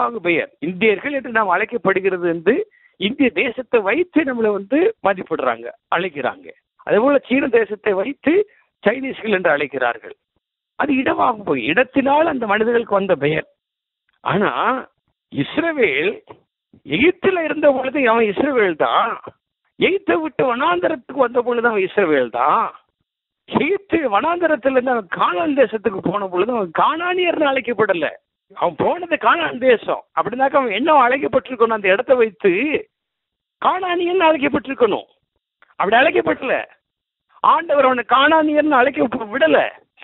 இடமாகு பெயர் இந்தியர்கள் என்று நாம் அழைக்கப்படுகிறது என்று இந்திய தேசத்தை வைத்து நம்மளை வந்து மதிப்பிடுறாங்க அழைக்கிறாங்க அதே போல சீன தேசத்தை வைத்து சைனீஸ்கள் என்று அழைக்கிறார்கள் அது இடமாகும் போய் இடத்தினால் அந்த மனிதர்களுக்கு வந்த பெயர் ஆனா இஸ்ரவேல் எகிப்துல இருந்த பொழுது அவன் இஸ்ரவேல் தான் எகிப்தை விட்டு வனாந்தரத்துக்கு வந்த பொழுது அவன் இஸ்ரவேல் தான் எகிப்து வனாந்தரத்துல இருந்து அவன் கானான் தேசத்துக்கு போன பொழுது அவன் காணானியர்னு அழைக்கப்படல அவன் போனது கானான் தேசம் அப்படின்னாக்க அவன் என்ன அழைக்கப்பட்டிருக்கணும் அந்த இடத்த வைத்து காணானியன் அழைக்கப்பட்டிருக்கணும் அப்படி அழைக்கப்படல ஆண்டவர் அவனை காணானியர்னு அழைக்க விடல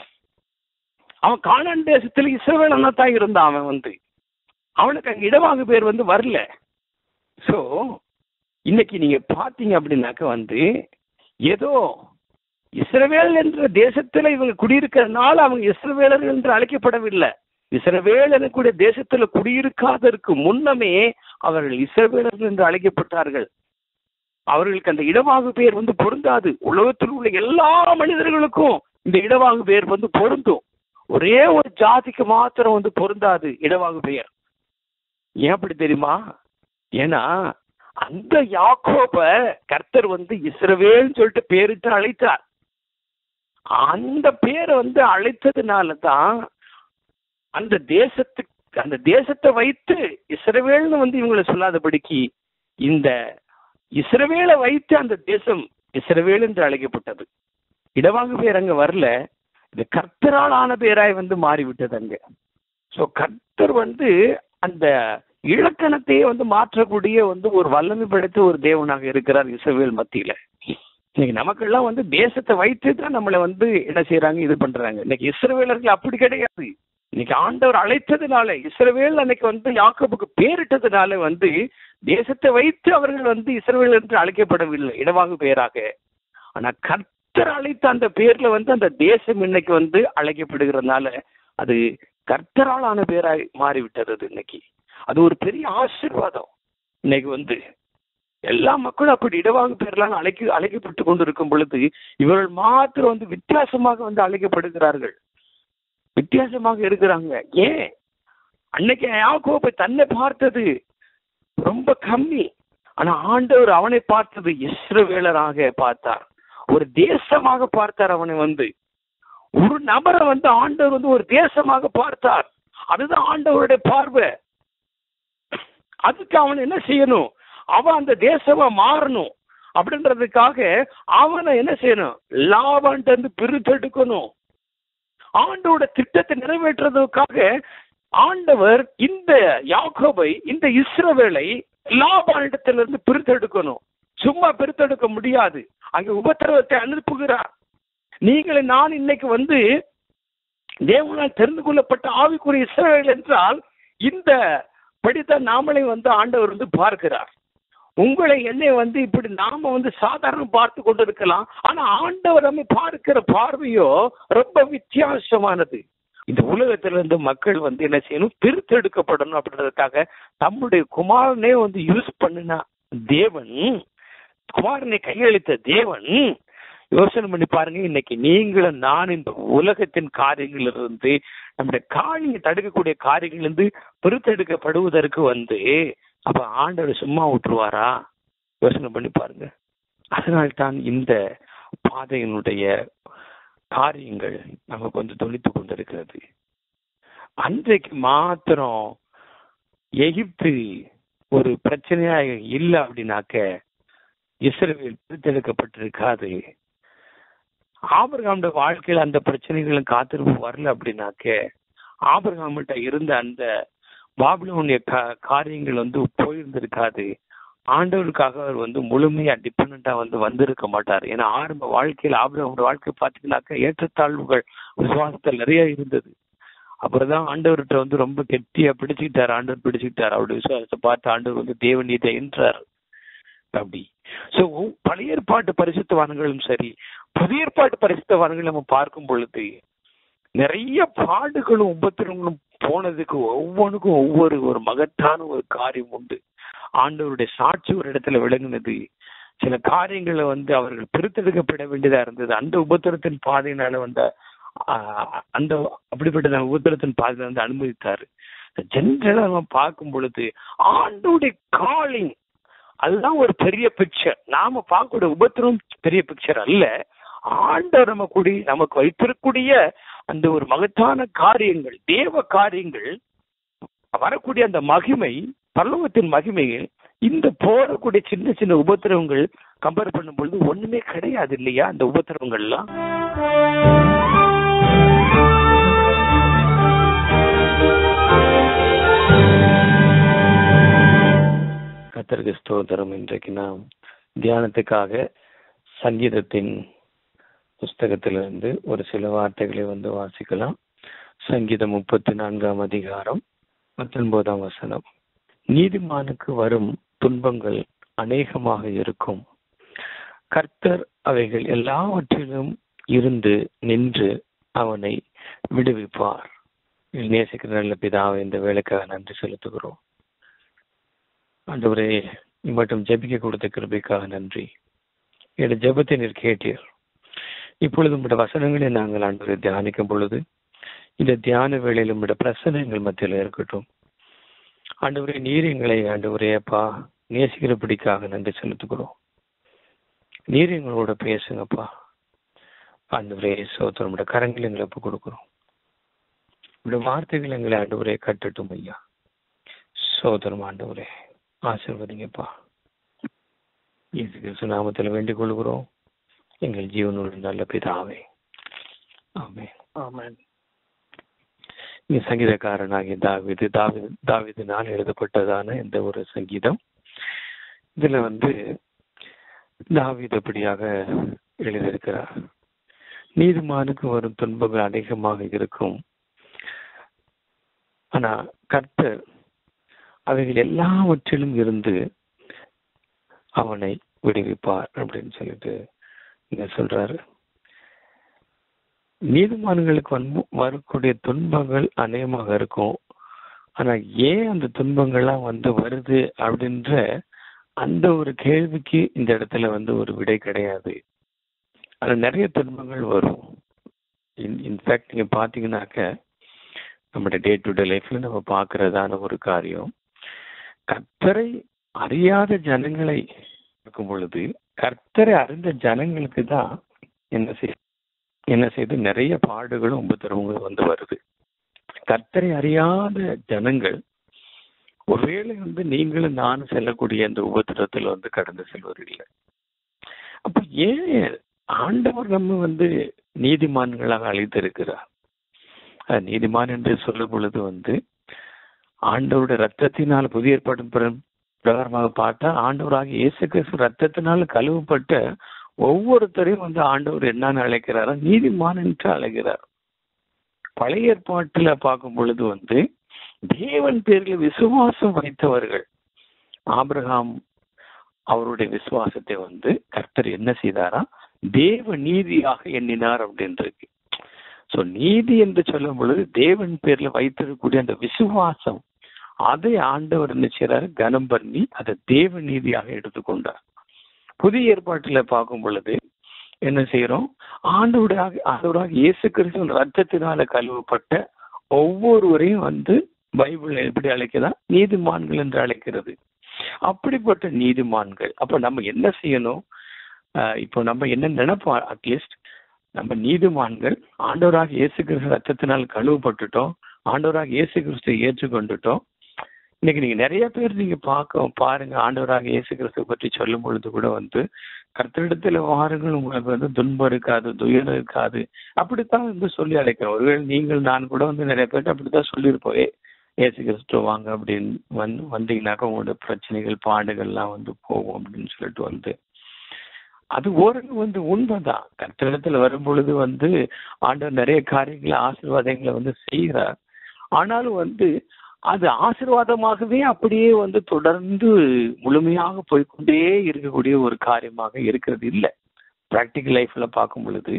அவன் கானான் தேசத்தில் இஸ்ரவேலனா தான் இருந்தான் அவன் வந்து அவனுக்கு அங்க இடவாகு பேர் வந்து வரல ஸோ இன்னைக்கு நீங்க பாத்தீங்க அப்படின்னாக்க வந்து ஏதோ இஸ்ரவேல் என்ற தேசத்துல இவங்க குடியிருக்கிறதுனால அவங்க இஸ்ரவேலர்கள் என்று அழைக்கப்படவில்லை இஸ்ரவேல் எனக்கூடிய தேசத்துல குடியிருக்காததற்கு முன்னமே அவர்கள் இஸ்ரவேலர்கள் என்று அழைக்கப்பட்டார்கள் அவர்களுக்கு அந்த இடவாகு பெயர் வந்து பொருந்தாது உலகத்தில் உள்ள எல்லா மனிதர்களுக்கும் இந்த இடவாகு பெயர் வந்து பொருந்தும் ஒரே ஒரு ஜாதிக்கு மாத்திரம் வந்து பொருந்தாது இடவாகு பெயர் ஏன் அப்படி தெரியுமா ஏன்னா அந்த யாக்கோப கர்த்தர் வந்து இஸ்ரவேல்னு சொல்லிட்டு பேரிட்டு அழைத்தார் அந்த பேரை வந்து அழைத்ததுனால தான் அந்த தேசத்துக்கு அந்த தேசத்தை வைத்து இஸ்ரவேல்னு வந்து இவங்களை சொல்லாதபடிக்கு இந்த இஸ்ரவேலை வைத்து அந்த தேசம் இஸ்ரவேல் என்று அழைக்கப்பட்டது இடவாங்கு பேர் அங்க வரல இது கர்த்தரால் ஆன பேராய் வந்து மாறிவிட்டது அங்க ஸோ கர்த்தர் வந்து அந்த இலக்கணத்தையே வந்து மாற்றக்கூடிய வந்து ஒரு வல்லமை படைத்த ஒரு தேவனாக இருக்கிறார் இஸ்ரவேல் மத்தியில இன்னைக்கு நமக்கெல்லாம் வந்து தேசத்தை வைத்து தான் நம்மளை வந்து என்ன செய்யறாங்க இது பண்றாங்க இன்னைக்கு இஸ்ரவேலர்கள் அப்படி கிடையாது இன்னைக்கு ஆண்டவர் அழைத்ததுனால இஸ்ரவேல் அன்னைக்கு வந்து யாக்கோபுக்கு பேரிட்டதுனால வந்து தேசத்தை வைத்து அவர்கள் வந்து இஸ்ரவேல் என்று அழைக்கப்படவில்லை இடவாகு பேராக ஆனா கர்த்தர் அழைத்த அந்த பேர்ல வந்து அந்த தேசம் இன்னைக்கு வந்து அழைக்கப்படுகிறதுனால அது கர்த்தராலான பேராய் மாறிவிட்டது அது இன்னைக்கு அது ஒரு பெரிய ஆசீர்வாதம் இன்னைக்கு வந்து எல்லா மக்களும் அப்படி இடவாகு பேர்லாம் அழைக்க அழைக்கப்பட்டு கொண்டிருக்கும் பொழுது இவர்கள் மாத்திரம் வந்து வித்தியாசமாக வந்து அழைக்கப்படுகிறார்கள் வித்தியாசமாக இருக்கிறாங்க ஏன் அன்னைக்கு யாக்கோபை தன்னை பார்த்தது ரொம்ப கம்மி ஆனா ஆண்டவர் அவனை பார்த்தது இஸ்ரவேலராக பார்த்தார் ஒரு தேசமாக பார்த்தார் அவனை வந்து ஒரு நபரை வந்து ஆண்டவர் வந்து ஒரு தேசமாக பார்த்தார் அதுதான் ஆண்டவருடைய பார்வை அதுக்கு அவன் என்ன செய்யணும் அவன் அந்த தேசமா மாறணும் அப்படின்றதுக்காக அவனை என்ன செய்யணும் லாபன்ட்டு வந்து பிரித்தெடுக்கணும் ஆண்டோட திட்டத்தை நிறைவேற்றுறதுக்காக ஆண்டவர் இந்த யாக்கோபை இந்த இஸ்ரவேலை லாபானிடத்திலிருந்து பிரித்தெடுக்கணும் சும்மா பிரித்தெடுக்க முடியாது அங்க உபத்திரவத்தை அனுப்புகிறார் நீங்களே நான் இன்னைக்கு வந்து தேவனால் தெரிந்து கொள்ளப்பட்ட ஆவிக்குரிய இஸ்ரவேல் என்றால் இந்த படித்தான் நாமளே வந்து ஆண்டவர் வந்து பார்க்கிறார் உங்களை என்னை வந்து இப்படி நாம வந்து சாதாரண பார்த்து கொண்டு இருக்கலாம் ஆனா ஆண்டவர் நம்மை பார்க்கிற பார்வையோ ரொம்ப வித்தியாசமானது இந்த உலகத்துல இருந்து மக்கள் வந்து என்ன செய்யணும் பிரித்தெடுக்கப்படணும் அப்படின்றதுக்காக தம்முடைய குமாரனே வந்து யூஸ் பண்ணினா தேவன் குமாரனை கையளித்த தேவன் யோசனை பண்ணி பாருங்க இன்னைக்கு நீங்களும் நான் இந்த உலகத்தின் காரியங்களிலிருந்து நம்முடைய காரியம் தடுக்கக்கூடிய காரியங்களிலிருந்து பிரித்தெடுக்கப்படுவதற்கு வந்து அப்ப ஆண்டவர் சும்மா விட்டுருவாரா யோசனை பண்ணி பாருங்க அதனால்தான் இந்த பாதையினுடைய காரியங்கள் நமக்கு வந்து தொழித்து கொண்டிருக்கிறது அன்றைக்கு மாத்திரம் எகிப்து ஒரு பிரச்சனையா இல்லை அப்படின்னாக்க இஸ்ரேல் பிரித்தெடுக்கப்பட்டிருக்காது ஆபர்காமுடைய வாழ்க்கையில அந்த பிரச்சனைகளும் காத்திருப்பு வரல அப்படின்னாக்க ஆபர்காமிட்ட இருந்த அந்த பாபிலோனிய காரியங்கள் வந்து போயிருந்திருக்காது ஆண்டவருக்காக அவர் வந்து முழுமையா டிபெண்டா வந்து வந்திருக்க மாட்டார் ஏன்னா ஆரம்ப வாழ்க்கையில் ஆபிரகமோட வாழ்க்கை பார்த்தீங்கன்னாக்க ஏற்றத்தாழ்வுகள் விசுவாசத்தில் நிறைய இருந்தது அப்புறம் தான் ஆண்டவர்கிட்ட வந்து ரொம்ப கெட்டியா பிடிச்சுக்கிட்டார் ஆண்டவர் பிடிச்சுக்கிட்டார் அவருடைய விசுவாசத்தை பார்த்து ஆண்டவர் வந்து தேவநீதை என்றார் அப்படி சோ பழைய ஏற்பாட்டு பரிசுத்தவான்களும் சரி புதிய ஏற்பாட்டு பரிசுத்தவான்கள் நம்ம பார்க்கும் பொழுது நிறைய பாடுகளும் உபத்திரங்களும் போனதுக்கு ஒவ்வொன்றுக்கும் ஒவ்வொரு ஒரு மகத்தான ஒரு காரியம் உண்டு ஆண்டவருடைய சாட்சி ஒரு இடத்துல விளங்குனது சில காரியங்களை வந்து அவர்கள் பிரித்தெடுக்கப்பட வேண்டியதா இருந்தது அந்த உபத்திரத்தின் பாதையினால வந்த அந்த அப்படிப்பட்ட உபத்திரத்தின் பாதையில வந்து அனுமதித்தாரு ஜென்ரலா நம்ம பார்க்கும் பொழுது ஆண்டோடைய காலிங் அதுதான் ஒரு பெரிய பிக்சர் நாம பார்க்கக்கூடிய உபத்திரம் பெரிய பிக்சர் அல்ல ஆண்டவர் நம்ம கூடி நமக்கு வைத்திருக்கக்கூடிய அந்த ஒரு மகத்தான காரியங்கள் தேவ காரியங்கள் வரக்கூடிய அந்த மகிமை பரலோகத்தின் மகிமைகள் இந்த போடக்கூடிய சின்ன சின்ன உபத்திரவங்கள் கம்பேர் பண்ணும் பொழுது ஒண்ணுமே கிடையாது இல்லையா அந்த உபத்திரவங்கள்லாம் கத்தருக்கு ஸ்தோத்திரம் இன்றைக்கு நாம் தியானத்துக்காக சங்கீதத்தின் புஸ்தகத்திலிருந்து ஒரு சில வார்த்தைகளை வந்து வாசிக்கலாம் சங்கீதம் முப்பத்தி நான்காம் அதிகாரம் பத்தொன்பதாம் வசனம் நீதிமானுக்கு வரும் துன்பங்கள் அநேகமாக இருக்கும் கர்த்தர் அவைகள் எல்லாவற்றிலும் இருந்து நின்று அவனை விடுவிப்பார் நேசிக்கிற நல்ல பிதாவை இந்த வேலைக்காக நன்றி செலுத்துகிறோம் ஆண்டவரே மட்டும் ஜெபிக்க கொடுத்த கிருபைக்காக நன்றி என்னுடைய ஜெபத்தை நீர் கேட்டீர் இப்பொழுது உங்களுடைய வசனங்களை நாங்கள் ஆண்டவரை தியானிக்கும் பொழுது இந்த தியான வேளையில் உங்களுடைய பிரசனை எங்கள் மத்தியில் இருக்கட்டும் ஆண்டவரே நீர் எங்களை ஆண்டவரே அப்பா நேசிக்கிறபடிக்காக நன்றி செலுத்துகிறோம் நீர் எங்களோட பேசுங்கப்பா ஆண்டவரே சோத்திரம் உடைய கரங்கள் எங்களை ஒப்பு கொடுக்குறோம் உடைய வார்த்தைகள் எங்களை ஆண்டவரே கட்டட்டும் ஐயா சோதரம் ஆண்டவரே ஆசிர்வதிங்கப்பா இயேசு கிறிஸ்து நாமத்தில் வேண்டிக் கொள்கிறோம் எங்கள் ஜீவனுள்ள நல்ல பிதாவே ஆமே ஆமென் இங்க சங்கீதக்காரனாகிய தாவிது தாவிது தாவிதினால் எழுதப்பட்டதான இந்த ஒரு சங்கீதம் இதுல வந்து தாவிது அப்படியாக எழுதியிருக்கிறார் நீதிமானுக்கு வரும் துன்பங்கள் அதிகமாக இருக்கும் ஆனா கர்த்தர் அவைகள் எல்லாவற்றிலும் இருந்து அவனை விடுவிப்பார் அப்படின்னு சொல்லிட்டு இங்க சொல்றாரு நீதிமான்களுக்கு வந்து வரக்கூடிய துன்பங்கள் அநேகமாக இருக்கும் ஆனா ஏன் அந்த துன்பங்கள்லாம் வந்து வருது அப்படின்ற அந்த ஒரு கேள்விக்கு இந்த இடத்துல வந்து ஒரு விடை கிடையாது ஆனா நிறைய துன்பங்கள் வரும் இன்ஃபேக்ட் நீங்க பாத்தீங்கன்னாக்க நம்முடைய டே டு டே லைஃப்ல நம்ம பார்க்கறதான ஒரு காரியம் கர்த்தரை அறியாத ஜனங்களை இருக்கும் பொழுது கர்த்தரை அறிந்த ஜனங்களுக்கு தான் என்ன செய் என்ன செய்து நிறைய பாடுகளும் உபத்திரவங்களும் வந்து வருது கர்த்தரை அறியாத ஜனங்கள் ஒருவேளை வந்து நீங்களும் நானும் செல்லக்கூடிய அந்த உபத்திரத்தில் வந்து கடந்து செல்வதில்லை அப்ப ஏன் ஆண்டவர் நம்ம வந்து நீதிமான்களாக அழைத்திருக்கிறார் அஹ் நீதிமான் என்று சொல்லும் பொழுது வந்து ஆண்டவருடைய ரத்தத்தினால் புதிய ஏற்பாடு பிர- பிரகாரமாக பார்த்தா ஆண்டவராக இயேசு கிறிஸ்து ரத்தத்தினால் கழுவப்பட்ட ஒவ்வொருத்தரையும் வந்து ஆண்டவர் என்னன்னு அழைக்கிறாரா நீதிமான் என்று அழைக்கிறார் பழைய ஏற்பாட்டுல பார்க்கும் பொழுது வந்து தேவன் பேரில் விசுவாசம் வைத்தவர்கள் ஆபிரகாம் அவருடைய விசுவாசத்தை வந்து கர்த்தர் என்ன செய்தாரா தேவ நீதியாக எண்ணினார் அப்படின்னு இருக்கு சோ நீதி என்று சொல்லும் பொழுது தேவன் பேர்ல வைத்திருக்கக்கூடிய அந்த விசுவாசம் அதை ஆண்டவர் என்ன செய்றாரு கனம் பண்ணி அதை தேவ நீதியாக எடுத்துக்கொண்டார் புதிய ஏற்பாட்டுல பார்க்கும் பொழுது என்ன செய்யறோம் ஆண்டவராக ஆண்டவராக இயேசு கிறிஸ்துவின் ரத்தத்தினால கழுவப்பட்ட ஒவ்வொருவரையும் வந்து பைபிள் எப்படி அழைக்குதா நீதிமான்கள் என்று அழைக்கிறது அப்படிப்பட்ட நீதிமான்கள் அப்ப நம்ம என்ன செய்யணும் ஆஹ் இப்போ நம்ம என்ன நினைப்போம் அட்லீஸ்ட் நம்ம நீதிமான்கள் ஆண்டவராக இயேசு கிறிஸ்து ரத்தத்தினால் கழுவப்பட்டுட்டோம் ஆண்டவராக இயேசு கிறிஸ்துவை ஏற்றுக்கொண்டுட்டோம் இன்னைக்கு நீங்க நிறைய பேர் நீங்க பார்க்க பாருங்க ஆண்டவராக இயேசு கிறிஸ்துவை பற்றி சொல்லும் பொழுது கூட வந்து கர்த்தரிடத்துல வாருங்கள் உங்களுக்கு வந்து துன்பம் இருக்காது துயரம் இருக்காது அப்படித்தான் வந்து சொல்லி அழைக்கிறோம் ஒருவேளை நீங்கள் நான் கூட வந்து நிறைய பேர்ட்ட அப்படித்தான் சொல்லியிருப்போம் ஏ இயேசு கிறிஸ்து வாங்க அப்படின்னு வந்து வந்தீங்கன்னாக்கா உங்களோட பிரச்சனைகள் பாடுகள்லாம் வந்து போகும் அப்படின்னு சொல்லிட்டு வந்து அது ஓரளவு வந்து உண்மைதான் கர்த்தரிடத்துல வரும் பொழுது வந்து ஆண்டவர் நிறைய காரியங்களை ஆசீர்வாதங்களை வந்து செய்கிறார் ஆனாலும் வந்து அது ஆசீர்வாதமாகவே அப்படியே வந்து தொடர்ந்து முழுமையாக போய்க்கொண்டே இருக்கக்கூடிய ஒரு காரியமாக இருக்கிறது இல்லை பிராக்டிக்கல் லைஃப்ல பார்க்கும் பொழுது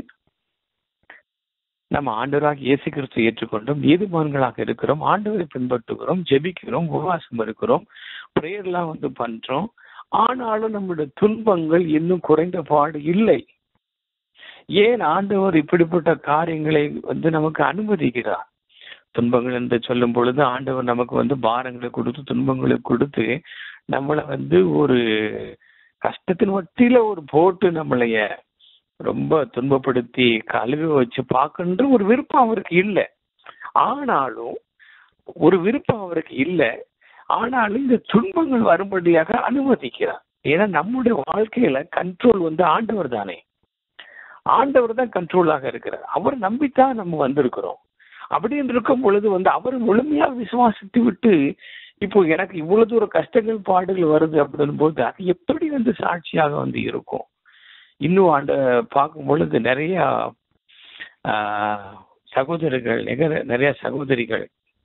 நம்ம ஆண்டவராக இயேசு கிறிஸ்து ஏற்றுக்கொண்டோம் நீதிமான்களாக இருக்கிறோம் ஆண்டவரை பின்பற்றுகிறோம் ஜெபிக்கிறோம் உபவாசம் இருக்கிறோம் பிரேயர்லாம் வந்து பண்றோம் ஆனாலும் நம்முடைய துன்பங்கள் இன்னும் குறைந்த பாடு இல்லை ஏன் ஆண்டவர் இப்படிப்பட்ட காரியங்களை வந்து நமக்கு அனுமதிக்கிறார் துன்பங்கள் என்று சொல்லும் பொழுது ஆண்டவர் நமக்கு வந்து பாரங்களை கொடுத்து துன்பங்களை கொடுத்து நம்மளை வந்து ஒரு கஷ்டத்தின் மத்தியில ஒரு போட்டு நம்மளைய ரொம்ப துன்பப்படுத்தி கழுவி வச்சு பார்க்கன்ற ஒரு விருப்பம் அவருக்கு இல்லை ஆனாலும் ஒரு விருப்பம் அவருக்கு இல்லை ஆனாலும் இந்த துன்பங்கள் வரும்படியாக அனுமதிக்கிறார் ஏன்னா நம்முடைய வாழ்க்கையில கண்ட்ரோல் வந்து ஆண்டவர் தானே ஆண்டவர் தான் கண்ட்ரோலாக இருக்கிறார் அவர் நம்பித்தான் நம்ம வந்திருக்கிறோம் அப்படின்னு இருக்கும் பொழுது வந்து அவர் முழுமையா விசுவாசித்து விட்டு இப்போ எனக்கு இவ்வளவு தூரம் கஷ்டங்கள் பாடுகள் வருது அப்படின்னு போது அது எப்படி வந்து சாட்சியாக வந்து இருக்கும் இன்னும் ஆண்ட பார்க்கும் பொழுது நிறைய ஆஹ், சகோதரர்கள் நிகர- நிறைய சகோதரிகள்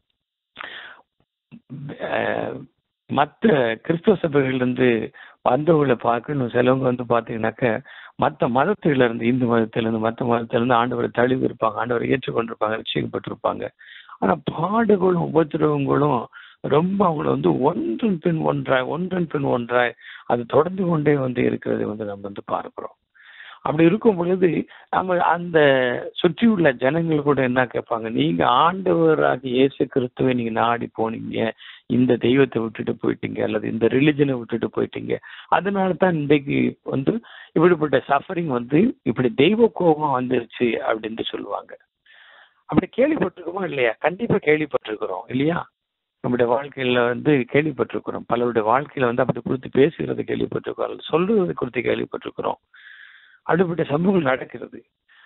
ஆஹ், மற்ற கிறிஸ்துவ சபைகள்லேருந்து வந்தவங்களை பார்க்கணும் சிலவங்க வந்து பார்த்தீங்கன்னாக்க மற்ற மதத்தில இருந்து இந்து மதத்தில இருந்து மற்ற மதத்தில இருந்து ஆண்டவரை தழுவி இருப்பாங்க ஆண்டவரை ஏற்றுக்கொண்டிருப்பாங்க ரசிக்கப்பட்டிருப்பாங்க ஆனா பாடுகளும் உபத்திரவங்களும் ரொம்ப அவங்கள வந்து ஒன்றன் பின் ஒன்றாய் ஒன்றன் பின் ஒன்றாய் அது தொடர்ந்து கொண்டே வந்து இருக்கிறதை வந்து நம்ம வந்து பார்க்கிறோம் அப்படி இருக்கும் பொழுது நம்ம அந்த சுற்றியுள்ள ஜனங்கள் கூட என்ன கேட்பாங்க நீங்க ஆண்டவராக இயேசு கிறிஸ்துவை நீங்க நாடி போனீங்க இந்த தெய்வத்தை விட்டுட்டு போயிட்டீங்க அல்லது இந்த ரிலிஜனை விட்டுட்டு போயிட்டீங்க அதனால தான் இன்றைக்கு வந்து இப்படிப்பட்ட சஃபரிங் வந்து இப்படி தெய்வ கோபம் வந்துருச்சு அப்படின்னு சொல்லுவாங்க அப்படி கேள்விப்பட்டிருக்கோமா இல்லையா கண்டிப்பா கேள்விப்பட்டிருக்கிறோம் இல்லையா நம்முடைய வாழ்க்கையில வந்து கேள்விப்பட்டிருக்கிறோம் பலருடைய வாழ்க்கையில வந்து அப்படி குறித்து பேசுகிறது கேள்விப்பட்டிருக்கிறோம் அல்லது சொல்றது குறித்து கேள்விப்பட்டிருக்கிறோம் அப்படிப்பட்ட சம்பவங்கள் நடக்கிறது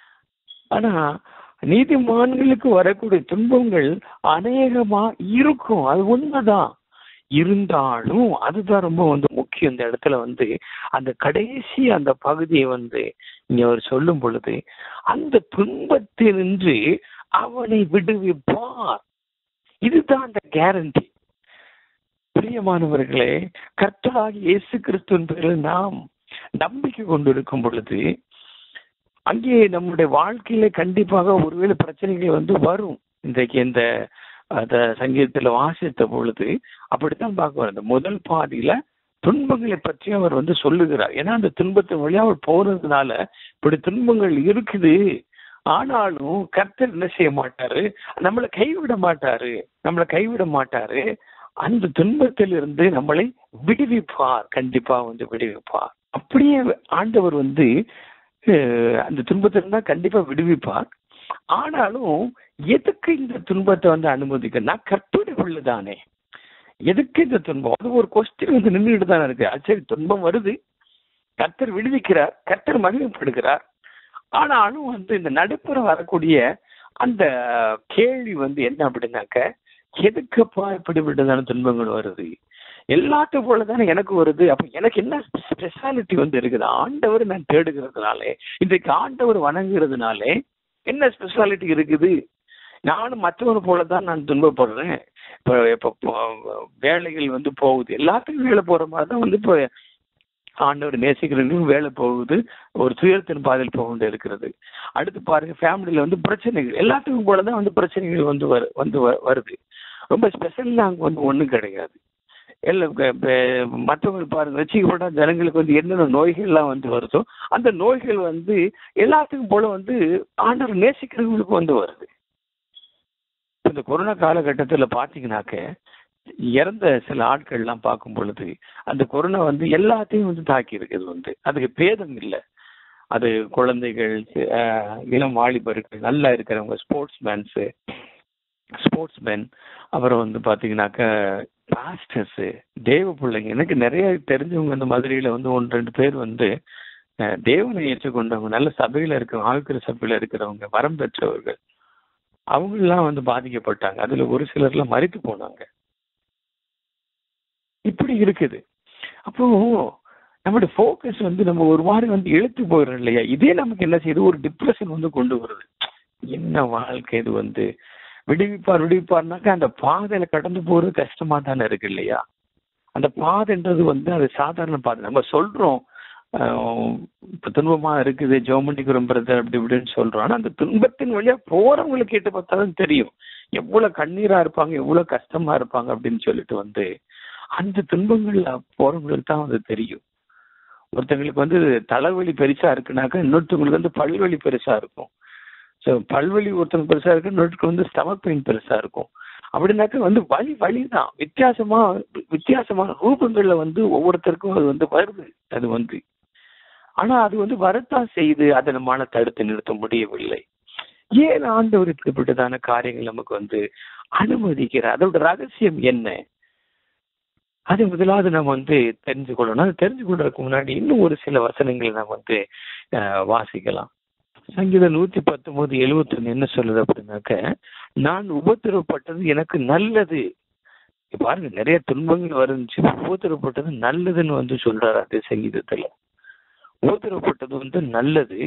ஆனா நீதிமான்களுக்கு வரக்கூடிய துன்பங்கள் அநேகமா இருக்கும் அது உண்மைதான் இருந்தாலும் அதுதான் ரொம்ப வந்து முக்கியம் இந்த இடத்துல வந்து அந்த கடைசி அந்த பகுதியை வந்து இங்க அவர் சொல்லும் பொழுது அந்த துன்பத்தினின்று அவனை விடுவிப்பார் இதுதான் அந்த கேரண்டி பிரியமானவர்களே கர்த்தராகி இயேசு கிறிஸ்துவின் பேரில் நாம் நம்பிக்கை கொண்டிருக்கும் பொழுது அங்கே நம்முடைய வாழ்க்கையில கண்டிப்பாக ஒருவேளை பிரச்சனைகள் வந்து வரும் இன்றைக்கு இந்த அந்த சங்கீதத்துல வாசித்த பொழுது அப்படித்தான் பார்க்க இந்த முதல் பாதியில துன்பங்களை பற்றி அவர் வந்து சொல்லுகிறார் ஏன்னா அந்த துன்பத்தின் வழியா அவர் போறதுனால இப்படி துன்பங்கள் இருக்குது ஆனாலும் கர்த்தர் என்ன செய்ய மாட்டாரு நம்மளை கைவிட மாட்டாரு நம்மளை கைவிட மாட்டாரு அந்த துன்பத்தில் இருந்து நம்மளை விடுவிப்பார் கண்டிப்பா வந்து விடுவிப்பார் அப்படியே ஆண்டவர் வந்து அஹ், அந்த துன்பத்திலிருந்து தான் கண்டிப்பா விடுவிப்பார் ஆனாலும் எதுக்கு இந்த துன்பத்தை வந்து அனுமதிக்க நான் கற்பனை உள்ளதானே எதுக்கு இந்த துன்பம் அது ஒரு கொஸ்டின் வந்து நின்றுட்டு தானே இருக்கு அது சரி துன்பம் வருது கர்த்தர் விடுவிக்கிறார் கர்த்தர் மகிமைப்படுகிறார் ஆனாலும் வந்து இந்த நடுப்புற வரக்கூடிய அந்த கேள்வி வந்து என்ன அப்படின்னாக்க எதுக்குப்பா இப்படிப்பட்டதான துன்பங்கள் வருது எல்லாத்து போல தானே எனக்கு வருது அப்ப எனக்கு என்ன ஸ்பெஷாலிட்டி வந்து இருக்குது ஆண்டவர் நான் தேடுகிறதுனாலே இன்றைக்கு ஆண்டவர் வணங்குறதுனாலே என்ன ஸ்பெஷாலிட்டி இருக்குது நானும் மற்றவன் போல தான் நான் துன்பப்படுறேன் இப்போ இப்போ போ- வேலைகள் வந்து போகுது எல்லாத்துக்கும் வேலை போற மாதிரி தான் வந்து இப்போ ஆண்டவர் நேசிக்கிறவங்களுக்கும் வேலை போகுது ஒரு துயரத்தின் பாதையில் போக வேண்டி இருக்கிறது அடுத்து பாருங்க ஃபேமிலியில வந்து பிரச்சனைகள் எல்லாத்துக்கும் போல தான் வந்து பிரச்சனைகள் வந்து வரு வந்து வ- வருது ரொம்ப ஸ்பெஷல்லாம் அங்கே வந்து ஒன்றும் கிடையாது எல்லாம் மற்றவங்க பாருங்க வச்சுக்கப்பட்ட ஜனங்களுக்கு வந்து என்னென்ன நோய்கள்லாம் வந்து வருதோ அந்த நோய்கள் வந்து எல்லாத்துக்கும் போல வந்து ஆண்டவர் நேசிக்கிறவங்களுக்கு வந்து வருது இந்த கொரோனா காலகட்டத்தில் பார்த்தீங்கன்னாக்க இறந்த சில ஆட்கள்லாம் பார்க்கும் பொழுது அந்த கொரோனா வந்து எல்லாத்தையும் வந்து தாக்கி இருக்குது வந்து அதுக்கு பேதம் இல்லை அது குழந்தைகள் அஹ், இளம் வாலிபர்கள் நல்லா இருக்கிறவங்க ஸ்போர்ட்ஸ் மேன்ஸு ஸ்போர்ட்ஸ் மேன் அப்புறம் வந்து பார்த்தீங்கன்னாக்க பாஸ்டர்ஸு தேவ பிள்ளைங்க எனக்கு நிறைய தெரிஞ்சவங்க இந்த மதுரையில் வந்து ஒன்று ரெண்டு பேர் வந்து அஹ், தேவனை ஏற்றுக்கொண்டவங்க நல்ல சபையில் இருக்கிற ஆழ்கிற சபையில் இருக்கிறவங்க வரம் பெற்றவர்கள் அவங்கெல்லாம் வந்து பாதிக்கப்பட்டாங்க அதுல ஒரு சிலர்லாம் மறித்து போனாங்க இப்படி இருக்குது அப்போ நம்மளுடைய ஃபோக்கஸ் வந்து நம்ம ஒரு மாதிரி வந்து இழுத்து போயிடும் இல்லையா இதே நமக்கு என்ன செய்யுது ஒரு டிப்ரெஷன் வந்து கொண்டு வருது என்ன வாழ்க்கை இது வந்து விடுவிப்பார் விடுவிப்பார்னாக்கா அந்த பாதையில கடந்து போறது கஷ்டமா தானே இருக்கு இல்லையா அந்த பாதைன்றது வந்து அது சாதாரண பாதை நம்ம சொல்றோம் ஆஹ் இப்ப துன்பமா இருக்குது ஜோமண்டிக்கிறோம் பிரதர் அப்படி இப்படின்னு சொல்றோம் ஆனா அந்த துன்பத்தின் வழியா போறவங்களுக்கு கேட்டு பார்த்தாலும் தெரியும் எவ்வளவு கண்ணீரா இருப்பாங்க எவ்வளவு கஷ்டமா இருப்பாங்க அப்படின்னு சொல்லிட்டு வந்து அந்த துன்பங்கள்ல போறவங்களுக்கு தான் அது தெரியும் ஒருத்தங்களுக்கு வந்து தலைவலி பெருசா இருக்குனாக்கா இன்னொருத்தவங்களுக்கு வந்து பல்வலி பெருசா இருக்கும் ஸோ பல்வலி ஒருத்தன் பெருசா இருக்கு இன்னொருத்தருக்கு வந்து ஸ்டமக் பெயின் பெருசா இருக்கும் அப்படின்னாக்க வந்து வலி வலி தான் வித்தியாசமா வித்தியாசமான ரூபங்கள்ல வந்து ஒவ்வொருத்தருக்கும் அது வந்து வருது அது வந்து ஆனா அது வந்து வரத்தான் செய்யுது அதை நம்மால தடுத்து நிறுத்த முடியவில்லை ஏன் ஆண்டவர் இப்படிப்பட்டதான காரியங்கள் நமக்கு வந்து அனுமதிக்கிறார் அதோட ரகசியம் என்ன அது முதலாவது நம்ம வந்து தெரிஞ்சு கொள்ளணும் அது தெரிஞ்சு கொள்றதுக்கு முன்னாடி இன்னும் ஒரு சில வசனங்களை நம்ம வந்து அஹ், வாசிக்கலாம் சங்கீதம் நூத்தி பத்தொன்பது எழுவத்தொன்னு என்ன சொல்லுது அப்படின்னாக்க நான் உபத்திரவப்பட்டது எனக்கு நல்லது இப்ப பாருங்க நிறைய துன்பங்கள் வருந்துச்சு உபத்திரவப்பட்டது நல்லதுன்னு வந்து சொல்றாரு அந்த சங்கீதத்துல உபத்திரவப்பட்டது வந்து நல்லது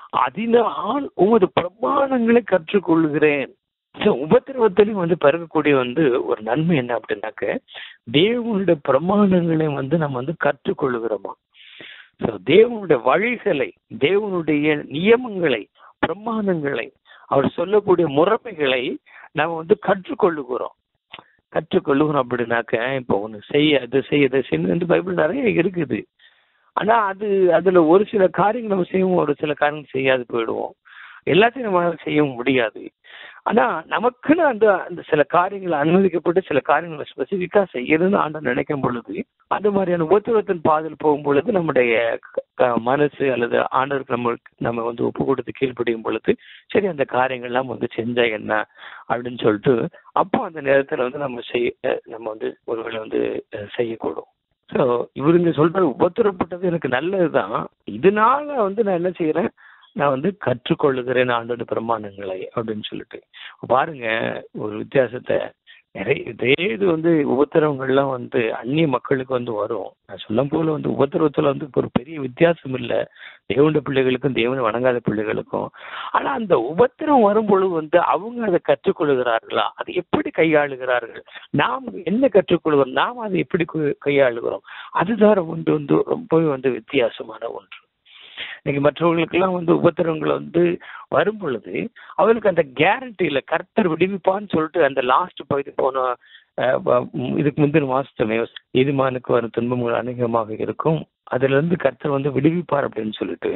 அதனால் உமது பிரமாணங்களை கற்றுக்கொள்கிறேன் So, உபத்திரவத்திலையும் வந்து பிறக்கக்கூடிய வந்து ஒரு நன்மை என்ன அப்படின்னாக்க தேவனுடைய பிரமாணங்களை வந்து நம்ம வந்து கற்றுக்கொள்கிறோமா So, தேவனுடைய வழிகளை தேவனுடைய நியமங்களை பிரமாணங்களை அவர் சொல்லக்கூடிய முறைமைகளை நம்ம வந்து கற்றுக்கொள்ளுகிறோம் கற்றுக்கொள்ளுகிறோம் அப்படின்னாக்க இப்போ ஒன்று செய்ய அது செய்ய அது செய்ய வந்து பைபிள் நிறைய இருக்குது ஆனா அது அதுல ஒரு சில காரியங்கள் நம்ம செய்வோம் ஒரு சில காரியங்கள் செய்யாது போயிடுவோம் எல்லாத்தையும் நம்மளால செய்ய முடியாது ஆனா நமக்குன்னு அந்த அந்த சில காரியங்களை அனுமதிக்கப்பட்டு சில காரியங்களை ஸ்பெசிஃபிக்கா செய்யணும்னு ஆண்டவர் நினைக்கும் பொழுது அந்த மாதிரியான உபத்திரத்தின் பாதையில் போகும் பொழுது நம்முடைய க- க- மனசு அல்லது ஆண்டவருக்கு நம்ம நம்ம வந்து ஒப்பு கொடுத்து கீழ்ப்படியும் பொழுது சரி அந்த காரியங்கள்லாம் வந்து செஞ்சா என்ன அப்படின்னு சொல்லிட்டு அப்போ அந்த நேரத்துல வந்து நம்ம செய்ய அஹ் நம்ம வந்து ஒருவேளை வந்து அஹ் செய்யக்கூடும் ஸோ இவருங்க சொல்றது உபத்திரப்பட்டது எனக்கு நல்லதுதான் இதனால வந்து நான் என்ன செய்யறேன் நான் வந்து கற்றுக்கொள்ளுகிறேன் ஆண்டோட பிரமாணங்களை அப்படின்னு சொல்லிட்டு பாருங்க ஒரு வித்தியாசத்தை நிறைய இதே இது வந்து உபத்திரவங்கள்லாம் வந்து அந்நிய மக்களுக்கு வந்து வரும் நான் சொல்லும் போல வந்து உபத்திரவத்துல வந்து ஒரு பெரிய வித்தியாசம் இல்லை தேவனுடைய பிள்ளைகளுக்கும் தேவனை வணங்காத பிள்ளைகளுக்கும் ஆனா அந்த உபத்திரம் வரும் பொழுது வந்து அவங்க அதை கற்றுக்கொள்கிறார்களா அதை எப்படி கையாளுகிறார்கள் நாம் என்ன கற்றுக்கொள்கிறோம் நாம் அதை எப்படி கு- கையாளுகிறோம் அதுதான் வந்து வந்து ரொம்பவே வந்து வித்தியாசமான ஒன்று இன்னைக்கு மற்றவர்களுக்கெல்லாம் வந்து உபத்திரவங்கள் வந்து வரும் பொழுது அவருக்கு அந்த கேரண்டி இல்ல கர்த்தர் விடுவிப்பான்னு சொல்லிட்டு அந்த லாஸ்ட் பகுதி போன அஹ், வ- ம், இதுக்கு முந்தின மாசத்துமே எதிர்மானுக்கு வரும் துன்பங்கள் அநேகமாக இருக்கும் அதுல இருந்து கர்த்தர் வந்து விடுவிப்பார் அப்படின்னு சொல்லிட்டு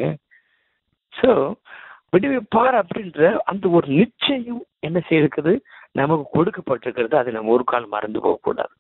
சோ விடுவிப்பார் அப்படின்ற அந்த ஒரு நிச்சயம் என்ன செய்திருக்குது நமக்கு கொடுக்கப்பட்டிருக்கிறது அதை நம்ம ஒரு கால் மறந்து போக கூடாது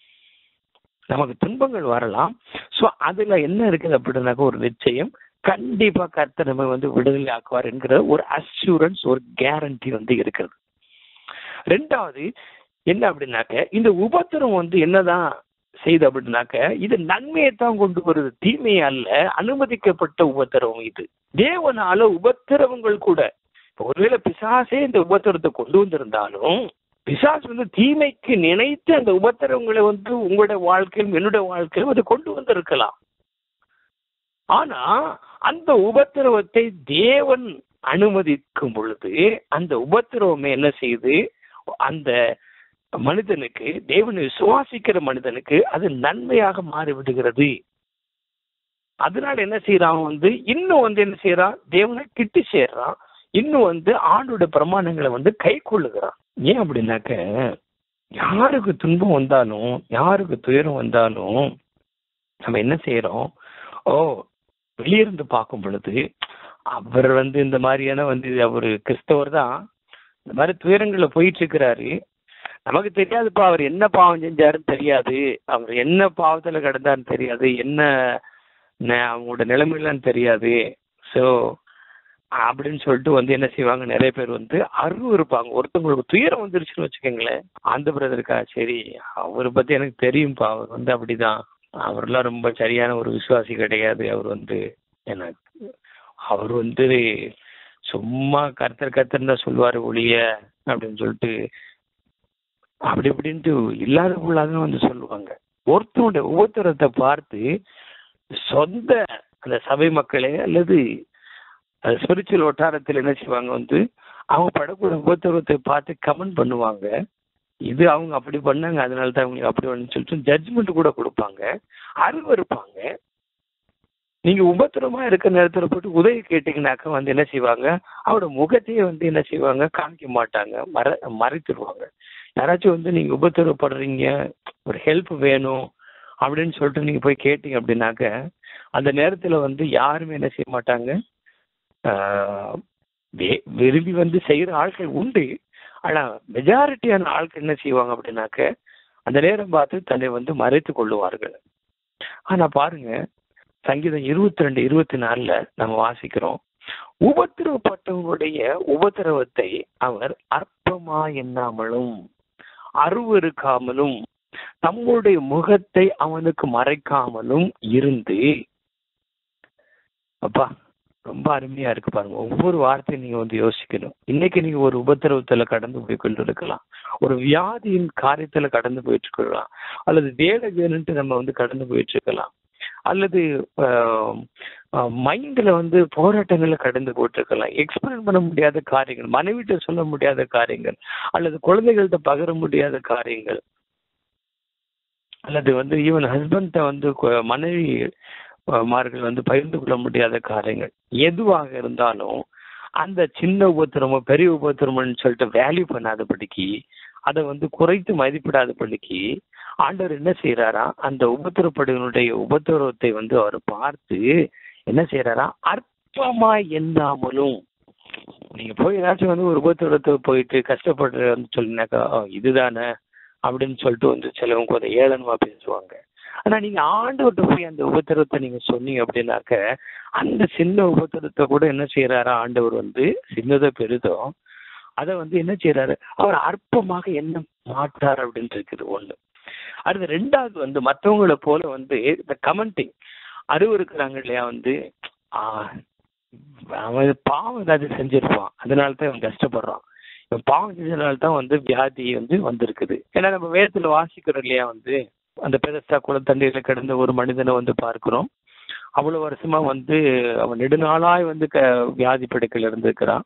நமக்கு துன்பங்கள் வரலாம் சோ அதுல என்ன இருக்குது அப்படின்னாக்க ஒரு நிச்சயம் கண்டிப்பா கர்த்தர் நம்ம வந்து விடுதலை ஆக்குவார் என்கிற ஒரு அஷூரன்ஸ் ஒரு கேரண்டி வந்து இருக்கிறது ரெண்டாவது என்ன அப்படின்னாக்க இந்த உபத்திரம் வந்து என்னதான் செய்து அப்படின்னாக்க இது நன்மையை தான் கொண்டு வருது தீமை அல்ல அனுமதிக்கப்பட்ட உபத்திரவம் இது தேவனால உபத்திரவங்கள் கூட இப்ப ஒருவேளை பிசாசே இந்த உபத்திரத்தை கொண்டு வந்திருந்தாலும் பிசாசு வந்து தீமைக்கு நினைத்து அந்த உபத்திரவங்களை வந்து உங்களுடைய வாழ்க்கையிலும் என்னுடைய வாழ்க்கையிலும் அது கொண்டு வந்திருக்கலாம் ஆனா அந்த உபத்திரவத்தை தேவன் அனுமதிக்கும் பொழுது அந்த உபத்திரவமே என்ன செய்யுது அந்த மனிதனுக்கு தேவனை விசுவாசிக்கிற மனிதனுக்கு அது நன்மையாக மாறிவிடுகிறது அதனால என்ன செய்யறான் அவன் வந்து இன்னும் வந்து என்ன செய்யறான் தேவனை கிட்டு சேர்றான் இன்னும் வந்து ஆண்டோட பிரமாணங்களை வந்து கை கொள்ளுகிறான் ஏன் அப்படின்னாக்க யாருக்கு துன்பம் வந்தாலும் யாருக்கு துயரம் வந்தாலும் நம்ம என்ன செய்யறோம் ஓ வெளியிருந்து பார்க்கும் பொழுது அவர் வந்து இந்த மாதிரியான வந்து அவரு கிறிஸ்தவர் தான் இந்த மாதிரி துயரங்கள்ல போயிட்டு இருக்கிறாரு நமக்கு தெரியாதுப்பா அவர் என்ன பாவம் செஞ்சாருன்னு தெரியாது அவர் என்ன பாவத்துல கிடந்தாருன்னு தெரியாது என்ன ந- அவங்களோட நிலைமைலாம் தெரியாது ஸோ அப்படின்னு சொல்லிட்டு வந்து என்ன செய்வாங்க நிறைய பேர் வந்து அருள் இருப்பாங்க ஒருத்தவங்களுக்கு துயரம் வந்துருச்சுன்னு வச்சுக்கோங்களேன் அந்த பிரதருக்கா சரி அவரை பத்தி எனக்கு தெரியும்ப்பா அவர் வந்து அப்படிதான் அவர்லாம் ரொம்ப சரியான ஒரு விசுவாசி கிடையாது அவர் வந்து எனக்கு அவர் வந்து சும்மா கர்த்தர் கர்த்தர் தான் சொல்லுவாரு ஒழிய அப்படின்னு சொல்லிட்டு அப்படி இப்படின்ட்டு இல்லாத பொருளாக வந்து சொல்லுவாங்க ஒருத்தனுடைய உபத்திரத்தை பார்த்து சொந்த அந்த சபை மக்களே அல்லது ஸ்பிரிச்சுவல் வட்டாரத்தில் என்ன செய்வாங்க வந்து அவங்க படக்கூடிய உபத்திரவத்தை பார்த்து கமெண்ட் பண்ணுவாங்க இது அவங்க அப்படி பண்ணாங்க அதனால தான் அவங்களுக்கு அப்படி பண்ணு சொல்லிட்டு ஜட்ஜ்மெண்ட் கூட கொடுப்பாங்க அருவருப்பாங்க நீங்க உபத்திரமா இருக்கிற நேரத்துல போட்டு உதவி கேட்டீங்கன்னாக்க வந்து என்ன செய்வாங்க அவரோட முகத்தையே வந்து என்ன செய்வாங்க காமிக்க மாட்டாங்க மற மறைத்துருவாங்க யாராச்சும் வந்து நீங்க உபத்திரப்படுறீங்க ஒரு ஹெல்ப் வேணும் அப்படின்னு சொல்லிட்டு நீங்க போய் கேட்டீங்க அப்படின்னாக்க அந்த நேரத்துல வந்து யாருமே என்ன செய்ய மாட்டாங்க ஆஹ், வே- விரும்பி வந்து செய்யற ஆட்கள் உண்டு ஆனா மெஜாரிட்டியான ஆட்கள் என்ன செய்வாங்க அப்படின்னாக்க அந்த நேரம் பார்த்து தன்னை வந்து மறைத்து கொள்ளுவார்கள் ஆனா பாருங்க சங்கீதம் இருபத்தி ரெண்டு இருபத்தி நாலுல நம்ம வாசிக்கிறோம் உபத்திரவப்பட்டவங்களுடைய உபத்திரவத்தை அவர் அற்பமா எண்ணாமலும் அருவருக்காமலும் தம்முடைய முகத்தை அவனுக்கு மறைக்காமலும் இருந்து அப்பா ரொம்ப அருமையா இருக்கு பாருங்க ஒவ்வொரு வார்த்தையும் நீங்க வந்து யோசிக்கணும் இன்னைக்கு நீங்க ஒரு உபத்திரவத்துல கடந்து போய் கொண்டு இருக்கலாம் ஒரு வியாதியின் காரியத்துல கடந்து போயிட்டு இருக்கலாம் அல்லது வேலை வேணும்ட்டு நம்ம வந்து கடந்து போயிட்டு இருக்கலாம் அல்லது மைண்ட்ல வந்து போராட்டங்கள்ல கடந்து போயிட்டு இருக்கலாம் எக்ஸ்பிளைன் பண்ண முடியாத காரியங்கள் மனைவிட்ட சொல்ல முடியாத காரியங்கள் அல்லது குழந்தைகள்கிட்ட பகிர முடியாத காரியங்கள் அல்லது வந்து ஈவன் ஹஸ்பண்ட வந்து கு- மனைவி அஹ், மார்கள் வந்து பகிர்ந்து கொள்ள முடியாத காரியங்கள் எதுவாக இருந்தாலும் அந்த சின்ன உபத்திரமோ பெரிய உபத்திரமோன்னு சொல்லிட்டு வேல்யூ பண்ணாதபடிக்கு அதை வந்து குறைத்து மதிப்பிடாதபடிக்கு ஆண்டவர் என்ன செய்யறாரா அந்த உபத்திரப்படுகளுடைய உபத்திரவத்தை வந்து அவர் பார்த்து என்ன செய்யறாரா அற்பமா எண்ணாமலும் நீங்க போய் ஏதாச்சும் வந்து ஒரு உபத்திரத்தை போயிட்டு கஷ்டப்படுறன்னு சொல்லினாக்கா "ஓ, இதுதானே அப்படின்னு சொல்லிட்டு வந்து சிலவங்க கொஞ்சம் ஏளனமா பேசுவாங்க ஆனா நீங்க ஆண்டவர்கிட்ட போய் அந்த உபத்திரத்தை நீங்க சொன்னீங்க அப்படின்னாக்க அந்த சின்ன உபத்திரத்தை கூட என்ன செய்யறாரா ஆண்டவர் வந்து சின்னதோ பெரிதோ அதை வந்து என்ன செய்யறாரு அவர் அற்பமாக என்ன மாட்டார் அப்படின்னு இருக்குது ஒண்ணு அடுத்து ரெண்டாவது வந்து மற்றவங்களை போல வந்து இந்த கமெண்டிங் அறிவு இருக்கிறாங்க இல்லையா வந்து ஆஹ் அவன் பாவம் ஏதாவது செஞ்சிருப்பான் அதனால தான் இவன் கஷ்டப்படுறான் இவன் பாவம் செஞ்சதுனால தான் வந்து வியாதி வந்து வந்திருக்குது ஏன்னா நம்ம வேதத்துல வாசிக்கிறோம் இல்லையா வந்து அந்த பெதஸ்தா குளத்தண்டையில கிடந்த ஒரு மனிதனை வந்து பார்க்கிறோம் அவ்வளவு வருஷமா வந்து அவன் நெடுநாளாய் வந்து க வியாதி படுக்கையில் இருந்திருக்கிறான்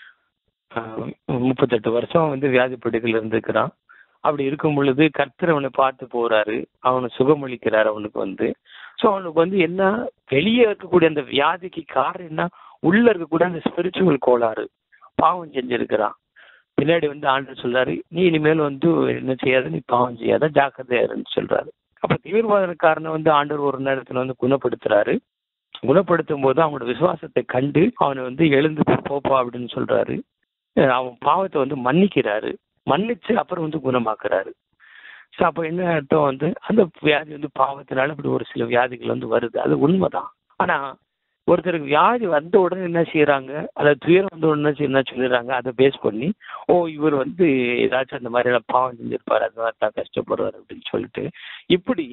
ஆஹ் முப்பத்தெட்டு வருஷம் வந்து வியாதி படுக்கையில் இருந்திருக்கிறான் அப்படி இருக்கும் பொழுது கர்த்தர் அவனை பார்த்து போறாரு அவனை சுகமளிக்கிறார் அவனுக்கு வந்து சோ அவனுக்கு வந்து என்ன வெளியே இருக்கக்கூடிய அந்த வியாதிக்கு காரணம் என்ன உள்ள இருக்கக்கூடிய அந்த ஸ்பிரிச்சுவல் கோளாறு பாவம் செஞ்சிருக்கிறான் பின்னாடி வந்து ஆண்டு சொல்றாரு நீ இனிமேல் வந்து என்ன செய்யாத நீ பாவம் செய்யாத ஜாக்கிரதையா இருன்னு சொல்றாரு அப்ப தீவிரவாத காரணம் வந்து ஆண்டவர் ஒரு நேரத்துல வந்து குணப்படுத்துறாரு குணப்படுத்தும் போது அவனோட விசுவாசத்தை கண்டு அவனை வந்து எழுந்து போ- போப்பா அப்படின்னு சொல்றாரு அஹ் அவன் பாவத்தை வந்து மன்னிக்கிறாரு மன்னிச்சு அப்புறம் வந்து குணமாக்குறாரு ஸோ அப்போ என்ன அர்த்தம் வந்து அந்த வியாதி வந்து பாவத்தினால இப்படி ஒரு சில வியாதிகள் வந்து வருது அது உண்மைதான் ஆனா ஒருத்தருக்கு வியாதி வந்த உடனே என்ன செய்யறாங்க அல்லது துயரம் வந்த உடனே என்ன சொல்லிடுறாங்க அதை பேஸ் பண்ணி ஓ இவர் வந்து ஏதாச்சும் அந்த மாதிரி எல்லாம் பாவம் செஞ்சிருப்பாரு அதனால தான் கஷ்டப்படுவார் அப்படின்னு சொல்லிட்டு இப்படி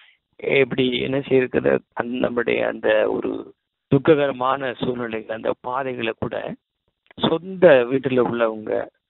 இப்படி என்ன செய்யிருக்கிற அந்த நம்முடைய அந்த ஒரு துக்ககரமான சூழ்நிலைகள் அந்த பாதைகளை கூட சொந்த வீட்டில் உள்ளவங்க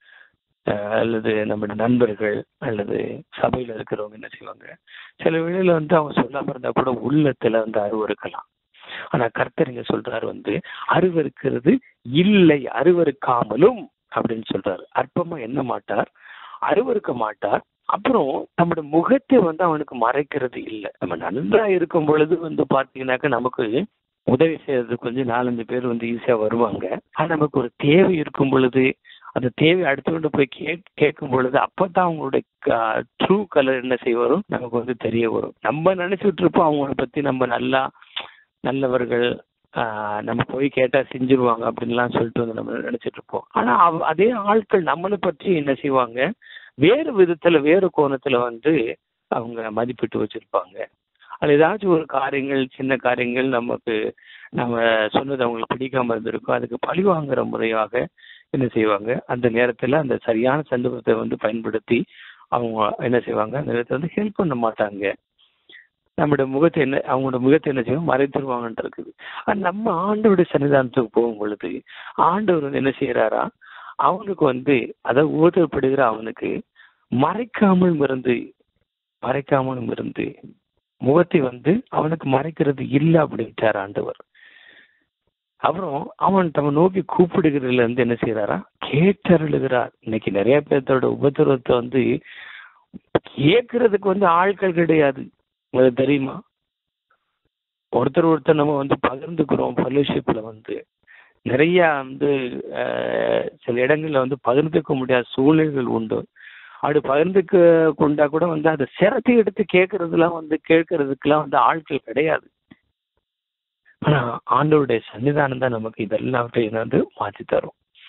அஹ், அல்லது நம்முடைய நண்பர்கள் அல்லது சபையில இருக்கிறவங்க என்ன செய்வாங்க சில வேளையில வந்து அவங்க சொல்லாம இருந்தா கூட உள்ளத்துல வந்து அருவருக்கலாம் ஆனா கர்த்தர் இங்க சொல்றாரு வந்து அருவருக்கிறது இல்லை அருவருக்காமலும் அப்படின்னு சொல்றாரு அற்பமா என்ன மாட்டார் அருவருக்க மாட்டார் அப்புறம் நம்முடைய முகத்தை வந்து அவனுக்கு மறைக்கிறது இல்லை நம்ம நன்றா இருக்கும் பொழுது வந்து பாத்தீங்கன்னாக்க நமக்கு உதவி செய்யறதுக்கு கொஞ்சம் நாலஞ்சு பேர் வந்து ஈஸியா வருவாங்க ஆனா நமக்கு ஒரு தேவை இருக்கும் பொழுது அந்த தேவை அடுத்தவங்க போய் கே கேட்கும் பொழுது அப்பதான் அவங்களுடைய ட்ரூ கலர் என்ன செய்ய வரும் நமக்கு வந்து தெரிய வரும் நம்ம நினைச்சிட்டு இருப்போம் அவங்கள பத்தி நம்ம நல்லா நல்லவர்கள் ஆஹ் நம்ம போய் கேட்டா செஞ்சிருவாங்க அப்படின்லாம் சொல்லிட்டு வந்து நம்ம நினைச்சிட்டு இருப்போம் ஆனா அவ- அதே ஆட்கள் நம்மளை பற்றி என்ன செய்வாங்க வேறு விதத்துல வேறு கோணத்துல வந்து அவங்க மதிப்பிட்டு வச்சிருப்பாங்க அது ஏதாச்சும் ஒரு காரியங்கள் சின்ன காரியங்கள் நமக்கு நம்ம சொன்னது அவங்களுக்கு பிடிக்காம இருந்திருக்கும் அதுக்கு பழி வாங்குற முறையாக என்ன செய்வாங்க அந்த நேரத்துல அந்த சரியான சந்தர்ப்பத்தை வந்து பயன்படுத்தி அவங்க என்ன செய்வாங்க அந்த நேரத்துல வந்து ஹெல்ப் பண்ண மாட்டாங்க நம்முடைய முகத்தை என்ன அவங்களோட முகத்தை என்ன செய்வோம் மறைத்துருவாங்கன்ட்டு இருக்குது ஆனா நம்ம ஆண்டவருடைய சன்னிதானத்துக்கு போகும் பொழுது ஆண்டவர் வந்து என்ன செய்யறாரா அவனுக்கு வந்து அதை ஊதப்படுகிற அவனுக்கு மறைக்காமலும் இருந்து மறைக்காமலும் இருந்து முகத்தை வந்து அவனுக்கு மறைக்கிறது இல்லை அப்படின்ட்டார் ஆண்டவர் அப்புறம் அவன் தம்ம நோக்கி கூப்பிடுகிறதுல இருந்து என்ன செய்யறாரா கேட்டருளுகிறார் இன்னைக்கு நிறைய பேர்த்தோட உபத்திரவத்தை வந்து கேட்கறதுக்கு வந்து ஆட்கள் கிடையாது உங்களுக்கு தெரியுமா ஒருத்தர் ஒருத்தர் நம்ம வந்து பகிர்ந்துக்கிறோம் ஃபெலோஷிப்ல வந்து நிறைய வந்து அஹ், சில இடங்கள்ல வந்து பகிர்ந்துக்க முடியாத சூழ்நிலைகள் உண்டு அப்படி பகிர்ந்துக்க கொண்டா கூட வந்து அதை சிரத்தை எடுத்து கேட்கறதுலாம் வந்து கேட்கறதுக்கெல்லாம் வந்து ஆட்கள் கிடையாது ஆனா ஆண்டவருடைய சன்னிதானம் தான் நமக்கு இதெல்லாவற்றையும் வந்து மாற்றி தரும்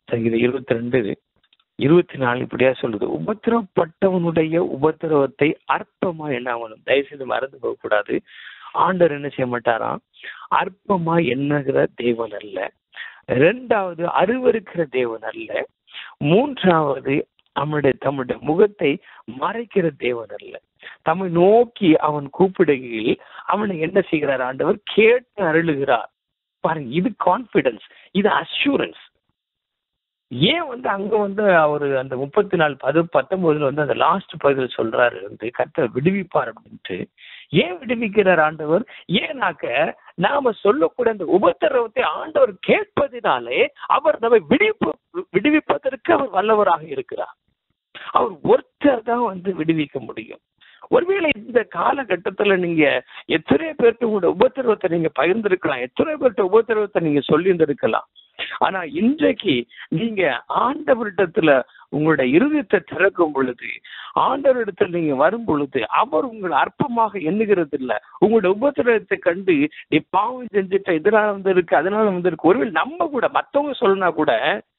சங்கீதம் இருபத்தி ரெண்டு இருபத்தி நாலு இப்படியா சொல்லுது உபத்திரப்பட்டவனுடைய உபத்திரவத்தை அற்பமா எண்ணாமலும் தயவுசெய்து மறந்து போக கூடாது ஆண்டவர் என்ன செய்ய மாட்டாராம் அற்பமா எண்ணுகிற தேவன் அல்ல இரண்டாவது அருவருக்கிற தேவன் அல்ல மூன்றாவது நம்முடைய தம்முடைய முகத்தை மறைக்கிற தேவன் அல்ல தம்மை நோக்கி அவன் கூப்பிடுகையில் அவனை என்ன செய்கிறார் ஆண்டவர் கேட்டு அருளுகிறார் பாருங்க இது கான்பிடன்ஸ் இது அஷூரன்ஸ் ஏன் வந்து அங்க வந்து அவரு அந்த முப்பத்தி நாலு பது பத்தொன்பதுல வந்து அந்த லாஸ்ட் பகுதியில் சொல்றாரு வந்து கர்த்தர் விடுவிப்பார் அப்படின்ட்டு ஏன் விடுவிக்கிறார் ஆண்டவர் ஏனாக்க நாம சொல்லக்கூடிய அந்த உபத்திரவத்தை ஆண்டவர் கேட்பதினாலே அவர் நம்மை விடுவிப்பு விடுவிப்பதற்கு அவர் வல்லவராக இருக்கிறார் அவர் ஒருத்தர் தான் வந்து விடுவிக்க முடியும் ஒருவேளை இந்த காலகட்டத்துல நீங்க எத்தனை பேருக்கு உங்களோட உபத்திரவத்தை நீங்க பகிர்ந்திருக்கலாம் எத்தனை பேர்கிட்ட உபத்திரவத்தை நீங்க சொல்லியிருந்திருக்கலாம் ஆனா இன்றைக்கு நீங்க ஆண்டவரிடத்துல உங்களுடைய இருதயத்தை திறக்கும் பொழுது ஆண்டவரிடத்தில் நீங்க வரும் பொழுது அவர் உங்களை அற்பமாக எண்ணுகிறது இல்ல உங்களோட உபத்திரவத்தை கண்டு நீ பாவம் செஞ்சுட்ட இதனால வந்திருக்கு அதனால வந்திருக்கு ஒருவேளை நம்ம கூட மத்தவங்க சொல்லுனா கூட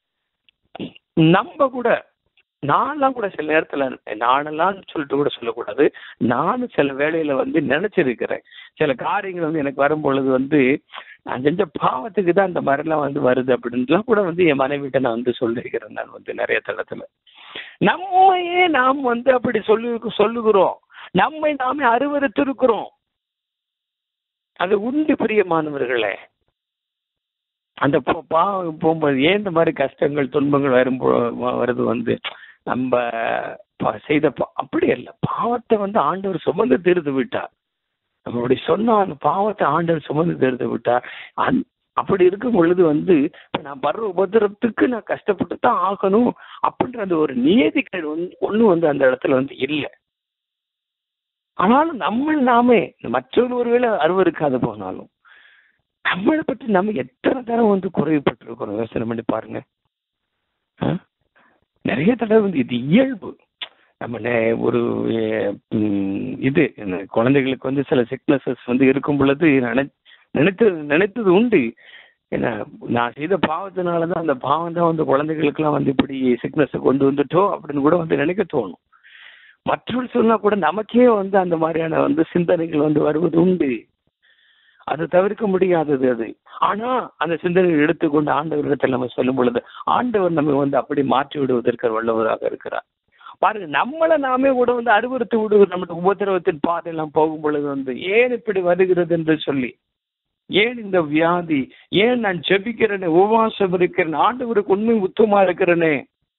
நம்ம கூட நான்லாம் கூட சில நேரத்துல நானெல்லாம் சொல்லிட்டு கூட சொல்லக்கூடாது நானும் சில வேலையில வந்து நினைச்சிருக்கிறேன் சில காரியங்கள் வந்து எனக்கு வரும் பொழுது வந்து நான் செஞ்ச பாவத்துக்கு தான் இந்த மாதிரிலாம் வந்து வருது அப்படின்ட்டுலாம் கூட வந்து என் மனைவிட்ட நான் வந்து சொல்லியிருக்கிறேன் நான் வந்து நிறைய தளத்துல நம்மையே நாம் வந்து அப்படி சொல்லி சொல்லுகிறோம் நம்மை நாமே அருவறுத்திருக்கிறோம் அது உண்டு பிரியமானவர்களே அந்த பாவம் போகும்போது ஏன் இந்த மாதிரி கஷ்டங்கள் துன்பங்கள் வரும் வருது வந்து நம்ம செய்த அப்படி அல்ல பாவத்தை வந்து ஆண்டவர் சுமந்து தீர்த்து விட்டார் நம்ம அப்படி சொன்னா அந்த பாவத்தை ஆண்டவர் சுமந்து தீர்த்து விட்டார் அந் அப்படி இருக்கும் பொழுது வந்து நான் படுற உபதிரத்துக்கு நான் கஷ்டப்பட்டு தான் ஆகணும் அப்படின்ற அந்த ஒரு நியதிகள் ஒண்ணு வந்து அந்த இடத்துல வந்து இல்லை ஆனாலும் நம்ம நாமே மற்றொரு ஒருவேளை அருவருக்காது போனாலும் நம்மளை பற்றி நம்ம எத்தனை தடவை வந்து குறைவுபட்டிருக்கிறோம் யோசனை பண்ணி பாருங்க நிறைய தடவை வந்து இது இயல்பு நம்ம ஒரு இது குழந்தைகளுக்கு வந்து சில சிக்னஸஸ் வந்து இருக்கும் பொழுது நினை நினைத்தது நினைத்தது உண்டு ஏன்னா நான் செய்த பாவத்தினால தான் அந்த பாவம் தான் வந்து குழந்தைகளுக்கெல்லாம் வந்து இப்படி சிக்னஸை கொண்டு வந்துட்டோ அப்படின்னு கூட வந்து நினைக்க தோணும் மற்றவர்கள் சொன்னா கூட நமக்கே வந்து அந்த மாதிரியான வந்து சிந்தனைகள் வந்து வருவது உண்டு அது தவிர்க்க முடியாதது அது ஆனா அந்த சிந்தனையை எடுத்துக்கொண்டு ஆண்டவரிடத்தில் நம்ம சொல்லும் பொழுது ஆண்டவர் நம்ம வந்து அப்படி மாற்றி விடுவதற்கு வல்லவராக இருக்கிறார் பாருங்க நம்மளை நாமே கூட வந்து அறிவுறுத்தி விடுவது நம்முடைய உபதிரவத்தின் பாதையெல்லாம் போகும் பொழுது வந்து ஏன் இப்படி வருகிறது என்று சொல்லி ஏன் இந்த வியாதி ஏன் நான் ஜெபிக்கிறேனே உபவாசம் இருக்கிறேன் ஆண்டவருக்கு உண்மை உத்தமா இருக்கிறேனே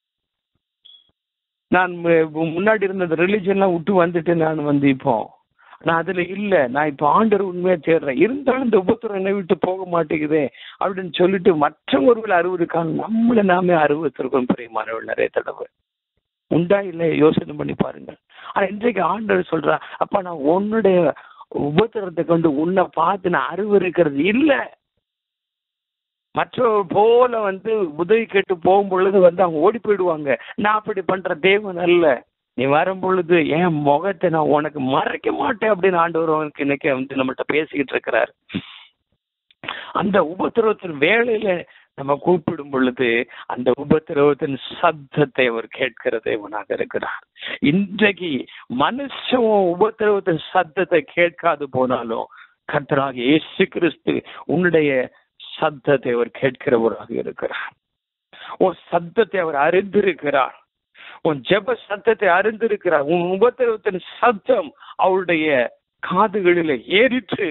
நான் முன்னாடி இருந்த ரிலிஜன்லாம் விட்டு வந்துட்டு நான் வந்து இப்போ நான் அதுல இல்ல நான் இப்ப ஆண்டர் உண்மையா தேடுறேன் இருந்தாலும் இந்த உபத்திரம் என்னை விட்டு போக மாட்டேங்குதே அப்படின்னு சொல்லிட்டு மற்றவர்கள் அறுவதுக்கான நம்மளை நாமே அறுபத்திருக்கோம் பிரியமானவர்கள் நிறைய தடவை உண்டா இல்லை யோசனை பண்ணி பாருங்க ஆனா இன்றைக்கு ஆண்டவர் சொல்றா அப்ப நான் உன்னுடைய உபத்திரத்தை கொண்டு உன்னை பார்த்து நான் அருவருக்கிறது இல்ல மற்றவர் போல வந்து உதவி கேட்டு போகும் பொழுது வந்து அவங்க ஓடி போயிடுவாங்க நான் அப்படி பண்ற தேவன் அல்ல நீ வரும் பொழுது என் முகத்தை நான் உனக்கு மறைக்க மாட்டேன் அப்படின்னு ஆண்டவர் அவனுக்கு இன்னைக்கு வந்து நம்மகிட்ட பேசிக்கிட்டு இருக்கிறார் அந்த உபத்திரவத்தின் வேலையில நம்ம கூப்பிடும் பொழுது அந்த உபத்திரவத்தின் சத்தத்தை அவர் கேட்கிற தேவனாக இருக்கிறார் இன்றைக்கு மனுஷன் உபத்திரவத்தின் சத்தத்தை கேட்காது போனாலும் கர்த்தராக இயேசு கிறிஸ்து உன்னுடைய சத்தத்தை அவர் கேட்கிறவராக இருக்கிறார் உன் சத்தத்தை அவர் அறிந்திருக்கிறார் உன் ஜெப சத்தத்தை அறிந்திருக்கிறார் உன் உபத்திரவத்தின் சத்தம் அவருடைய காதுகளில ஏறிற்று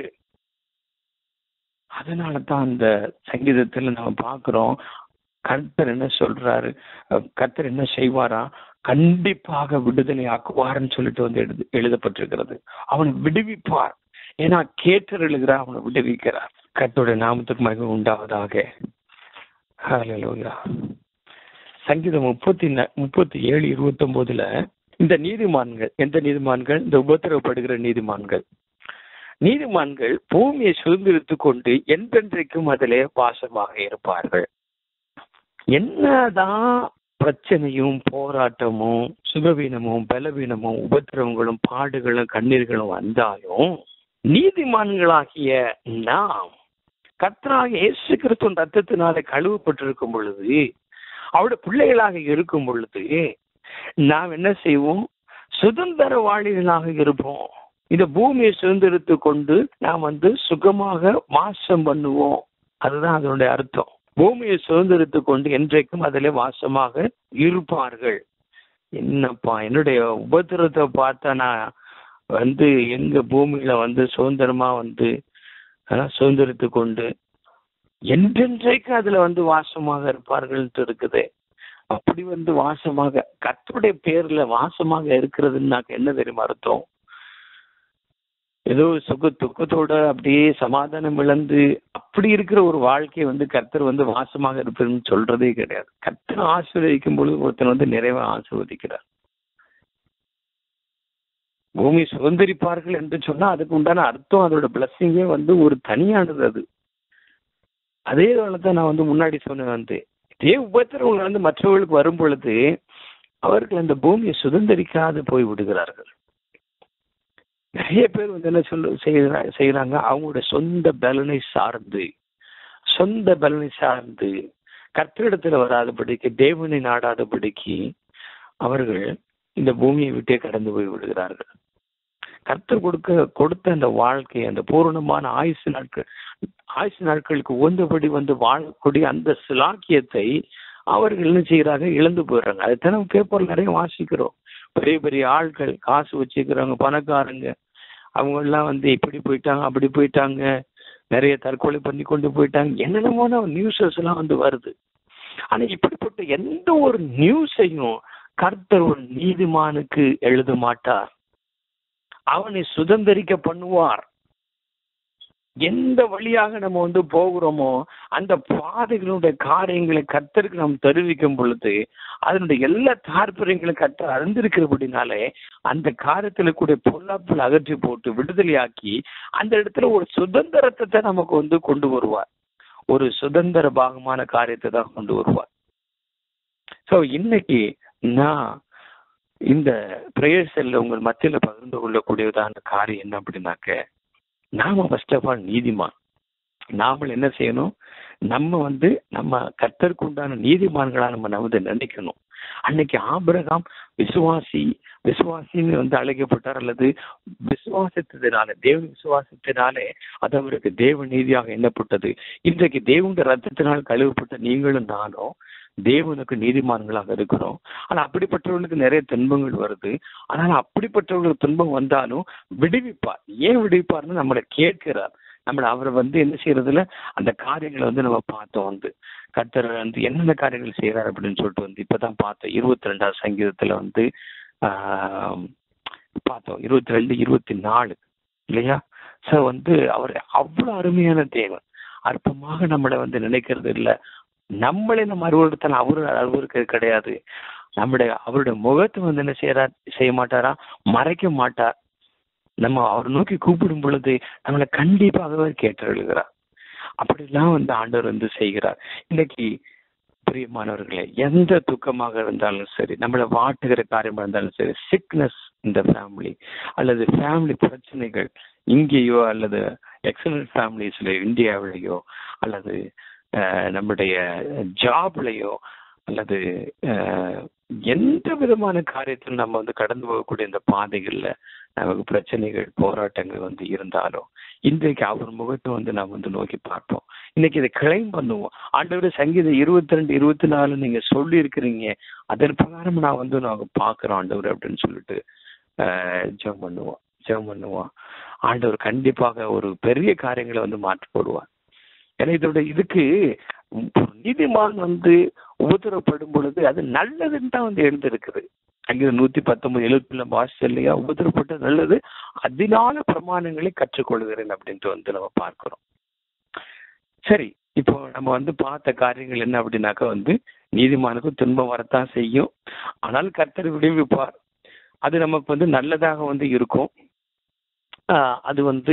அதனால தான் அந்த சங்கீதத்துல நம்ம பார்க்கிறோம் கர்த்தர் என்ன சொல்றாரு கர்த்தர் என்ன செய்வாரா கண்டிப்பாக விடுதலை ஆக்குவார்னு சொல்லிட்டு வந்து எழுது எழுதப்பட்டிருக்கிறது அவனை விடுவிப்பார் ஏன்னா கேட்டர் எழுகிறார் அவனை விடுவிக்கிறார் கர்த்தருடைய நாமத்துக்கு மகிமை உண்டாவதாக ஹalleluya சங்கீதம் முப்பத்தி முப்பத்தி ஏழு இருபத்தி ஒன்பதுல இந்த நீதிமான்கள் எந்த நீதிமான்கள் இந்த உபத்திரவப்படுகிற நீதிமான்கள் நீதிமான்கள் பூமியை சுதந்திரித்து கொண்டு என்றென்றைக்கும் அதிலே வாசமாக இருப்பார்கள் என்னதான் பிரச்சனையும் போராட்டமும் சுகவீனமும் பலவீனமும் உபத்திரவங்களும் பாடுகளும் கண்ணீர்களும் வந்தாலும் நீதிமான்களாகிய நாம் கர்த்தராக இயேசு கிறிஸ்துவின் ரத்தத்தினாலே கழுவப்பட்டிருக்கும் பொழுது அவருடைய பிள்ளைகளாக இருக்கும் பொழுது நாம் என்ன செய்வோம் சுதந்திரவாளிகளாக இருப்போம் இந்த பூமியை சுதந்திரத்து கொண்டு நாம் வந்து சுகமாக வாசம் பண்ணுவோம் அதுதான் அதனுடைய அர்த்தம் பூமியை சுதந்திரத்து கொண்டு என்றைக்கும் அதிலே வாசமாக இருப்பார்கள் என்னப்பா என்னுடைய உபத்திரத்தை பார்த்தா நான் வந்து எங்க பூமியில வந்து சுதந்திரமா வந்து அஹ், சுதந்திரத்து கொண்டு என்றென்றைக்கு அதுல வந்து வாசமாக இருப்பார்கள் இருக்குது அப்படி வந்து வாசமாக கர்த்தருடைய பேர்ல வாசமாக இருக்கிறதுனாக்க என்ன தெரியுமா அர்த்தம் ஏதோ சுக துக்கத்தோட அப்படியே சமாதானம் இழந்து அப்படி இருக்கிற ஒரு வாழ்க்கையை வந்து கர்த்தர் வந்து வாசமாக இருப்பதுன்னு சொல்றதே கிடையாது கர்த்தர் ஆசீர்வதிக்கும் பொழுது ஒருத்தன் வந்து நிறைவா ஆசீர்வதிக்கிறார் பூமி சுதந்திரிப்பார்கள் என்று சொன்னா அதுக்கு உண்டான அர்த்தம் அதோட பிளஸ்ஸிங்கே வந்து ஒரு தனியானது அது அதே தான் நான் வந்து முன்னாடி சொன்னேன் வந்து இதே உபத்திரவங்கள் வந்து மற்றவர்களுக்கு வரும் பொழுது அவர்கள் அந்த பூமியை சுதந்திரிக்காது போய் விடுகிறார்கள் நிறைய பேர் வந்து என்ன சொல்ல செய்யறா செய்யறாங்க அவங்களுடைய சொந்த பலனை சார்ந்து சொந்த பலனை சார்ந்து கர்த்தரிடத்துல வராதபடிக்கு தேவனை நாடாதபடிக்கு அவர்கள் இந்த பூமியை விட்டே கடந்து போய் விடுகிறார்கள் கர்த்தர் கொடுக்க கொடுத்த அந்த வாழ்க்கை அந்த பூரணமான ஆயுசு நாட்கள் ஆயுசு நாட்களுக்கு உகந்தபடி வந்து வாழக்கூடிய அந்த சிலாக்கியத்தை அவர்கள் என்ன செய்யறாங்க இழந்து போயிடுறாங்க அதை தினம் பேப்பர் நிறைய வாசிக்கிறோம் பெரிய பெரிய ஆட்கள் காசு வச்சுக்கிறவங்க பணக்காரங்க அவங்க எல்லாம் வந்து இப்படி போயிட்டாங்க அப்படி போயிட்டாங்க நிறைய தற்கொலை பண்ணி கொண்டு போயிட்டாங்க என்னென்னமான நியூஸஸ் எல்லாம் வந்து வருது ஆனா இப்படிப்பட்ட எந்த ஒரு நியூஸையும் கர்த்தர் ஒரு நீதிமானுக்கு எழுத மாட்டார் அவனை சுதந்திரிக்க பண்ணுவார் எந்த வழியாக நம்ம வந்து போகிறோமோ அந்த பாதைகளுடைய காரியங்களை கர்த்தருக்கு நாம் தெரிவிக்கும் பொழுது அதனுடைய எல்லா தாற்பயங்களும் கர்த்தர் அறிந்திருக்கிறபடினாலே அந்த காரியத்துல கூட பொல்லாப்பில் அகற்றி போட்டு விடுதலையாக்கி அந்த இடத்துல ஒரு சுதந்திரத்தை நமக்கு வந்து கொண்டு வருவார் ஒரு சுதந்திர பாகமான காரியத்தை தான் கொண்டு வருவார் சோ இன்னைக்கு நான் இந்த பிரேயர் செல்ல உங்கள் மத்தியில பகிர்ந்து கொள்ளக்கூடியதான காரியம் என்ன அப்படின்னாக்க நாம ஃபர்ஸ்ட் ஆஃப் ஆல் நீதிமான் நாமள் என்ன செய்யணும் நம்ம வந்து நம்ம கர்த்தருக்கு உண்டான நீதிமான்களா நம்ம வந்து நினைக்கணும் அன்னைக்கு ஆபிரகாம் விசுவாசி விசுவாசின்னு வந்து அழைக்கப்பட்டார் அல்லது விசுவாசத்தினால தேவன் விசுவாசத்தினாலே அது அவருக்கு தேவ நீதியாக எண்ணப்பட்டது இன்றைக்கு தேவனுடைய ரத்தத்தினால் கழுவப்பட்ட நீங்களும் நானும் தேவனுக்கு நீதிமான்களாக இருக்கிறோம் ஆனா அப்படிப்பட்டவர்களுக்கு நிறைய துன்பங்கள் வருது ஆனால் அப்படிப்பட்டவர்களுக்கு துன்பம் வந்தாலும் விடுவிப்பார் ஏன் விடுவிப்பார்னு நம்மளை கேட்கிறார் நம்மள அவரை வந்து என்ன செய்யறதுல அந்த காரியங்களை வந்து நம்ம பார்த்தோம் வந்து கர்த்தர் வந்து என்னென்ன காரியங்கள் செய்யறாரு அப்படின்னு சொல்லிட்டு வந்து இப்பதான் பார்த்தோம் இருபத்தி ரெண்டாவது சங்கீதத்துல வந்து ஆஹ் பார்த்தோம் இருபத்தி ரெண்டு இருபத்தி நாலு இல்லையா சோ வந்து அவர் அவ்வளவு அருமையான தேவன் அற்பமாக நம்மளை வந்து நினைக்கிறது இல்ல நம்மளே நம்ம அருவறுத்தல் அவரு அருவருக்கிறது கிடையாது நம்முடைய அவருடைய முகத்தை வந்து என்ன செய்யறார் செய்ய மாட்டாரா மறைக்க மாட்டார் நம்ம அவர் நோக்கி கூப்பிடும் பொழுது நம்மளை கண்டிப்பாக அவர் கேட்டருகிறார் அப்படிலாம் வந்து ஆண்டவர் வந்து செய்கிறார் இன்னைக்கு பிரியமானவர்களே எந்த துக்கமாக இருந்தாலும் சரி நம்மளை வாட்டுகிற காரியமா இருந்தாலும் சரி சிக்னஸ் இந்த ஃபேமிலி அல்லது ஃபேமிலி பிரச்சனைகள் இங்கேயோ அல்லது எக்ஸலன்ட் ஃபேமிலிஸ்ல இந்தியாவிலேயோ அல்லது அஹ், நம்முடைய ஜாப்லயோ அல்லது அஹ், எந்த விதமான காரியத்தில் நம்ம வந்து கடந்து போகக்கூடிய இந்த பாதைகள்ல நமக்கு பிரச்சனைகள் போராட்டங்கள் வந்து இருந்தாலும் இன்றைக்கு அவர் முகத்தை வந்து நாம் வந்து நோக்கி பார்ப்போம் இன்னைக்கு இதை கிளைம் பண்ணுவோம் ஆண்டவர் சங்கீதம் இருபத்தி ரெண்டு இருபத்தி நாலு நீங்க சொல்லி இருக்கிறீங்க அதன் பிரகாரம் நான் வந்து நாங்க பாக்குறோம் ஆண்டவர் அப்படின்னு சொல்லிட்டு ஜெபம் பண்ணுவோம் ஜெபம் பண்ணுவோம் ஆண்டவர் கண்டிப்பாக ஒரு பெரிய காரியங்களை வந்து மாற்றி போடுவார் ஏன்னா இதோட இதுக்கு ஒரு நீதிமான் வந்து உபத்திரப்படும் பொழுது அது நல்லதுன்னு தான் வந்து எழுந்திருக்குது அங்கே நூத்தி பத்தொன்பது எழுபத்தி வாசிச்சு இல்லையா உபத்திரப்பட்டது நல்லது அதனால பிரமாணங்களை கற்றுக்கொள்கிறேன் அப்படின்ட்டு வந்து நம்ம பார்க்கிறோம் சரி இப்போ நம்ம வந்து பார்த்த காரியங்கள் என்ன அப்படின்னாக்கா வந்து நீதிமானுக்கு துன்பம் வரத்தான் செய்யும் ஆனால் கர்த்தர் விடுவிப்பார் அது நமக்கு வந்து நல்லதாக வந்து இருக்கும் ஆஹ் அது வந்து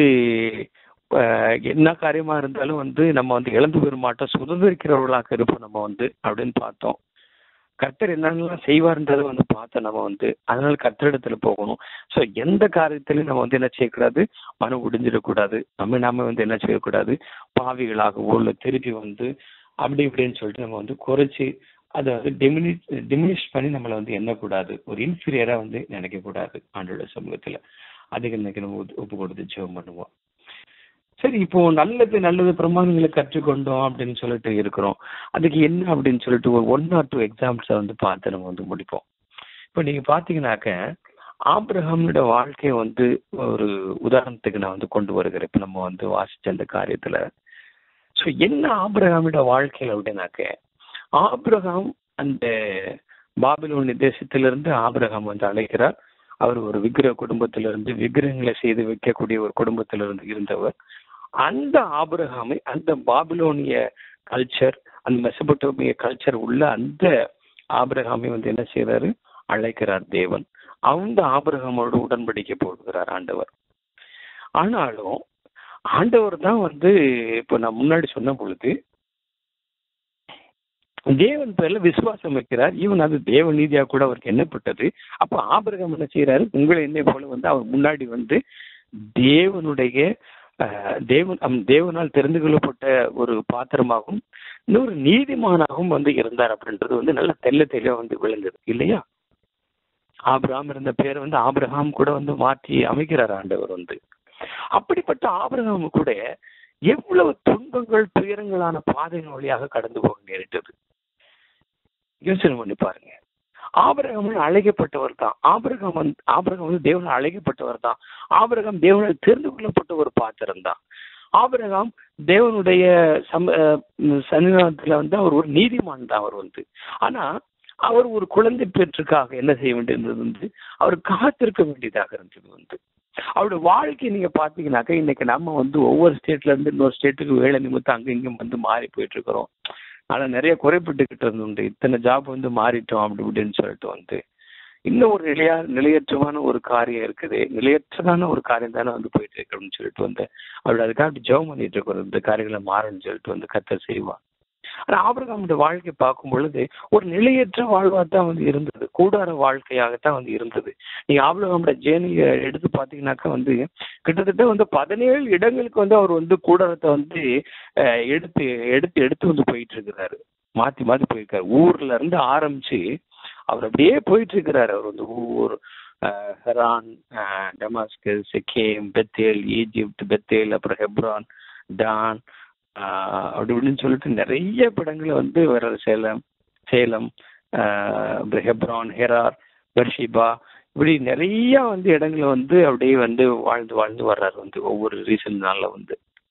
ஆஹ் என்ன காரியமா இருந்தாலும் வந்து நம்ம வந்து இழந்து பெற மாட்டோம் சுதந்திரிக்கிறவர்களாக இருப்போம் நம்ம வந்து அப்படின்னு பார்த்தோம் கர்த்தர் என்னென்னலாம் செய்வார்ன்றதை வந்து பார்த்தோம் நம்ம வந்து அதனால கர்த்தரிடத்துல போகணும் ஸோ எந்த காரியத்திலையும் நம்ம வந்து என்ன செய்யக்கூடாது மனம் உடிஞ்சிடக்கூடாது நம்ம நாம வந்து என்ன செய்யக்கூடாது பாவிகளாகவோ இல்லை திருப்பி வந்து அப்படி இப்படின்னு சொல்லிட்டு நம்ம வந்து குறைச்சி அதை வந்து டிமினிஷ் டிமினிஷ் பண்ணி நம்மளை வந்து எண்ணக்கூடாது ஒரு இன்ஃபீரியரா வந்து நினைக்க கூடாது ஆண்டோட சமூகத்துல அதுக்கு இன்னைக்கு நம்ம ஒப்பு- ஒப்பு கொடுத்து ஜெபம் பண்ணுவோம் சரி இப்போ நல்லது நல்லது பிரமாணங்களை கற்றுக்கொண்டோம் அப்படின்னு சொல்லிட்டு இருக்கிறோம் அதுக்கு என்ன அப்படின்னு சொல்லிட்டு ஒரு ஒன் ஆர் டூ எக்ஸாம்பிள்ஸை வந்து பார்த்து நம்ம வந்து முடிப்போம் இப்போ நீங்க பாத்தீங்கன்னாக்க ஆபிரகாமோட வாழ்க்கையை வந்து ஒரு உதாரணத்துக்கு நான் வந்து கொண்டு வருகிறேன் இப்போ நம்ம வந்து வாசிச்ச அந்த காரியத்துல ஸோ என்ன ஆபிரகாமோட வாழ்க்கை அப்படின்னாக்க ஆபிரகாம் அந்த பாபிலோனி தேசத்திலிருந்து ஆபிரகாம் வந்து அழைக்கிறார் அவர் ஒரு விக்கிரக குடும்பத்திலிருந்து விக்கிரகங்களை செய்து வைக்கக்கூடிய ஒரு குடும்பத்திலிருந்து இருந்தவர் அந்த ஆபிரகாமை அந்த பாபிலோனிய கல்ச்சர் அந்த மெசபட்டோமிய கல்ச்சர் உள்ள அந்த ஆபிரகாமை வந்து என்ன செய்யறாரு அழைக்கிறார் தேவன் அந்த ஆபிரகாமோட உடன்படிக்கை போடுகிறார் ஆண்டவர் ஆனாலும் ஆண்டவர் தான் வந்து இப்போ நான் முன்னாடி சொன்ன பொழுது தேவன் பேர்ல விசுவாசம் வைக்கிறார் ஈவன் அது தேவ நீதியா கூட அவருக்கு எண்ணப்பட்டது அப்ப ஆபிரகாம் என்ன செய்யறாரு உங்களை என்னை போல வந்து அவர் முன்னாடி வந்து தேவனுடைய அஹ், தேவன் அம், தேவனால் தெரிந்து கொள்ளப்பட்ட ஒரு பாத்திரமாகவும் இன்னொரு நீதிமானாகவும் வந்து இருந்தார் அப்படின்றது வந்து நல்ல தெல்ல தெளிவா வந்து விளங்குது இல்லையா ஆபிரகாம் இருந்த பேரை வந்து ஆபிரகாம் கூட வந்து மாற்றி அமைக்கிறார் ஆண்டவர் வந்து அப்படிப்பட்ட ஆபிரகாம் கூட எவ்வளவு துன்பங்கள் துயரங்களான பாதையின் வழியாக கடந்து போக நேரிட்டது யோசனை பண்ணி பாருங்க ஆபிரகாம் அழைக்கப்பட்டவர் தான் ஆபிரகாம் வந்து ஆபிரகாம் வந்து தேவனால் அழைக்கப்பட்டவர் தான் ஆபிரகாம் தேவனால் தெரிந்து கொள்ளப்பட்ட ஒரு பாத்திரம் தான் ஆபிரகாம் தேவனுடைய சம அஹ் சன்னிதானத்துல வந்து அவர் ஒரு நீதிமான் தான் அவர் வந்து ஆனா அவர் ஒரு குழந்தை பெற்றுக்காக என்ன செய்ய வேண்டியிருந்தது வந்து அவர் காத்திருக்க வேண்டியதாக இருந்தது வந்து அவருடைய வாழ்க்கை நீங்க பாத்தீங்கன்னாக்கா இன்னைக்கு நம்ம வந்து ஒவ்வொரு ஸ்டேட்ல இருந்து இன்னொரு ஸ்டேட்டுக்கு வேலை நிமித்தம் அங்க இங்கும் வந்து மாறி போயிட்டு இருக்கிறோம் ஆனா நிறைய குறைப்பட்டுக்கிட்டு இருந்துண்டு இத்தனை ஜாப் வந்து மாறிட்டோம் அப்படி இப்படின்னு சொல்லிட்டு வந்து இன்னும் ஒரு நிலையா நிலையற்றமான ஒரு காரியம் இருக்குது நிலையற்றதான ஒரு காரியம் தானே வந்து போயிட்டு இருக்கணும்னு சொல்லிட்டு வந்து அவரோட அதுக்காக அப்படி ஜெபம் பண்ணிட்டு இருக்கிறோம் இந்த காரியங்களை மாறணும்னு சொல்லிட்டு வந்து கத்த செய்வான் ஆனா ஆபிரகாமுடைய வாழ்க்கை பார்க்கும் பொழுது ஒரு நிலையற்ற வாழ்வா தான் வந்து இருந்தது கூடார வாழ்க்கையாகத்தான் வந்து இருந்தது நீங்க ஆபிரகாமுடைய ஜேர்னியை எடுத்து பாத்தீங்கன்னாக்கா வந்து கிட்டத்தட்ட வந்து பதினேழு இடங்களுக்கு வந்து அவர் வந்து கூடாரத்தை வந்து அஹ், எடுத்து எடுத்து எடுத்து வந்து போயிட்டு இருக்கிறாரு மாத்தி மாத்தி போயிருக்காரு ஊர்ல இருந்து ஆரம்பிச்சு அவர் அப்படியே போயிட்டு இருக்கிறாரு அவர் வந்து ஊர் அஹ், ஹெரான் அஹ், Damascus Shechem Bethel Egypt Bethel அப்புறம் ஹெப்ரான் டான் ஆஹ் அப்படி இப்படின்னு சொல்லிட்டு நிறைய படங்களை வந்து வர்றாரு சேலம் சேலம் ஆஹ் அப்புறம் ஹெப்ரான் ஹெரார் பெர்ஷிபா இப்படி நிறைய வந்து இடங்களை வந்து அப்படியே வந்து வாழ்ந்து வாழ்ந்து வர்றாரு வந்து ஒவ்வொரு ரீசன் நாள்ல வந்து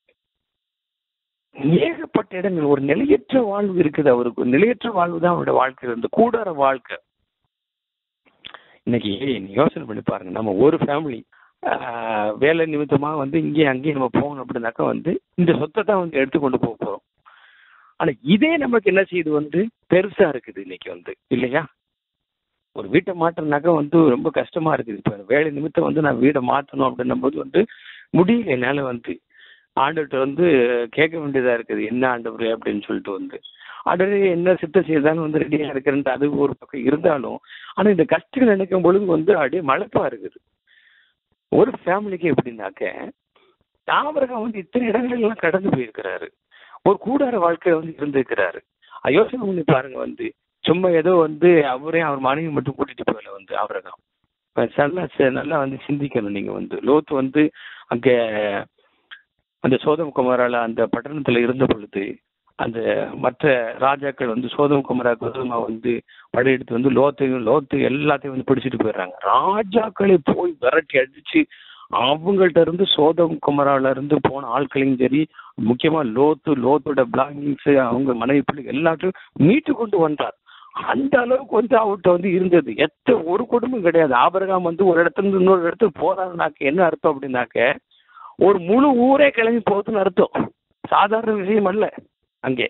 ஏகப்பட்ட இடங்கள் ஒரு நிலையற்ற வாழ்வு இருக்குது அவருக்கு ஒரு நிலையற்ற வாழ்வு தான் அவருடைய வாழ்க்கை இருந்து கூடார வாழ்க்கை இன்னைக்கு நீ யோசனை பண்ணி பாருங்க நம்ம ஒரு ஃபேமிலி வேலை நிமித்தமா வந்து இங்கேயும் அங்கேயும் நம்ம போகணும் அப்படின்னாக்கா வந்து இந்த சொத்தை தான் வந்து எடுத்து கொண்டு போக போறோம் ஆனா இதே நமக்கு என்ன செய்யுது வந்து பெருசா இருக்குது இன்னைக்கு வந்து இல்லையா ஒரு வீட்டை மாற்றணுனாக்கா வந்து ரொம்ப கஷ்டமா இருக்குது இப்ப வேலை நிமித்தம் வந்து நான் வீடை மாற்றணும் அப்படின்னும் போது வந்து முடியல என்னால வந்து ஆண்டவர்கிட்ட வந்து கேட்க வேண்டியதா இருக்குது என்ன ஆண்டவர் அப்படின்னு சொல்லிட்டு வந்து ஆண்டவரே என்ன சித்த செய்தாலும் வந்து ரெடியா இருக்கிறேன்ட்டு அது ஒரு பக்கம் இருந்தாலும் ஆனா இந்த கஷ்டங்கள் நினைக்கும் பொழுது வந்து அப்படியே மலைப்பா இருக்குது ஒரு ஃபேமிலிக்கு எப்படின்னாக்க தாமரகம் வந்து இத்தனை இடங்கள்லாம் கடந்து போயிருக்கிறாரு ஒரு கூடார வாழ்க்கையில வந்து இருந்திருக்கிறாரு அது யோசனை பண்ணி பாருங்க வந்து சும்மா ஏதோ வந்து அவரே அவர் மனைவி மட்டும் கூட்டிட்டு போகல வந்து ஆபரகம் நல்லா ச- நல்லா வந்து சிந்திக்கணும் நீங்க வந்து லோத்து வந்து அங்க அந்த சோதம் குமாரால அந்த பட்டணத்துல இருந்த பொழுது அந்த மற்ற ராஜாக்கள் வந்து சோதம் குமாராக்கு விரோதமா வந்து படையெடுத்து வந்து லோத்தையும் லோத்து எல்லாத்தையும் வந்து பிடிச்சிட்டு போயிடுறாங்க ராஜாக்களை போய் விரட்டி அடிச்சு அவங்கள்ட்ட இருந்து சோதம் குமரால இருந்து போன ஆட்களையும் சரி முக்கியமா லோத்து லோத்தோட பிளாங்கிங்ஸ் அவங்க மனைவி பிள்ளை எல்லாத்தையும் மீட்டு கொண்டு வந்தார் அந்த அளவுக்கு வந்து அவர்கிட்ட வந்து இருந்தது எத்த ஒரு குடும்பம் கிடையாது ஆபரகாம் வந்து ஒரு இடத்துல இருந்து இன்னொரு இடத்துக்கு போறாருனாக்க என்ன அர்த்தம் அப்படின்னாக்க ஒரு முழு ஊரே கிளம்பி போகுதுன்னு அர்த்தம் சாதாரண விஷயம் அல்ல அங்கே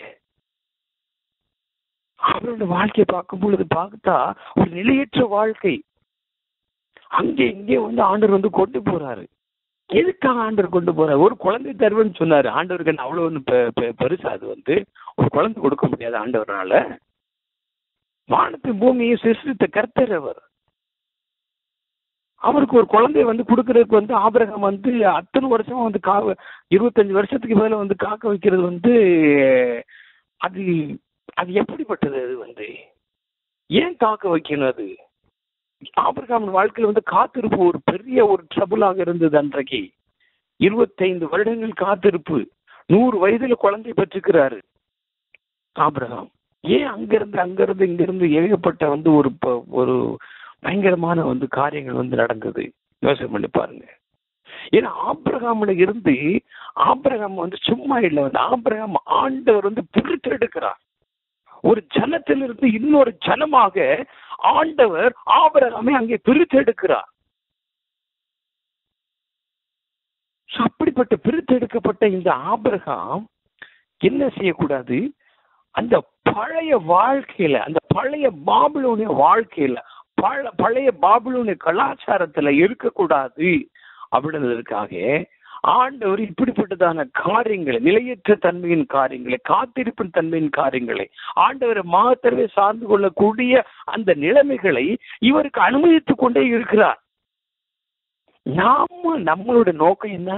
அவரோட வாழ்க்கையை பார்க்கும் பொழுது பார்த்தா ஒரு நிலையற்ற வாழ்க்கை அங்கே இங்கே வந்து ஆண்டவர் வந்து கொண்டு போறாரு எதுக்காக ஆண்டவர் கொண்டு போறாரு ஒரு குழந்தை தருவேன்னு சொன்னாரு ஆண்டவருக்கு என்ன அவ்வளவு ஒண்ணு பெ- பெ- பெருசா அது வந்து ஒரு குழந்தை கொடுக்க முடியாது ஆண்டவரால வானத்து பூமியை சிருஷ்டித்த கர்த்தர் அவர் அவருக்கு ஒரு குழந்தைய வந்து கொடுக்கறதுக்கு வந்து ஆபிரகாம் வந்து அத்தனை வருஷமா வந்து கா இருபத்தஞ்சு வருஷத்துக்கு மேல வந்து காக்க வைக்கிறது வந்து அது அது எப்படிப்பட்டது அது வந்து ஏன் காக்க வைக்கணும் அது ஆபிரகாம் வாழ்க்கையில வந்து காத்திருப்பு ஒரு பெரிய ஒரு ட்ரபுளாக இருந்தது அன்றைக்கு இருபத்தைந்து வருடங்கள் காத்திருப்பு நூறு வயதுல குழந்தை பெற்றுக்கிறாரு ஆபிரகாம் ஏன் அங்கிருந்து அங்கிருந்து இங்கிருந்து ஏகப்பட்ட வந்து ஒரு ப- ஒரு பயங்கரமான வந்து காரியங்கள் வந்து நடந்தது யோசனை பண்ணி பாருங்க ஏன்னா ஆபிரகாம்ல இருந்து ஆபிரகாம் வந்து சும்மா இல்லை வந்து ஆபிரகாம் ஆண்டவர் வந்து பிரித்தெடுக்கிறார் ஒரு ஜனத்திலிருந்து இன்னொரு ஜனமாக ஆண்டவர் ஆபிரகாமை அங்கே பிரித்தெடுக்கிறார் So, அப்படிப்பட்ட பிரித்தெடுக்கப்பட்ட இந்த ஆபிரகாம் என்ன செய்யக்கூடாது அந்த பழைய வாழ்க்கையில அந்த பழைய பாபிலோனிய வாழ்க்கையில பழ பழைய பாபிலோனிய கலாச்சாரத்துல இருக்கக்கூடாது அப்படின்றதுக்காக ஆண்டவர் இப்படிப்பட்டதான காரியங்களை நிலையற்ற தன்மையின் காரியங்களை காத்திருப்பின் தன்மையின் காரியங்களை ஆண்டவரை மாத்திரமே சார்ந்து கொள்ளக்கூடிய அந்த நிலைமைகளை இவருக்கு அனுமதித்துக் கொண்டே இருக்கிறார் நாம நம்மளோட நோக்கம் என்ன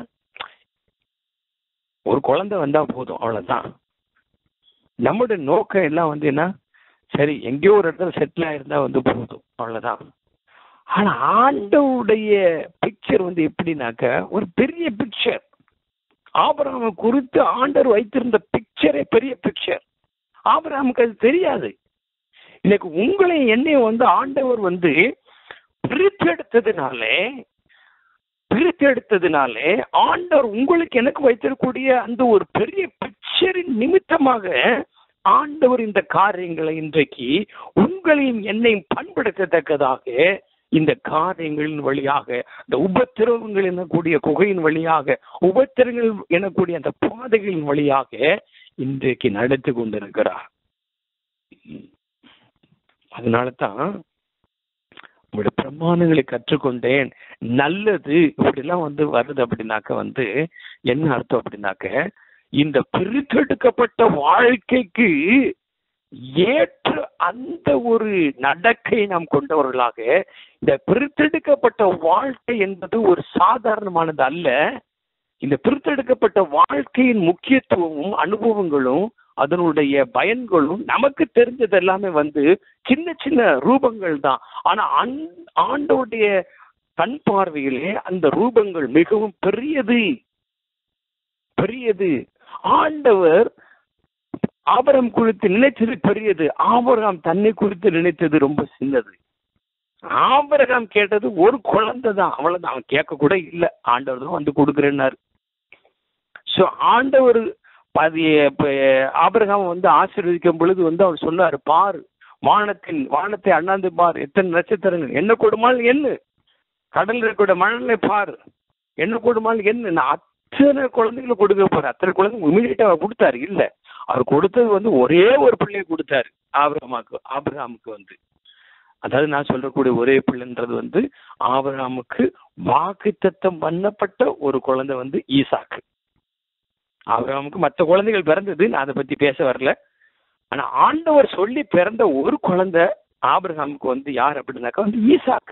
ஒரு குழந்தை வந்தா போதும் அவ்வளவுதான் நம்மளுடைய நோக்கம் எல்லாம் வந்து என்ன சரி எங்கேயோ ஒரு இடத்துல செட்டில் ஆயிருந்தா வந்து போதும் அவ்வளவுதான் ஆனா ஆண்டவுடைய பிக்சர் வந்து எப்படின்னாக்க ஒரு பெரிய பிக்சர் ஆபராம குறித்து ஆண்டவர் வைத்திருந்த பிக்சரே பெரிய பிக்சர் ஆபராமுக்கு அது தெரியாது இன்னைக்கு உங்களை என்னையும் வந்து ஆண்டவர் வந்து பிரித்தெடுத்ததுனாலே பிரித்தெடுத்ததுனாலே ஆண்டவர் உங்களுக்கு எனக்கு வைத்திருக்கக்கூடிய அந்த ஒரு பெரிய பிக்சரின் நிமித்தமாக ஆண்டவர் இந்த காரியங்களை இன்றைக்கு உங்களையும் என்னையும் பண்படுத்தத்தக்கதாக இந்த காரியங்களின் வழியாக இந்த உபத்திரவங்கள் எனக்கூடிய குகையின் வழியாக உபத்திரங்கள் எனக்கூடிய அந்த பாதைகளின் வழியாக இன்றைக்கு நடத்தி கொண்டிருக்கிறார் அதனால தான் உங்களுடைய பிரமாணங்களை கற்றுக்கொண்டேன் நல்லது இப்படிலாம் வந்து வருது அப்படின்னாக்க வந்து என்ன அர்த்தம் அப்படின்னாக்க இந்த பிரித்தெடுக்கப்பட்ட வாழ்க்கைக்கு ஏற்ற அந்த ஒரு நடக்கை நாம் கொண்டவர்களாக இந்த பிரித்தெடுக்கப்பட்ட வாழ்க்கை என்பது ஒரு சாதாரணமானது அல்ல இந்த பிரித்தெடுக்கப்பட்ட வாழ்க்கையின் முக்கியத்துவமும் அனுபவங்களும் அதனுடைய பயன்களும் நமக்கு தெரிஞ்சது எல்லாமே வந்து சின்ன சின்ன ரூபங்கள் தான் ஆனா அந்- ஆண்டவருடைய கண் பார்வையிலே அந்த ரூபங்கள் மிகவும் பெரியது பெரியது ஆண்டவர் ஆபரம் குறித்து நினைத்தது பெரியது ஆபரகம் தன்னை குறித்து நினைத்தது ரொம்ப சின்னது ஆபரகம் கேட்டது ஒரு குழந்தை தான் அவ்வளவுதான் அவன் கேட்க கூட இல்லை ஆண்டவர் தான் வந்து கொடுக்குறேன்னாரு சோ ஆண்டவர் பாதி இப்ப ஆபிரகாம் வந்து ஆசீர்வதிக்கும் பொழுது வந்து அவர் சொன்னார் பார் வானத்தின் வானத்தை அண்ணாந்து பார் எத்தனை நட்சத்திரங்கள் என்ன கொடுமால் என்ன கடல்ல இருக்கிற மணலை பார் என்ன கொடுமால் என்ன நான் அத்தனை குழந்தைகளை கொடுக்க போறேன் அத்தனை குழந்தைங்க இமீடியட்டா அவர் கொடுத்தாரு இல்ல அவர் கொடுத்தது வந்து ஒரே ஒரு பிள்ளையை கொடுத்தாரு ஆபிரகாமுக்கு ஆபிரகாமுக்கு வந்து அதாவது நான் சொல்லக்கூடிய ஒரே பிள்ளைன்றது வந்து ஆபிரகாமுக்கு வாக்குத்தத்தம் பண்ணப்பட்ட ஒரு குழந்தை வந்து ஈசாக்கு ஆபிரகாமுக்கு மற்ற குழந்தைகள் பிறந்தது நான் அதை பத்தி பேச வரல ஆனா ஆண்டவர் சொல்லி பிறந்த ஒரு குழந்தை ஆபிரகாமுக்கு வந்து யார் அப்படின்னாக்கா வந்து ஈசாக்கு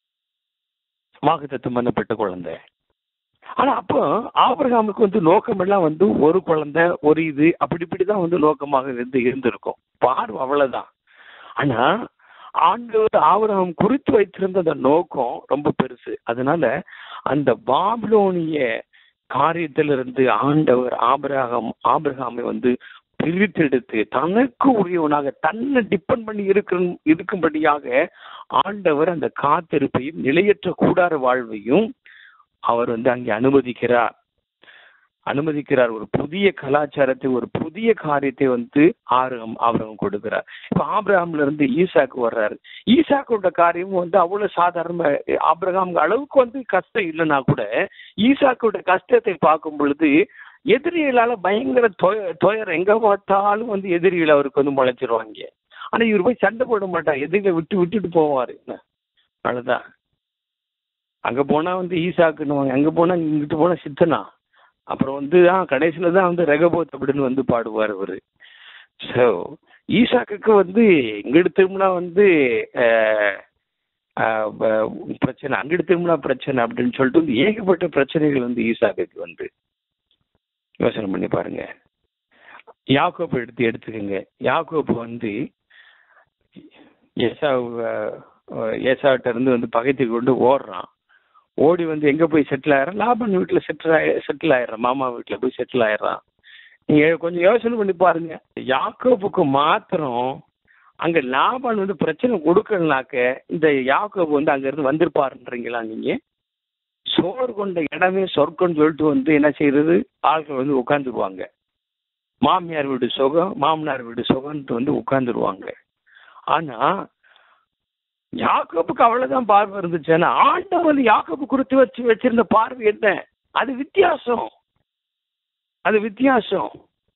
வாக்குத்தத்தம் பண்ணப்பட்ட குழந்தை ஆனா அப்போ ஆபிரகாமுக்கு வந்து நோக்கம் எல்லாம் வந்து ஒரு குழந்தை ஒரு இது அப்படி இப்படிதான் வந்து நோக்கமாக இருந்து இருந்திருக்கும் பார்வை அவ்வளவுதான் ஆனா ஆண்டவர் ஆபிரகாம் குறித்து வைத்திருந்த அந்த நோக்கம் ரொம்ப பெருசு அதனால அந்த பாபிலோனிய காரியத்திலிருந்து ஆண்டவர் ஆபிரகாம் ஆபிரகாமை வந்து பிரித்தெடுத்து தனக்கு உரியவனாக தன்னை டிபெண்ட் பண்ணி இருக்கிற இருக்கும்படியாக ஆண்டவர் அந்த காத்திருப்பையும் நிலையற்ற கூடார வாழ்வையும் அவர் வந்து அங்கே அனுமதிக்கிறார் அனுமதிக்கிறார் ஒரு புதிய கலாச்சாரத்தை ஒரு புதிய காரியத்தை வந்து ஆரகம் ஆபிரகம் கொடுக்கிறார் இப்ப ஆபிரகாம்ல இருந்து ஈசாக்கு வர்றாரு ஈசாக்கோட காரியமும் வந்து அவ்வளவு சாதாரண ஆபிரகாம் அளவுக்கு வந்து கஷ்டம் இல்லைன்னா கூட ஈசாக்கோட கஷ்டத்தை பார்க்கும் பொழுது எதிரிகளால பயங்கர தொய துயரம் எங்க பார்த்தாலும் வந்து எதிரிகள் அவருக்கு வந்து முளைச்சிருவாங்க ஆனா இவர் போய் சண்டை போட மாட்டார் எதிரிகளை விட்டு விட்டுட்டு போவாரு அவ்வளவுதான் அங்க போனா வந்து ஈசாக்குன்னு அங்க போனா இங்கிட்டு போனா சித்தனா அப்புறம் வந்து ஆ கடைசியில தான் வந்து ரெகபோத் அப்படின்னு வந்து பாடுவார் அவரு ஸோ ஈசாக்குக்கு வந்து இங்கிட்டு திரும்பினா வந்து அஹ், அஹ், ப- பிரச்சனை அங்கிட்டு திரும்பினா பிரச்சனை அப்படின்னு சொல்லிட்டு வந்து ஏகப்பட்ட பிரச்சனைகள் வந்து ஈசாக்குக்கு வந்து யோசனை பண்ணி பாருங்க யாக்கோப்பு எடுத்து எடுத்துக்கோங்க யாக்கோப்பு வந்து ஏசாவு ஏசாவிட்ட இருந்து வந்து பகைத்து கொண்டு ஓடுறான் ஓடி வந்து எங்க போய் செட்டில் ஆயிடுறான் லாபன் வீட்டுல செட்டில் ஆயி செட்டில் ஆயிடுறான் மாமா வீட்டுல போய் செட்டில் ஆயிடுறான் நீங்க கொஞ்சம் யோசனை பண்ணி பாருங்க யாக்கோப்புக்கு மாத்திரம் அங்க லாபான் வந்து பிரச்சனை கொடுக்கலனாக்க இந்த யாக்கோபு வந்து அங்க இருந்து வந்திருப்பாருன்றீங்களா நீங்க சோறு கொண்ட இடமே சொர்க்கம்னு சொல்லிட்டு வந்து என்ன செய்யறது ஆட்கள் வந்து உட்காந்துருவாங்க மாமியார் வீடு சுகம் மாமனார் வீடு சுகம்ன்ட்டு வந்து உட்காந்துருவாங்க ஆனா யாக்கோப்புக்கு அவ்வளவுதான் பார்வை இருந்துச்சு ஆனா ஆண்டவர் வந்து யாக்கோப்பு குறித்து வச்சு வச்சிருந்த பார்வை என்ன அது வித்தியாசம் அது வித்தியாசம்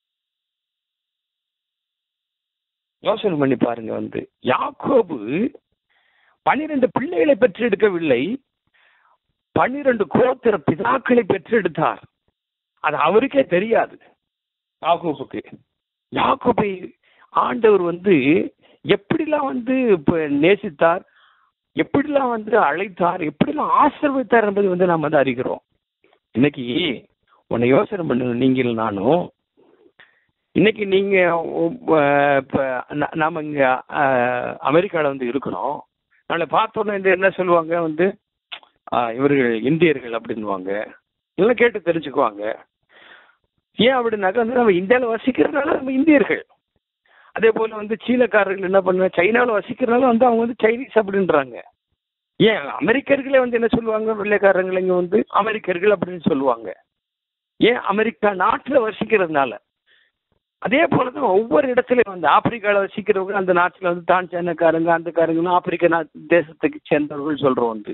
யோசனை பண்ணி பாருங்க வந்து யாக்கோபு பனிரெண்டு பிள்ளைகளை பெற்றெடுக்கவில்லை பன்னிரண்டு கோத்திர பிதாக்களை பெற்றெடுத்தார் அது அவருக்கே தெரியாது யாக்கோபுக்கு யாக்கோபை ஆண்டவர் வந்து எப்படிலாம் வந்து இப்ப நேசித்தார் எப்படிலாம் வந்து அழைத்தார் எப்படிலாம் ஆசிர்வதித்தார் என்பதை வந்து நாம் வந்து அறிகிறோம் இன்னைக்கு உன்னை யோசனை பண்ணுங்க நீங்கள் நானும் இன்னைக்கு நீங்க உ- அஹ் இப்ப ந- நாம இங்க அஹ், அமெரிக்கால வந்து இருக்கிறோம் நாளை பார்த்தோன்னே இந்த என்ன சொல்லுவாங்க வந்து ஆஹ், இவர்கள் இந்தியர்கள் அப்படின்னுவாங்க எல்லாம் கேட்டு தெரிஞ்சுக்குவாங்க ஏன் அப்படின்னாக்கா வந்து நம்ம இந்தியாவில் வசிக்கிறதுனால நம்ம இந்தியர்கள் அதே போல வந்து சீனக்காரர்கள் என்ன பண்ணுவாங்க சைனாவில் வசிக்கிறதுனால வந்து அவங்க வந்து சைனீஸ் அப்படின்றாங்க ஏன் அமெரிக்கர்களே வந்து என்ன சொல்லுவாங்க வெள்ளைக்காரங்களை இங்க வந்து அமெரிக்கர்கள் அப்படின்னு சொல்லுவாங்க ஏன் அமெரிக்கா நாட்டில் வசிக்கிறதுனால அதே போலதான் ஒவ்வொரு இடத்துலயும் வந்து ஆப்பிரிக்கால வசிக்கிறவங்க அந்த நாட்டுல வந்து தான் சைனக்காரங்க அந்த காரங்களும் ஆப்பிரிக்க நா தேசத்துக்கு சேர்ந்தவர்கள் சொல்றோம் வந்து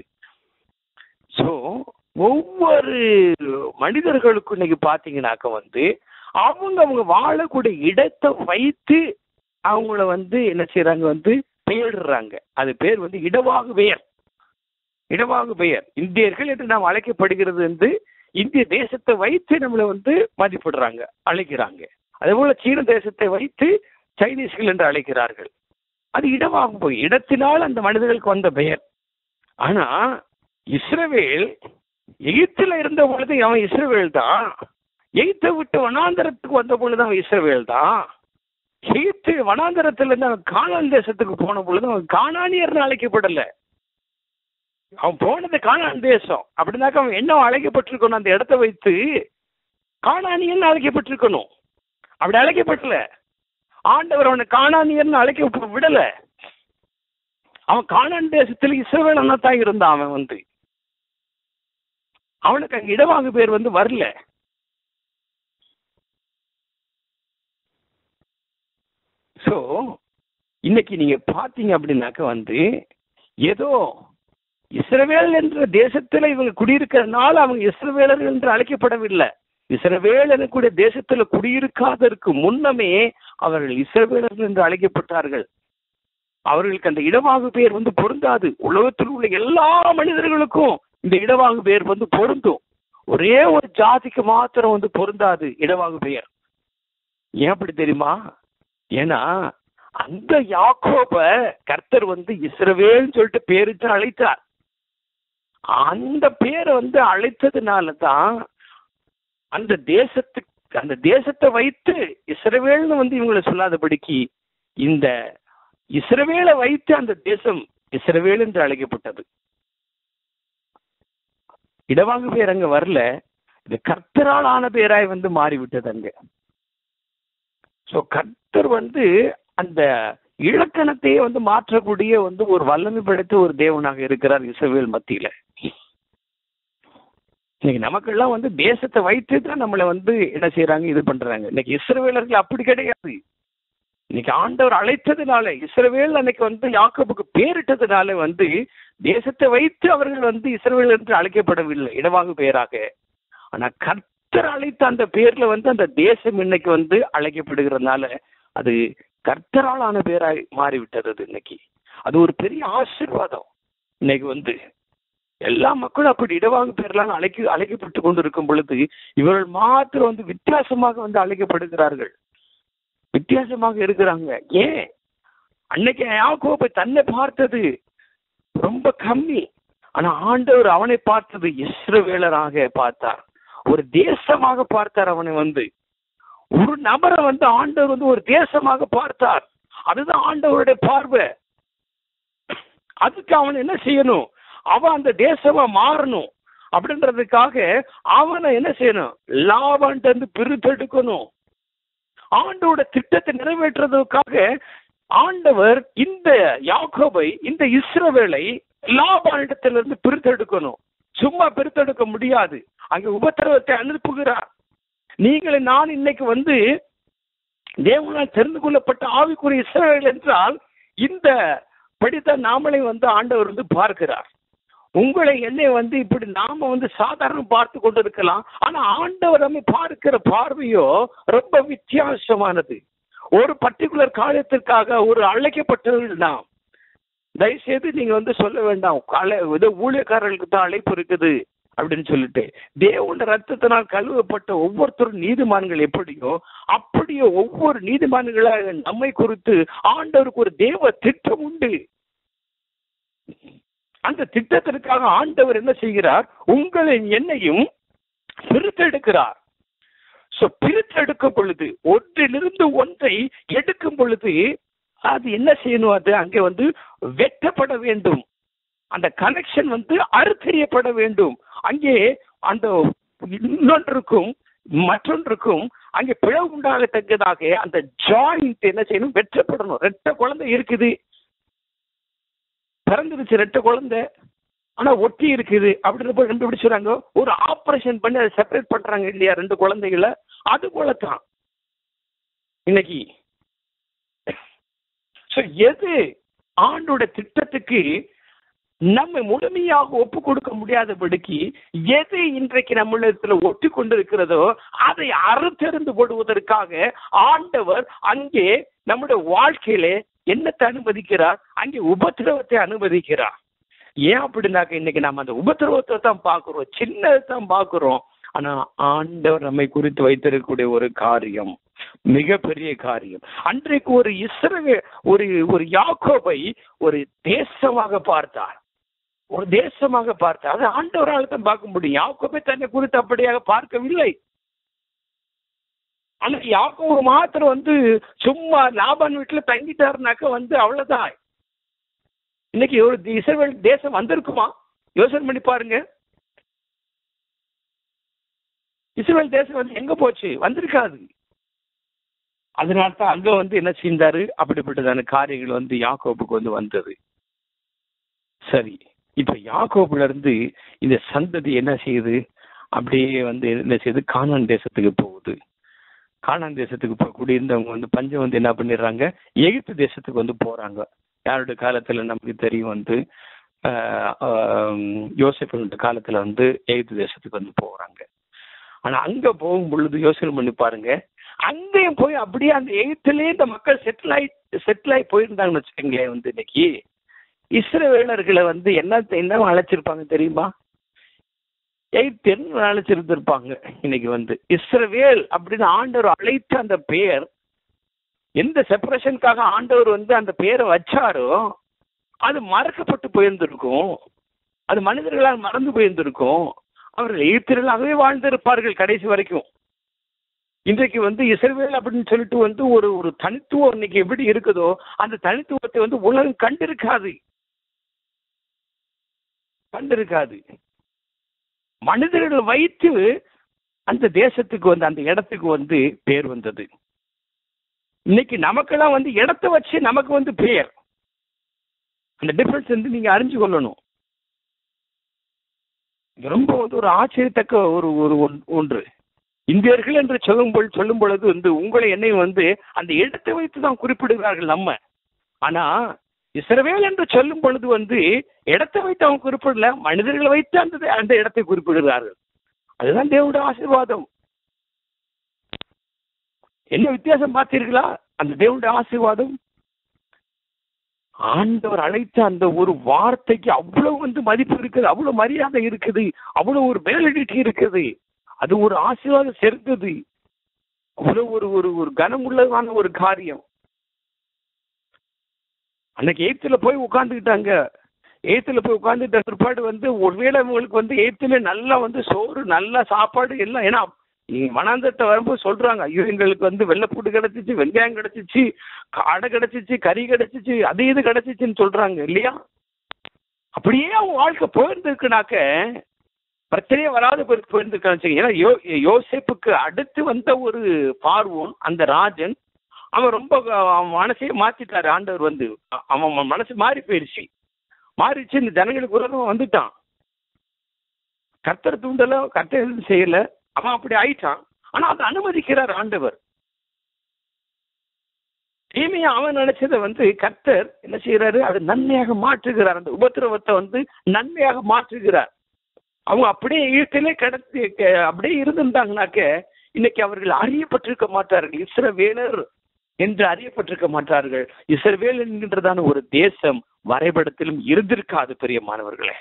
ஸோ ஒவ்வொரு மனிதர்களுக்கும் இன்னைக்கு பாத்தீங்கன்னாக்க வந்து அவங்க அவங்க வாழக்கூடிய இடத்தை வைத்து அவங்கள வந்து என்ன செய்றாங்க வந்து பெயரிடுறாங்க அது பேர் வந்து இடவாகு பெயர் இடவாகு பெயர் இந்தியர்கள் என்று நாம் அழைக்கப்படுகிறது வந்து இந்திய தேசத்தை வைத்து நம்மளை வந்து மதிப்பிடுறாங்க அழைக்கிறாங்க அதே போல சீன தேசத்தை வைத்து சைனீஸ்கள் என்று அழைக்கிறார்கள் அது இடமாகும் போய் இடத்தினால் அந்த மனிதர்களுக்கு வந்த பெயர் ஆனா இஸ்ரவேல் எகிப்துல இருந்த பொழுது அவன் இஸ்ரவேல் தான் எகிப்தை விட்டு வனாந்தரத்துக்கு வந்த பொழுது அவன் இஸ்ரவேல் தான் எகிப்து வனாந்தரத்துல இருந்து அவன் கானான் தேசத்துக்கு போன பொழுது அவன் கானானியர்னு அழைக்கப்படல அவன் போனது கானான் தேசம் அப்படின்னாக்க அவன் என்ன அழைக்கப்பட்டிருக்கணும் அந்த இடத்தை வைத்து கானானியன் அழைக்கப்பட்டிருக்கணும் அப்படி அழைக்கப்படல ஆண்டவர் அவனை காணானியர்னு அழைக்க விடல அவன் கானான் தேசத்தில் இஸ்ரவேல் தான் இருந்தான் அவன் வந்து அவனுக்கு அங்க இடவாங்கு பேர் வந்து வரல சோ இன்னைக்கு நீங்க பாத்தீங்க அப்படின்னாக்க வந்து ஏதோ இஸ்ரவேல் என்ற தேசத்துல இவங்க குடியிருக்கிறதுனால அவங்க இஸ்ரவேலர்கள் என்று அழைக்கப்படவில்லை இஸ்ரவேல் எனக்கூடிய தேசத்துல குடியிருக்காததற்கு முன்னமே அவர்கள் இஸ்ரவேலர்கள் என்று அழைக்கப்பட்டார்கள் அவர்களுக்கு அந்த இடவாகு பெயர் வந்து பொருந்தாது உலகத்தில் உள்ள எல்லா மனிதர்களுக்கும் இந்த இடவாகு பெயர் வந்து பொருந்தும் ஒரே ஒரு ஜாதிக்கு மாத்திரம் வந்து பொருந்தாது இடவாகு பெயர் ஏன் அப்படி தெரியுமா ஏன்னா அந்த யாக்கோப கர்த்தர் வந்து இஸ்ரவேல்னு சொல்லிட்டு பேரிட்டு அழைத்தார் அந்த பேரை வந்து அழைத்ததுனால தான் அந்த தேசத்துக்கு அந்த தேசத்தை வைத்து இஸ்ரவேல்னு வந்து இவங்களை சொல்லாதபடிக்கு இந்த இஸ்ரவேலை வைத்து அந்த தேசம் இஸ்ரவேல் என்று அழைக்கப்பட்டது இடவாங்கு பேர் அங்க வரல இது கர்த்தரால் ஆன பேராய் வந்து மாறிவிட்டது அங்க சோ கர்த்தர் வந்து அந்த இலக்கணத்தையே வந்து மாற்றக்கூடிய வந்து ஒரு வல்லமை படைத்த ஒரு தேவனாக இருக்கிறார் இஸ்ரவேல் மத்தியில இன்னைக்கு நமக்கெல்லாம் வந்து தேசத்தை வைத்து தான் நம்மளை வந்து என்ன செய்யறாங்க இது பண்றாங்க இன்னைக்கு இஸ்ரவேலர்கள் அப்படி கிடையாது இன்னைக்கு ஆண்டவர் அழைத்ததுனால இஸ்ரவேல் அன்னைக்கு வந்து யாக்கோபுக்கு பேரிட்டதுனால வந்து தேசத்தை வைத்து அவர்கள் வந்து இஸ்ரவேல் என்று அழைக்கப்படவில்லை இடவாகு பெயராக ஆனா கர்த்தர் அழைத்த அந்த பேர்ல வந்து அந்த தேசம் இன்னைக்கு வந்து அழைக்கப்படுகிறதுனால அது கர்த்தரால் ஆன பேராய் மாறிவிட்டது அது இன்னைக்கு அது ஒரு பெரிய ஆசீர்வாதம் இன்னைக்கு வந்து எல்லா மக்களும் அப்படி இடவாகு பேர்லாம் அழைக்க அழைக்கப்பட்டு கொண்டு இருக்கும் பொழுது இவர்கள் மாத்திரம் வந்து வித்தியாசமாக வந்து அழைக்கப்படுகிறார்கள் வித்தியாசமாக இருக்கிறாங்க ஏன் அன்னைக்கு யாக்கோபை தன்னை பார்த்தது ரொம்ப கம்மி ஆனா ஆண்டவர் அவனை பார்த்தது இஸ்ரவேலராக பார்த்தார் ஒரு தேசமாக பார்த்தார் அவனை வந்து ஒரு நபரை வந்து ஆண்டவர் வந்து ஒரு தேசமாக பார்த்தார் அதுதான் ஆண்டவருடைய பார்வை அதுக்கு அவன் என்ன செய்யணும் அவன் அந்த தேசமா மாறணும் அப்படின்றதுக்காக அவனை என்ன செய்யணும் லாபன்ட்டு வந்து பிரித்தெடுக்கணும் ஆண்டோட திட்டத்தை நிறைவேற்றுறதுக்காக ஆண்டவர் இந்த யாக்கோபை இந்த இஸ்ரவேலை லாபானிடத்திலிருந்து பிரித்தெடுக்கணும் சும்மா பிரித்தெடுக்க முடியாது அங்க உபத்திரவத்தை அனுப்புகிறார் நீங்களே நான் இன்னைக்கு வந்து தேவனால் தெரிந்து கொள்ளப்பட்ட ஆவிக்குரிய இஸ்ரவேல் என்றால் இந்த படித்த நாமளை வந்து ஆண்டவர் வந்து பார்க்கிறார் உங்களை என்னை வந்து இப்படி நாம வந்து சாதாரண பார்த்து கொண்டு இருக்கலாம் ஆனா ஆண்டவர் நம்ம பார்க்கிற பார்வையோ ரொம்ப வித்தியாசமானது ஒரு பர்டிகுலர் காலத்திற்காக ஒரு அழைக்கப்பட்டவர்கள் நாம் தயவுசெய்து நீங்க வந்து சொல்ல வேண்டாம் அழை ஏதோ ஊழியக்காரர்களுக்கு தான் அழைப்பு இருக்குது அப்படின்னு சொல்லிட்டு தேவன ரத்தத்தினால் கழுவப்பட்ட ஒவ்வொருத்தரும் நீதிமான்கள் எப்படியோ அப்படியே ஒவ்வொரு நீதிமான்களாக நம்மை குறித்து ஆண்டவருக்கு ஒரு தேவ திட்டம் உண்டு அந்த திட்டத்திற்காக ஆண்டவர் என்ன செய்கிறார் உங்களின் என்னையும் பிரித்தெடுக்கிறார் சோ பிரித்தெடுக்கும் பொழுது ஒன்றிலிருந்து ஒன்றை எடுக்கும் பொழுது அது என்ன செய்யணும் அது அங்கே வந்து வெட்டப்பட வேண்டும் அந்த கனெக்ஷன் வந்து அறுத்தறியப்பட வேண்டும் அங்கே அந்த இன்னொன்றுக்கும் மற்றொன்றுக்கும் அங்கே பிளவு உண்டாகத்தக்கதாக அந்த ஜாயிண்ட் என்ன செய்யணும் வெட்டப்படணும் ரெட்ட குழந்தை இருக்குது பிறந்துருச்சு ரெட்ட குழந்தை ஆனா ஒட்டி இருக்குது அப்படின்னு ரெண்டு எப்படி சொல்றாங்க ஒரு ஆபரேஷன் பண்ணி அதை செப்பரேட் பண்றாங்க இல்லையா ரெண்டு குழந்தைகளை அது போலத்தான் இன்னைக்கு So, எது ஆண்டோட திட்டத்துக்கு நம்ம முழுமையாக ஒப்பு கொடுக்க முடியாதபடிக்கு எது இன்றைக்கு நம்மளிடத்துல ஒட்டி கொண்டிருக்கிறதோ அதை அறுத்தெறிந்து போடுவதற்காக ஆண்டவர் அங்கே நம்முடைய வாழ்க்கையிலே என்னத்தை அனுமதிக்கிறார் அங்கே உபத்திரவத்தை அனுமதிக்கிறார் ஏன் அப்படின்னாக்க இன்னைக்கு நம்ம அந்த உபத்திரவத்தை தான் பார்க்கிறோம் சின்னதை தான் பார்க்கிறோம் ஆனா ஆண்டவர் நம்மை குறித்து வைத்திருக்கக்கூடிய ஒரு காரியம் மிகப்பெரிய காரியம் அன்றைக்கு ஒரு இஸ்ரவே ஒரு ஒரு யாக்கோபை ஒரு தேசமாக பார்த்தார் ஒரு தேசமாக பார்த்தார் அது ஆண்டவரால் தான் பார்க்க முடியும் யாக்கோபை தன்னை குறித்து அப்படியாக பார்க்கவில்லை ஆனா யாக்கோபு மாத்திரம் வந்து சும்மா லாபான் வீட்டுல தங்கிட்டாருனாக்க வந்து அவ்வளவுதான் இன்னைக்கு ஒரு இஸ்ரவேல் தேசம் வந்திருக்குமா யோசனை பண்ணி பாருங்க இஸ்ரேல் தேசம் வந்து எங்க போச்சு வந்திருக்காது அதனால தான் அங்க வந்து என்ன செய்தாரு அப்படிப்பட்டதான காரியங்கள் வந்து யாக்கோபுக்கு வந்து வந்தது சரி இப்ப யாக்கோபுல இருந்து இந்த சந்ததி என்ன செய்யுது அப்படியே வந்து என்ன செய்யுது கானான் தேசத்துக்கு போகுது கானான் தேசத்துக்கு போய் குடியிருந்தவங்க வந்து பஞ்சம் வந்து என்ன பண்ணிடுறாங்க எகிப்து தேசத்துக்கு வந்து போறாங்க யாருடைய காலத்துல நமக்கு தெரியும் வந்து யோசிப்பு காலத்துல வந்து எகிப்து தேசத்துக்கு வந்து போறாங்க ஆனா அங்க போகும் பொழுது யோசனை பண்ணி பாருங்க அங்கேயும் போய் அப்படியே அந்த எகிப்திலே இந்த மக்கள் செட்டில் ஆகி செட்டில் ஆகி போயிருந்தாங்கன்னு வச்சுக்கோங்களேன் வந்து இன்னைக்கு இஸ்ரவேலர்களை வந்து என்ன என்ன அழைச்சிருப்பாங்க தெரியுமா எகிப்தியன் அழைச்சிருந்திருப்பாங்க இன்னைக்கு வந்து இஸ்ரவேல் அப்படின்னு ஆண்டவர் அழைத்த அந்த பெயர் எந்த செப்பரேஷனுக்காக ஆண்டவர் வந்து அந்த பெயரை வச்சாரோ அது மறக்கப்பட்டு போயிருந்திருக்கும் அது மனிதர்களால் மறந்து போயிருந்திருக்கும் அவர்கள் எகிப்தியர்களாகவே வாழ்ந்திருப்பார்கள் கடைசி வரைக்கும் இன்றைக்கு வந்து இஸ்ரவேல் அப்படின்னு சொல்லிட்டு வந்து ஒரு ஒரு தனித்துவம் இன்னைக்கு எப்படி இருக்குதோ அந்த தனித்துவத்தை வந்து உலகம் கண்டிருக்காது கண்டிருக்காது மனிதர்கள் வைத்து அந்த தேசத்துக்கு வந்து அந்த இடத்துக்கு வந்து பேர் வந்தது இன்னைக்கு நமக்கெல்லாம் வந்து இடத்த வச்சு நமக்கு வந்து பேர் அந்த டிஃபரன்ஸ் வந்து நீங்க அறிஞ்சு கொள்ளணும் இது ரொம்ப வந்து ஒரு ஆச்சரியத்தக்க ஒரு ஒரு ஒன்று இந்தியர்கள் என்று சொல்லும் பொழுது சொல்லும் பொழுது வந்து உங்களை என்னை வந்து அந்த இடத்தை வைத்து தான் குறிப்பிடுகிறார்கள் நம்ம ஆனா இஸ்ரவேல் என்று சொல்லும் பொழுது வந்து இடத்தை வைத்து அவங்க குறிப்பிடல மனிதர்களை வைத்து அந்த அந்த இடத்தை குறிப்பிடுகிறார்கள் அதுதான் தேவனுடைய ஆசீர்வாதம் என்ன வித்தியாசம் பார்த்தீர்களா அந்த தேவனுடைய ஆசீர்வாதம் ஆண்டவர் அழைத்த அந்த ஒரு வார்த்தைக்கு அவ்வளவு வந்து மதிப்பு இருக்குது அவ்வளவு மரியாதை இருக்குது அவ்வளவு ஒரு வேலிடிட்டி இருக்குது அது ஒரு ஆசீர்வாதம் சேர்ந்தது அவ்வளவு ஒரு ஒரு ஒரு கனமுள்ளதான ஒரு காரியம் அன்னைக்கு எய்த்துல போய் உட்காந்துக்கிட்டாங்க எய்த்துல போய் உட்காந்துட்ட பிற்பாடு வந்து ஒருவேளை உங்களுக்கு வந்து எய்த்துல நல்லா வந்து சோறு நல்லா சாப்பாடு எல்லாம் ஏன்னா நீங்க மனாந்தரத்தை வரும்போது சொல்றாங்க ஐயோ எங்களுக்கு வந்து வெள்ளைப்பூட்டு கிடைச்சிச்சு வெங்காயம் கிடைச்சிச்சு காடை கிடைச்சிச்சு கறி கிடைச்சிச்சு அது இது கிடைச்சிச்சுன்னு சொல்றாங்க இல்லையா அப்படியே அவங்க வாழ்க்கை போயிருந்துருக்குனாக்க பிரச்சனையே வராத போய் போயிருந்துருக்கான்னு ஏன்னா யோ யோசிப்புக்கு அடுத்து வந்த ஒரு பார்வோன் அந்த ராஜன் அவன் ரொம்ப அவன் மனசையே மாத்திட்டாரு ஆண்டவர் வந்து அவன் மனசு மாறி போயிடுச்சு மாறிடுச்சு இந்த ஜனங்களுக்கு விரோதமா வந்துட்டான் கர்த்தர் தூண்டல கர்த்தர் எதுவும் செய்யல அவன் அப்படி ஆயிட்டான் ஆனா அதை அனுமதிக்கிறார் ஆண்டவர் தீமையா அவன் நினைச்சதை வந்து கர்த்தர் என்ன செய்யறாரு அது நன்மையாக மாற்றுகிறார் அந்த உபத்திரவத்தை வந்து நன்மையாக மாற்றுகிறார் அவங்க அப்படியே ஈட்டிலே கடத்தி அப்படியே இருந்திருந்தாங்கனாக்க இன்னைக்கு அவர்கள் அறியப்பட்டிருக்க மாட்டார்கள் இஸ்ரவேலர் என்று அறியப்பட்டிருக்க மாட்டார்கள் இஸ்ரவேல் என்கின்றதான ஒரு தேசம் வரைபடத்திலும் இருந்திருக்காது பெரிய மாணவர்களே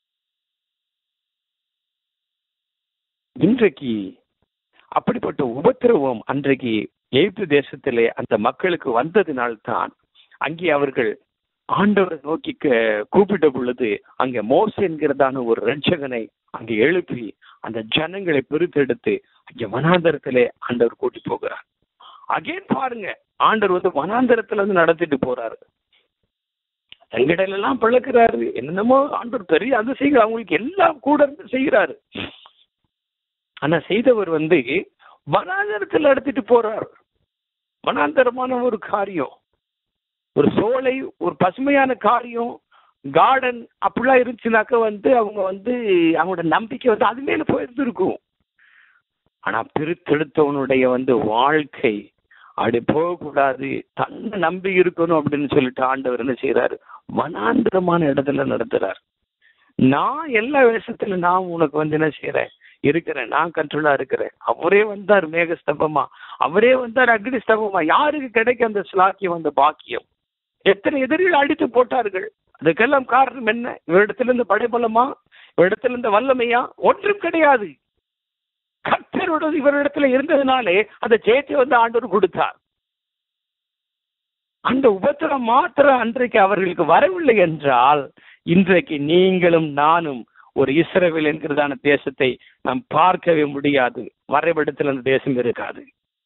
இன்றைக்கு அப்படிப்பட்ட உபத்திரவம் அன்றைக்கு எகிப்து தேசத்திலே அந்த மக்களுக்கு வந்ததினால்தான் அங்கே அவர்கள் ஆண்டவரை நோக்கி கூப்பிட்ட பொழுது அங்கே மோச என்கிறதான ஒரு ரட்சகனை அங்கே எழுப்பி அந்த ஜனங்களை பிரித்தெடுத்து அங்கே வனாந்தரத்திலே ஆண்டவர் கூட்டி போகிறார் அகைன் பாருங்க ஆண்டவர் வந்து வனாந்தரத்துல வந்து நடத்திட்டு போறாரு தங்கிடலாம் பழக்கிறாரு என்னென்னமோ ஆண்டவர் பெரிய அதிசயங்கள் அவங்களுக்கு எல்லாம் கூட இருந்து செய்கிறாரு ஆனா செய்தவர் வந்து வனாந்தரத்தில் நடத்திட்டு போறார் வனாந்தரமான ஒரு காரியம் ஒரு சோலை ஒரு பசுமையான காரியம் கார்டன் அப்படிலாம் இருந்துச்சுனாக்க வந்து அவங்க வந்து அவங்களோட நம்பிக்கை வந்து அது மேல போயிருந்துருக்கும் ஆனா பிரித்தெடுத்தவனுடைய வந்து வாழ்க்கை அப்படி போகக்கூடாது தன்னை நம்பி இருக்கணும் அப்படின்னு சொல்லிட்டு ஆண்டவர் என்ன செய்யறாரு வனாந்திரமான இடத்துல நடத்துறார் நான் எல்லா விஷயத்துல நான் உனக்கு வந்து என்ன செய்யறேன் இருக்கிறேன் நான் கண்ட்ரோலா இருக்கிறேன் அவரே வந்தார் மேகஸ்தம்பமா அவரே வந்தார் அக்னி ஸ்தம்பமா யாருக்கு கிடைக்க அந்த ஸ்லாக்கியம் அந்த பாக்கியம் எத்தனை எதிரிகள் அடித்து போட்டார்கள் அதுக்கெல்லாம் காரணம் என்ன இவரிடத்திலிருந்து படைபலமா இவரிடத்திலிருந்து வல்லமையா ஒன்றும் கிடையாது கத்தரோட இவரிடத்துல இருந்ததுனாலே அந்த ஜெயத்தை வந்து ஆண்டவர் கொடுத்தார் அந்த உபத்திரம் மாத்திரம் அன்றைக்கு அவர்களுக்கு வரவில்லை என்றால் இன்றைக்கு நீங்களும் நானும் ஒரு இஸ்ரேல் என்கிறதான தேசத்தை நாம் பார்க்கவே முடியாது வரைபடத்தில் அந்த தேசம் இருக்காது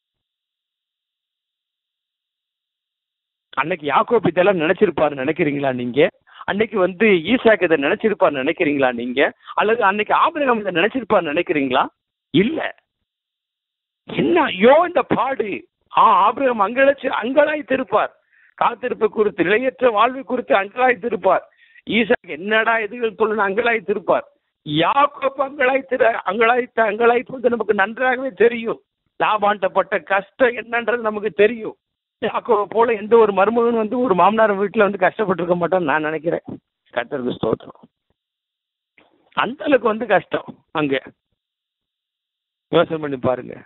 அன்னைக்கு யாக்கோப் இதெல்லாம் நினைச்சிருப்பாரு நினைக்கிறீங்களா நீங்க அன்னைக்கு வந்து ஈசாக் இதை நினைச்சிருப்பாரு நினைக்கிறீங்களா நீங்க அல்லது அன்னைக்கு ஆபிரகம் இதை நினைச்சிருப்பாரு நினைக்கிறீங்களா இல்ல என்ன ஐயோ இந்த பாடு ஆ ஆபிரகம் அங்கழைச்சு அங்கலாய்த்திருப்பார் காத்திருப்பு குறித்து நிலையற்ற வாழ்வு குறித்து அங்கலாய்த்திருப்பார் ஈசாக் என்னடா எதுகள் சொல்லணும் அங்கலாய்த்திருப்பார் யாக்கோப் அங்கலாய்த்திர அங்கலாய்த்த அங்கலாய்ப்பு வந்து நமக்கு நன்றாகவே தெரியும் லாபாண்டப்பட்ட கஷ்டம் என்னன்றது நமக்கு தெரியும் யாக்கோவை போல எந்த ஒரு மருமகன் வந்து ஒரு மாமனார் வீட்டில் வந்து கஷ்டப்பட்டிருக்க மாட்டான்னு நான் நினைக்கிறேன் கத்தருக்கு ஸ்தோத்திரம் அந்த அளவுக்கு வந்து கஷ்டம் அங்க யோசனை பண்ணி பாருங்க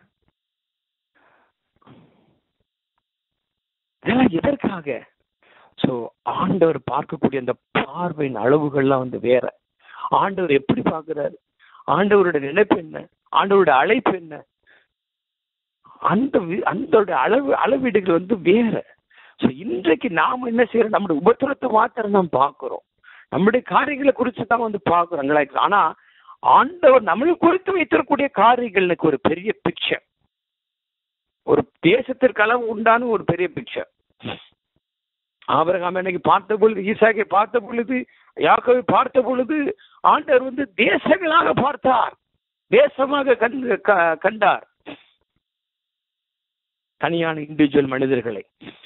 இதெல்லாம் எதற்காக ஸோ ஆண்டவர் பார்க்கக்கூடிய அந்த பார்வையின் அளவுகள்லாம் வந்து வேற ஆண்டவர் எப்படி பார்க்கிறாரு ஆண்டவருடைய நினைப்பு என்ன ஆண்டவருடைய அழைப்பு என்ன அந்த அந்த அளவு அளவீடுகள் வந்து வேற ஸோ இன்றைக்கு நாம என்ன செய்யறோம் நம்முடைய உபத்திரத்தை மாத்திரம் தான் பார்க்கிறோம் நம்முடைய காரியங்களை குறித்து தான் வந்து பார்க்கிறோம் ஆனா ஆண்டவர் நம்மளுக்கு குறித்து வைத்திருக்கக்கூடிய காரியங்களுக்கு ஒரு பெரிய பிக்சர் ஒரு தேசத்திற்கு அளவு உண்டான ஒரு பெரிய பிக்சர் ஆபரகாம் இன்னைக்கு பார்த்த பொழுது ஈசாக்கை பார்த்த பொழுது யாக்கவை பார்த்த பொழுது ஆண்டவர் வந்து தேசங்களாக பார்த்தார் தேசமாக கண்டு கண்டார் தனியான இண்டிவிஜுவல் மனிதர்களை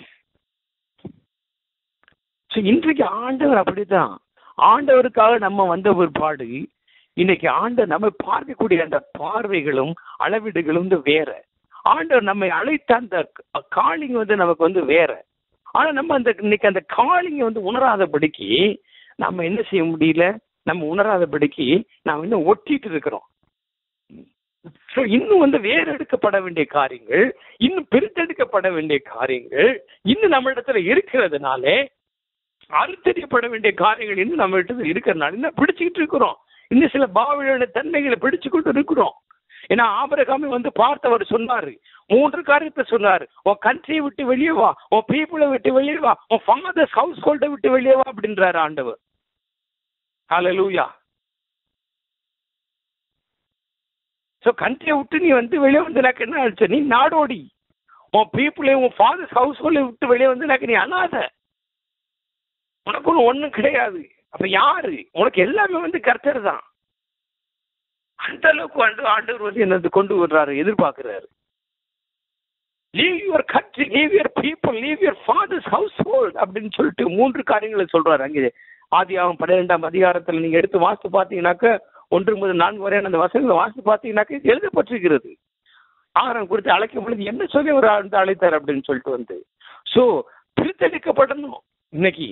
இன்றைக்கு ஆண்டவர் அப்படித்தான் ஆண்டவருக்காக நம்ம வந்த ஒரு பாடு இன்னைக்கு ஆண்டவர் நம்ம பார்க்கக்கூடிய அந்த பார்வைகளும் அளவீடுகளும் வந்து வேற ஆண்டவர் நம்மை அழைத்த அந்த காலிங் வந்து நமக்கு வந்து வேற ஆனா நம்ம அந்த இன்னைக்கு அந்த காலிங்க வந்து உணராதபடிக்கு நம்ம என்ன செய்ய முடியல நம்ம உணராதபடிக்கு நாம் இன்னும் ஒட்டிட்டு இருக்கிறோம் ஸோ இன்னும் வந்து வேறு எடுக்கப்பட வேண்டிய காரியங்கள் இன்னும் பிரித்தெடுக்கப்பட வேண்டிய காரியங்கள் இன்னும் நம்ம இடத்துல இருக்கிறதுனாலே அறுத்தறியப்பட வேண்டிய காரியங்கள் இன்னும் நம்ம இடத்துல இருக்கிறதுனால இன்னும் பிடிச்சுக்கிட்டு இருக்கிறோம் இன்னும் சில பாவனையான தன்மைகளை பிடிச்சு கொண்டு இருக்கிறோம் ஏன்னா ஆபரகாமி வந்து பார்த்தவர் சொன்னாரு மூன்று காரியத்தை சொன்னாரு உன் கண்ட்ரியை விட்டு வெளியே வா உன் பீப்புளை விட்டு வெளியே வா உன் ஃபாதர்ஸ் ஹவுஸ் ஹோல்டை விட்டு வெளியே வா அப்படின்றாரு ஆண்டவர் ஹalleluya ஸோ கண்ட்ரியை விட்டு நீ வந்து வெளியே வந்தனாக்க என்ன ஆச்சு நீ நாடோடி உன் பீப்புளையும் உன் ஃபாதர்ஸ் ஹவுஸ் ஹோல்டை விட்டு வெளியே வந்தனாக்க நீ அனாத உனக்கு ஒன்று ஒன்றும் கிடையாது அப்ப யாரு உனக்கு எல்லாமே வந்து கர்த்தர் தான் அந்த அளவுக்கு வந்து ஆண்டவர் வந்து என்னது கொண்டு வர்றாரு எதிர்பார்க்கிறாரு leave your country leave your people leave your father's household அப்படின்னு சொல்லிட்டு மூன்று காரியங்களை சொல்றாரு அங்கே ஆதியாகும் பன்னிரெண்டாம் அதிகாரத்தில் நீங்க எடுத்து வாசித்து பார்த்தீங்கன்னாக்க ஒன்று முதல் நான்கு வரையான அந்த வசனங்களை வாசித்து பார்த்தீங்கன்னாக்க இது எழுதப்பட்டிருக்கிறது ஆகாரம் குறித்து அழைக்கும் பொழுது என்ன சொல்லி ஒரு வந்து அழைத்தார் அப்படின்னு சொல்லிட்டு வந்து ஸோ பிரித்தெடுக்கப்படணும் இன்னைக்கு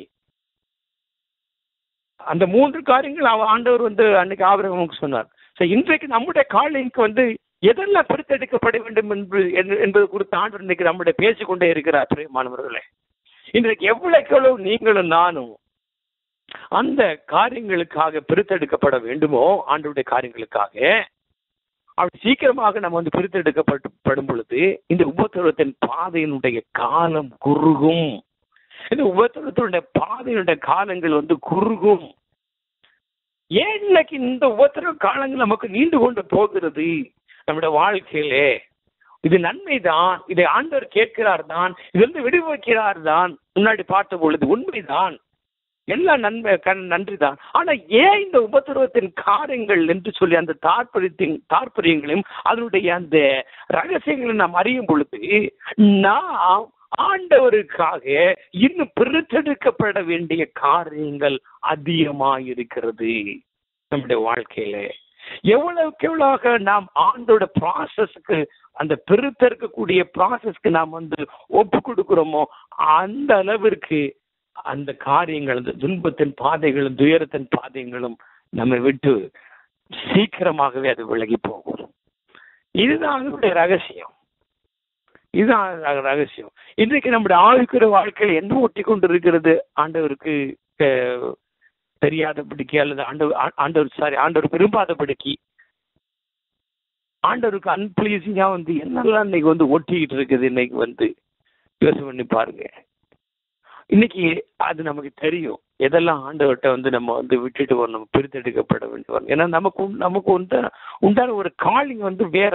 அந்த மூன்று காரியங்கள் அவ ஆண்டவர் வந்து அன்னைக்கு ஆபிரகமுக்கு சொன்னார் ஸோ இன்றைக்கு நம்முடைய காலைக்கு வந்து எதெல்லாம் பிரித்தெடுக்கப்பட வேண்டும் என்பது என்பது குறித்து ஆண்டவர் இன்னைக்கு நம்முடைய பேசிக்கொண்டே இருக்கிறார் பிரியமானவர்களே இன்றைக்கு எவ்வளவுக்கு எவ்வளவு நீங்களும் நானும் அந்த காரியங்களுக்காக பிரித்தெடுக்கப்பட வேண்டுமோ ஆண்டவருடைய காரியங்களுக்காக அப்படி சீக்கிரமாக நம்ம வந்து பிரித்தெடுக்கப்படும் பொழுது இந்த உபத்திரவத்தின் பாதையினுடைய காலம் குறுகும் இந்த உபத்திரவத்தினுடைய பாதையினுடைய காலங்கள் வந்து குறுகும் ஏன் இன்னைக்கு இந்த உபத்திரவ காலங்கள் நமக்கு நீண்டு கொண்டு போகிறது நம்முடைய வாழ்க்கையிலே இது நன்மைதான் இதை ஆண்டவர் கேட்கிறார் தான் இது வந்து விடுவிக்கிறார் தான் முன்னாடி பார்த்த பொழுது உண்மைதான் எல்லாம் நன்மை கண் நன்றி தான் ஆனா ஏன் இந்த உபத்திரவத்தின் காரியங்கள் என்று சொல்லி அந்த தாற்பயத்தின் தாற்பயங்களையும் அதனுடைய அந்த ரகசியங்களை நாம் அறியும் பொழுது நாம் ஆண்டவருக்காக இன்னும் பிரித்தெடுக்கப்பட வேண்டிய காரியங்கள் அதிகமாயிருக்கிறது நம்முடைய வாழ்க்கையில எவ்வளவுக்கு எவ்வளவு நாம் ஆண்டோட ப்ராசஸ்க்கு அந்த பிரித்தெடுக்கக்கூடிய ப்ராசஸ்க்கு நாம் வந்து ஒப்பு கொடுக்கிறோமோ அந்த அளவிற்கு அந்த காரியங்கள் அந்த துன்பத்தின் பாதைகளும் துயரத்தின் பாதைகளும் நம்மை விட்டு சீக்கிரமாகவே அது விலகி போகும் இதுதான் அதனுடைய ரகசியம் இதுதான் ரகசியம் இன்றைக்கு நம்முடைய ஆவிக்குற வாழ்க்கையில் என்ன ஒட்டி கொண்டு இருக்கிறது ஆண்டவருக்கு தெரியாதபடிக்கு அல்லது ஆண்டவர் ஆண்டவர் சாரி ஆண்டவர் விரும்பாதபடிக்கு ஆண்டவருக்கு அன்பிளீசிங்கா வந்து என்னெல்லாம் இன்னைக்கு வந்து ஒட்டிக்கிட்டு இருக்குது இன்னைக்கு வந்து யோசனை பண்ணி பாருங்க இன்னைக்கு அது நமக்கு தெரியும் எதெல்லாம் ஆண்டவர்கிட்ட வந்து நம்ம வந்து விட்டுட்டு வரும் நம்ம பிரித்தெடுக்கப்பட வேண்டும் ஏன்னா நமக்கு நமக்கு உண்டான உண்டான ஒரு காலிங் வந்து வேற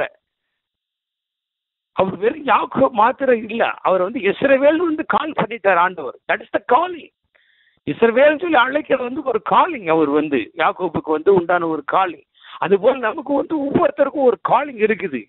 அவர் வெறும் யாக்கோ மாத்திரம் இல்ல அவர் வந்து இஸ்ரவேல் வந்து கால் பண்ணிட்டார் ஆண்டவர் தட் இஸ் த காலிங் இஸ்ரவேல் சொல்லி அழைக்கிறது வந்து ஒரு காலிங் அவர் வந்து யாக்கோப்புக்கு வந்து உண்டான ஒரு காலிங் அதுபோல் நமக்கு வந்து ஒவ்வொருத்தருக்கும் ஒரு காலிங் இருக்குது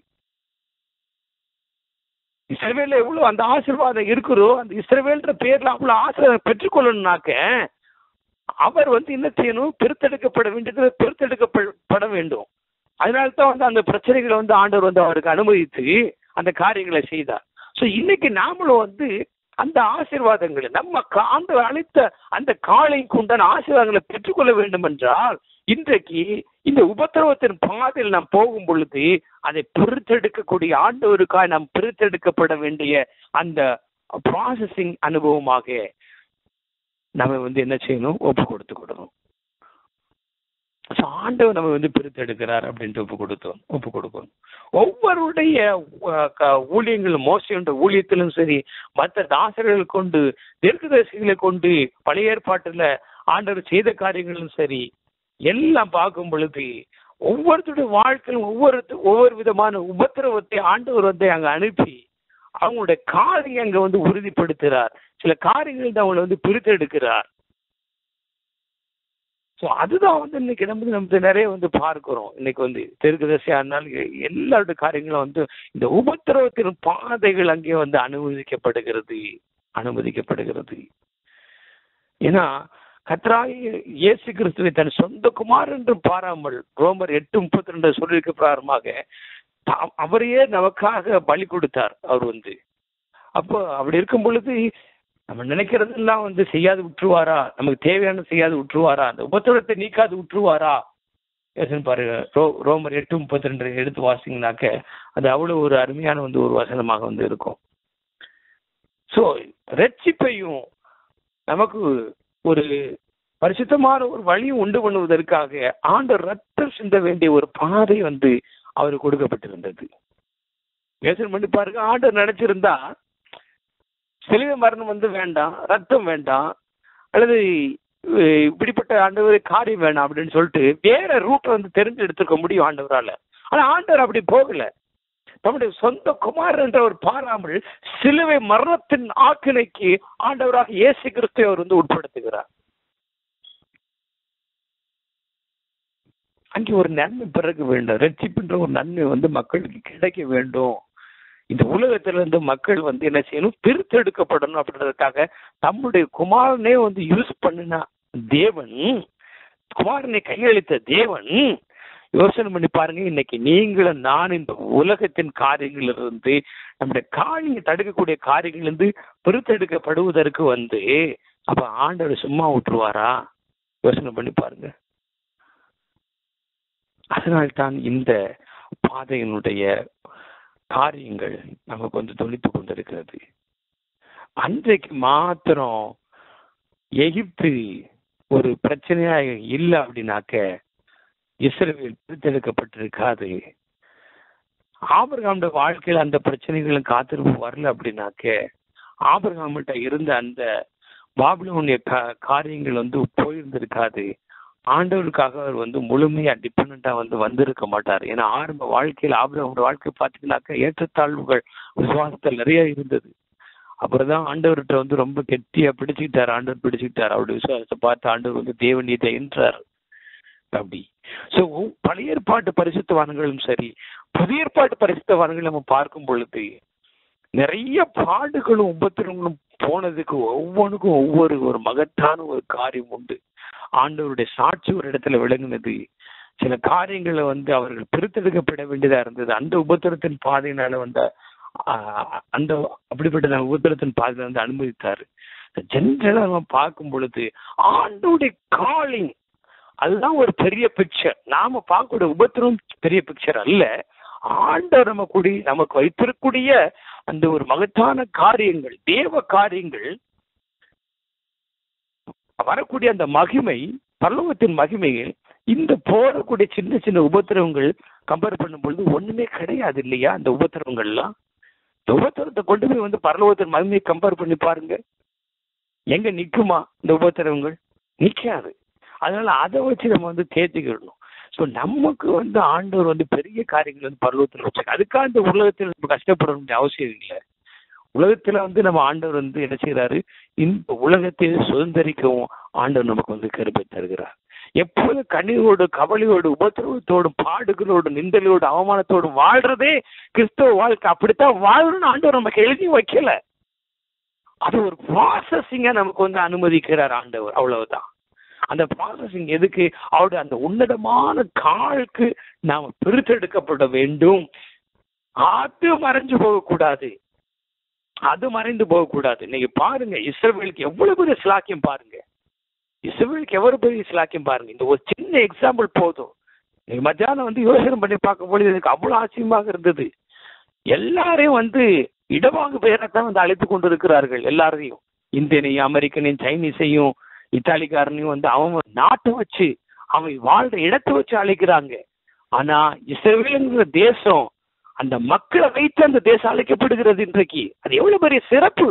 இஸ்ரவேல எவ்வளவு அந்த ஆசீர்வாதம் இருக்கிறோ அந்த இஸ்ரவேல்ன்ற பேர்ல அவ்வளவு ஆசீர்வாதம் பெற்றுக்கொள்ளணும்னாக்க அவர் வந்து என்ன செய்யணும் பிரித்தெடுக்கப்பட வேண்டியது பிரித்தெடுக்கப்பட வேண்டும் அதனால தான் வந்து அந்த பிரச்சனைகளை வந்து ஆண்டவர் வந்து அவருக்கு அனுமதித்து அந்த காரியங்களை செய்தார் ஸோ இன்னைக்கு நாமளும் வந்து அந்த ஆசீர்வாதங்களை நம்ம அந்த அழைத்த அந்த காலைக்கு உண்டான ஆசீர்வாதங்களை பெற்றுக்கொள்ள வேண்டும் என்றால் இன்றைக்கு இந்த உபத்திரவத்தின் பாதையில் நாம் போகும் பொழுது அதை பிரித்தெடுக்கக்கூடிய ஆண்டவருக்காக நாம் பிரித்தெடுக்கப்பட வேண்டிய அந்த ப்ராசஸிங் அனுபவமாக நம்ம வந்து என்ன செய்யணும் ஒப்பு கொடுத்துக்கிடணும் ஸோ ஆண்டவர் நம்ம வந்து பிரித்தெடுக்கிறார் அப்படின்ட்டு ஒப்பு கொடுத்தோம் ஒப்பு கொடுக்கணும் ஒவ்வொருடைய ஊழியங்களும் மோசையுடைய ஊழியத்திலும் சரி மற்ற தாசர்கள் கொண்டு தீர்க்கதரிசிகளை கொண்டு பழைய ஏற்பாட்டில் ஆண்டவர் செய்த காரியங்களும் சரி எல்லாம் பார்க்கும் பொழுது ஒவ்வொருத்தருடைய வாழ்க்கையிலும் ஒவ்வொரு ஒவ்வொரு விதமான உபத்திரவத்தை ஆண்டவர் வந்து அங்க அனுப்பி அவங்களுடைய காரியம் அங்க வந்து உறுதிப்படுத்துகிறார் சில காரியங்கள் அவங்களை வந்து பிரித்தெடுக்கிறார் ஸோ அதுதான் வந்து இன்னைக்கு நம்ம நம்ம நிறைய வந்து பார்க்கிறோம் இன்னைக்கு வந்து தெற்குதசையா இருந்தாலும் எல்லாருடைய காரியங்களும் வந்து இந்த உபத்திரவத்தின் பாதைகள் அங்கே வந்து அனுமதிக்கப்படுகிறது அனுமதிக்கப்படுகிறது ஏன்னா கத்ராய் இயேசு கிறிஸ்துவை தன் சொந்த குமார் என்று பாராமல் ரோமர் எட்டு முப்பத்தி ரெண்டு சொல்லியிருக்க பிரகாரமாக அவரையே நமக்காக பலி கொடுத்தார் அவர் வந்து அப்போ அப்படி இருக்கும் பொழுது நம்ம நினைக்கிறதெல்லாம் வந்து செய்யாது விட்டுருவாரா நமக்கு தேவையான செய்யாது விட்டுருவாரா அந்த உபத்திரத்தை நீக்காது விட்டுருவாரா பாருங்க ரோ ரோமர் எட்டு முப்பத்தி ரெண்டு எடுத்து வாசிங்கனாக்க அது அவ்வளவு ஒரு அருமையான வந்து ஒரு வசனமாக வந்து இருக்கும் ஸோ ரட்சிப்பையும் நமக்கு ஒரு பரிசுத்தமான ஒரு வழியும் உண்டு பண்ணுவதற்காக ஆண்டு ரத்தம் சிந்த வேண்டிய ஒரு பாதை வந்து அவருக்கு கொடுக்கப்பட்டிருந்தது யோசனை பண்ணி பாருங்க ஆண்டு நினைச்சிருந்தா சிலுவை மரணம் வந்து வேண்டாம் ரத்தம் வேண்டாம் அல்லது இப்படிப்பட்ட ஆண்டவர் காரியம் வேண்டாம் அப்படின்னு சொல்லிட்டு வேற ரூட்டை வந்து தெரிஞ்சு எடுத்துக்க முடியும் ஆண்டவரால ஆனா ஆண்டவர் அப்படி போகல தம்முடைய சொந்த குமாரன் என்ற ஒரு பாராமல் சிலுவை மரணத்தின் ஆக்கினைக்கு ஆண்டவராக இயேசு கிறிஸ்துவை அவர் வந்து உட்படுத்துகிறார் அங்கே ஒரு நன்மை பிறகு வேண்டும் ரட்சிப்புன்ற ஒரு நன்மை வந்து மக்களுக்கு கிடைக்க வேண்டும் இந்த உலகத்துல இருந்து மக்கள் வந்து என்ன செய்யணும் பிரித்தெடுக்கப்படணும் அப்படின்றதுக்காக தம்முடைய குமாரனே வந்து யூஸ் பண்ணின தேவன் குமாரனை கையளித்த தேவன் யோசனை பண்ணி பாருங்க இன்னைக்கு நீங்களும் நான் இந்த உலகத்தின் காரியங்களிலிருந்து நம்முடைய காரியம் தடுக்கக்கூடிய காரியங்களிலிருந்து பிரித்தெடுக்கப்படுவதற்கு வந்து அப்ப ஆண்டவர் சும்மா விட்டுருவாரா யோசனை பண்ணி பாருங்க அதனால்தான் இந்த பாதையினுடைய காரியங்கள் நமக்கு வந்து தொழித்து கொண்டிருக்கிறது அன்றைக்கு மாத்திரம் எகிப்து ஒரு பிரச்சனையா இல்லை அப்படின்னாக்க இஸ்ரேல் பிரித்தெடுக்கப்பட்டிருக்காது ஆபர்காமுடைய வாழ்க்கையில் அந்த பிரச்சனைகளும் காத்திருப்பு வரல அப்படின்னாக்க ஆபர்காமிட்ட இருந்த அந்த பாபிலோனிய காரியங்கள் வந்து போயிருந்திருக்காது ஆண்டவருக்காக அவர் வந்து முழுமையா டிபெண்டா வந்து வந்திருக்க மாட்டார் ஏன்னா ஆரம்ப வாழ்க்கையில் ஆபிரகமோட வாழ்க்கை பார்த்தீங்கன்னாக்க ஏற்றத்தாழ்வுகள் விசுவாசத்தில் நிறைய இருந்தது அப்புறம் தான் ஆண்டவர்கிட்ட வந்து ரொம்ப கெட்டியா பிடிச்சுக்கிட்டார் ஆண்டவர் பிடிச்சுக்கிட்டார் அவருடைய விசுவாசத்தை பார்த்து ஆண்டவர் வந்து தேவநீதை என்றார் அப்படி சோ பழைய ஏற்பாட்டு பரிசுத்தவான்களும் சரி புதிய ஏற்பாட்டு பரிசுத்தவான்கள் நம்ம பார்க்கும் பொழுது நிறைய பாடுகளும் உபத்திரங்களும் போனதுக்கு ஒவ்வொன்றுக்கும் ஒவ்வொரு ஒரு மகத்தான ஒரு காரியம் உண்டு ஆண்டவருடைய சாட்சி ஒரு இடத்துல விளங்குனது சில காரியங்களை வந்து அவர்கள் பிரித்தெடுக்கப்பட வேண்டியதா இருந்தது அந்த உபத்திரத்தின் பாதையினால வந்த அந்த அப்படிப்பட்ட உபத்திரத்தின் பாதையில வந்து அனுமதித்தாரு ஜென்ரலா நம்ம பார்க்கும் பொழுது ஆண்டோடைய காலிங் அதுதான் ஒரு பெரிய பிக்சர் நாம பார்க்கக்கூடிய உபத்திரம் பெரிய பிக்சர் அல்ல ஆண்டவர் நம்ம கூடி நமக்கு வைத்திருக்கூடிய அந்த ஒரு மகத்தான காரியங்கள் தேவ காரியங்கள் வரக்கூடிய அந்த மகிமை பல்லவத்தின் மகிமைகள் இந்த போறக்கூடிய சின்ன சின்ன உபத்திரவங்கள் கம்பேர் பண்ணும் பொழுது ஒண்ணுமே கிடையாது இல்லையா அந்த உபத்திரவங்கள்லாம் இந்த உபத்திரத்தை கொண்டு போய் வந்து பரலோகத்தின் மகிமையை கம்பேர் பண்ணி பாருங்க எங்க நிக்குமா இந்த உபத்திரவங்கள் நிக்காது அதனால அதை வச்சு நம்ம வந்து தேர்த்திக்கிடணும் ஸோ நமக்கு வந்து ஆண்டவர் வந்து பெரிய காரியங்கள் வந்து பருவத்தில் வச்சிருக்கு அதுக்காக இந்த உலகத்தில் நம்ம கஷ்டப்பட வேண்டிய அவசியம் இல்லை உலகத்துல வந்து நம்ம ஆண்டவர் வந்து என்ன செய்யறாரு இந்த உலகத்தை சுதந்திரிக்கவும் ஆண்டவர் நமக்கு வந்து கருப்பை தருகிறார் எப்போது கண்ணீரோடு கவலையோடு உபத்திரவத்தோடும் பாடுகளோடு நிந்தலோடு அவமானத்தோடும் வாழ்றதே கிறிஸ்தவ வாழ்க்கை அப்படித்தான் வாழணும்னு ஆண்டவர் நமக்கு எழுதி வைக்கல அது ஒரு ப்ராசஸிங்கா நமக்கு வந்து அனுமதிக்கிறார் ஆண்டவர் அவ்வளவுதான் அந்த ப்ராசஸிங் எதுக்கு அவருடைய அந்த உன்னதமான காலுக்கு நாம பிரித்தெடுக்கப்பட வேண்டும் அது மறைஞ்சு போகக்கூடாது அது மறைந்து போகக்கூடாது இன்னைக்கு பாருங்க இஸ்ரவேலுக்கு எவ்வளவு பெரிய சிலாக்கியம் பாருங்க இஸ்ரவேலுக்கு எவ்வளவு பெரிய சிலாக்கியம் பாருங்க இந்த ஒரு சின்ன எக்ஸாம்பிள் போதும் இன்னைக்கு மத்தியானம் வந்து யோசனை பண்ணி பார்க்கும் பொழுது எனக்கு அவ்வளவு ஆச்சரியமாக இருந்தது எல்லாரையும் வந்து இடவாங்க பெயரைத்தான் வந்து அழைத்து கொண்டு இருக்கிறார்கள் எல்லாரையும் இந்தியனையும் அமெரிக்கனையும் சைனீஸையும் இத்தாலிக்காரனையும் வந்து அவன் நாட்டை வச்சு அவன் வாழ்ற இடத்தை வச்சு அழைக்கிறாங்க ஆனா இஸ்ரேலுங்கிற தேசம் அந்த மக்களை வைத்து அந்த தேசம் அழைக்கப்படுகிறது இன்றைக்கு அது எவ்வளவு பெரிய சிறப்பு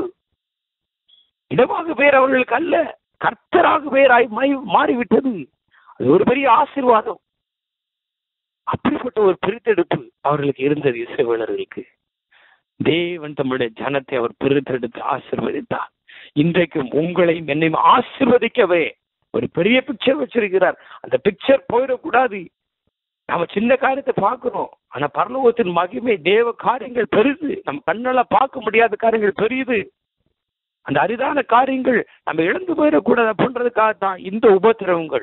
இடமாக பேர் அவர்களுக்கு அல்ல கர்த்தராக பேராய் மாறிவிட்டது அது ஒரு பெரிய ஆசீர்வாதம் அப்படிப்பட்ட ஒரு பிரித்தெடுப்பு அவர்களுக்கு இருந்தது இஸ்ரேலர்களுக்கு தேவன் தம்முடைய ஜனத்தை அவர் பிரித்தெடுத்து ஆசிர்வதித்தார் இன்றைக்கும் உங்களையும் என்னையும் ஆசிர்வதிக்கவே ஒரு பெரிய பிக்சர் வச்சிருக்கிறார் அந்த பிக்சர் போயிடக்கூடாது நம்ம சின்ன காரியத்தை பார்க்கிறோம் ஆனா பரலோகத்தின் மகிமை தேவ காரியங்கள் பெரிது நம்ம கண்ணால பார்க்க முடியாத காரியங்கள் பெரியது அந்த அரிதான காரியங்கள் நம்ம இழந்து போயிடக்கூடாது அப்படின்றதுக்காக தான் இந்த உபத்திரவங்கள்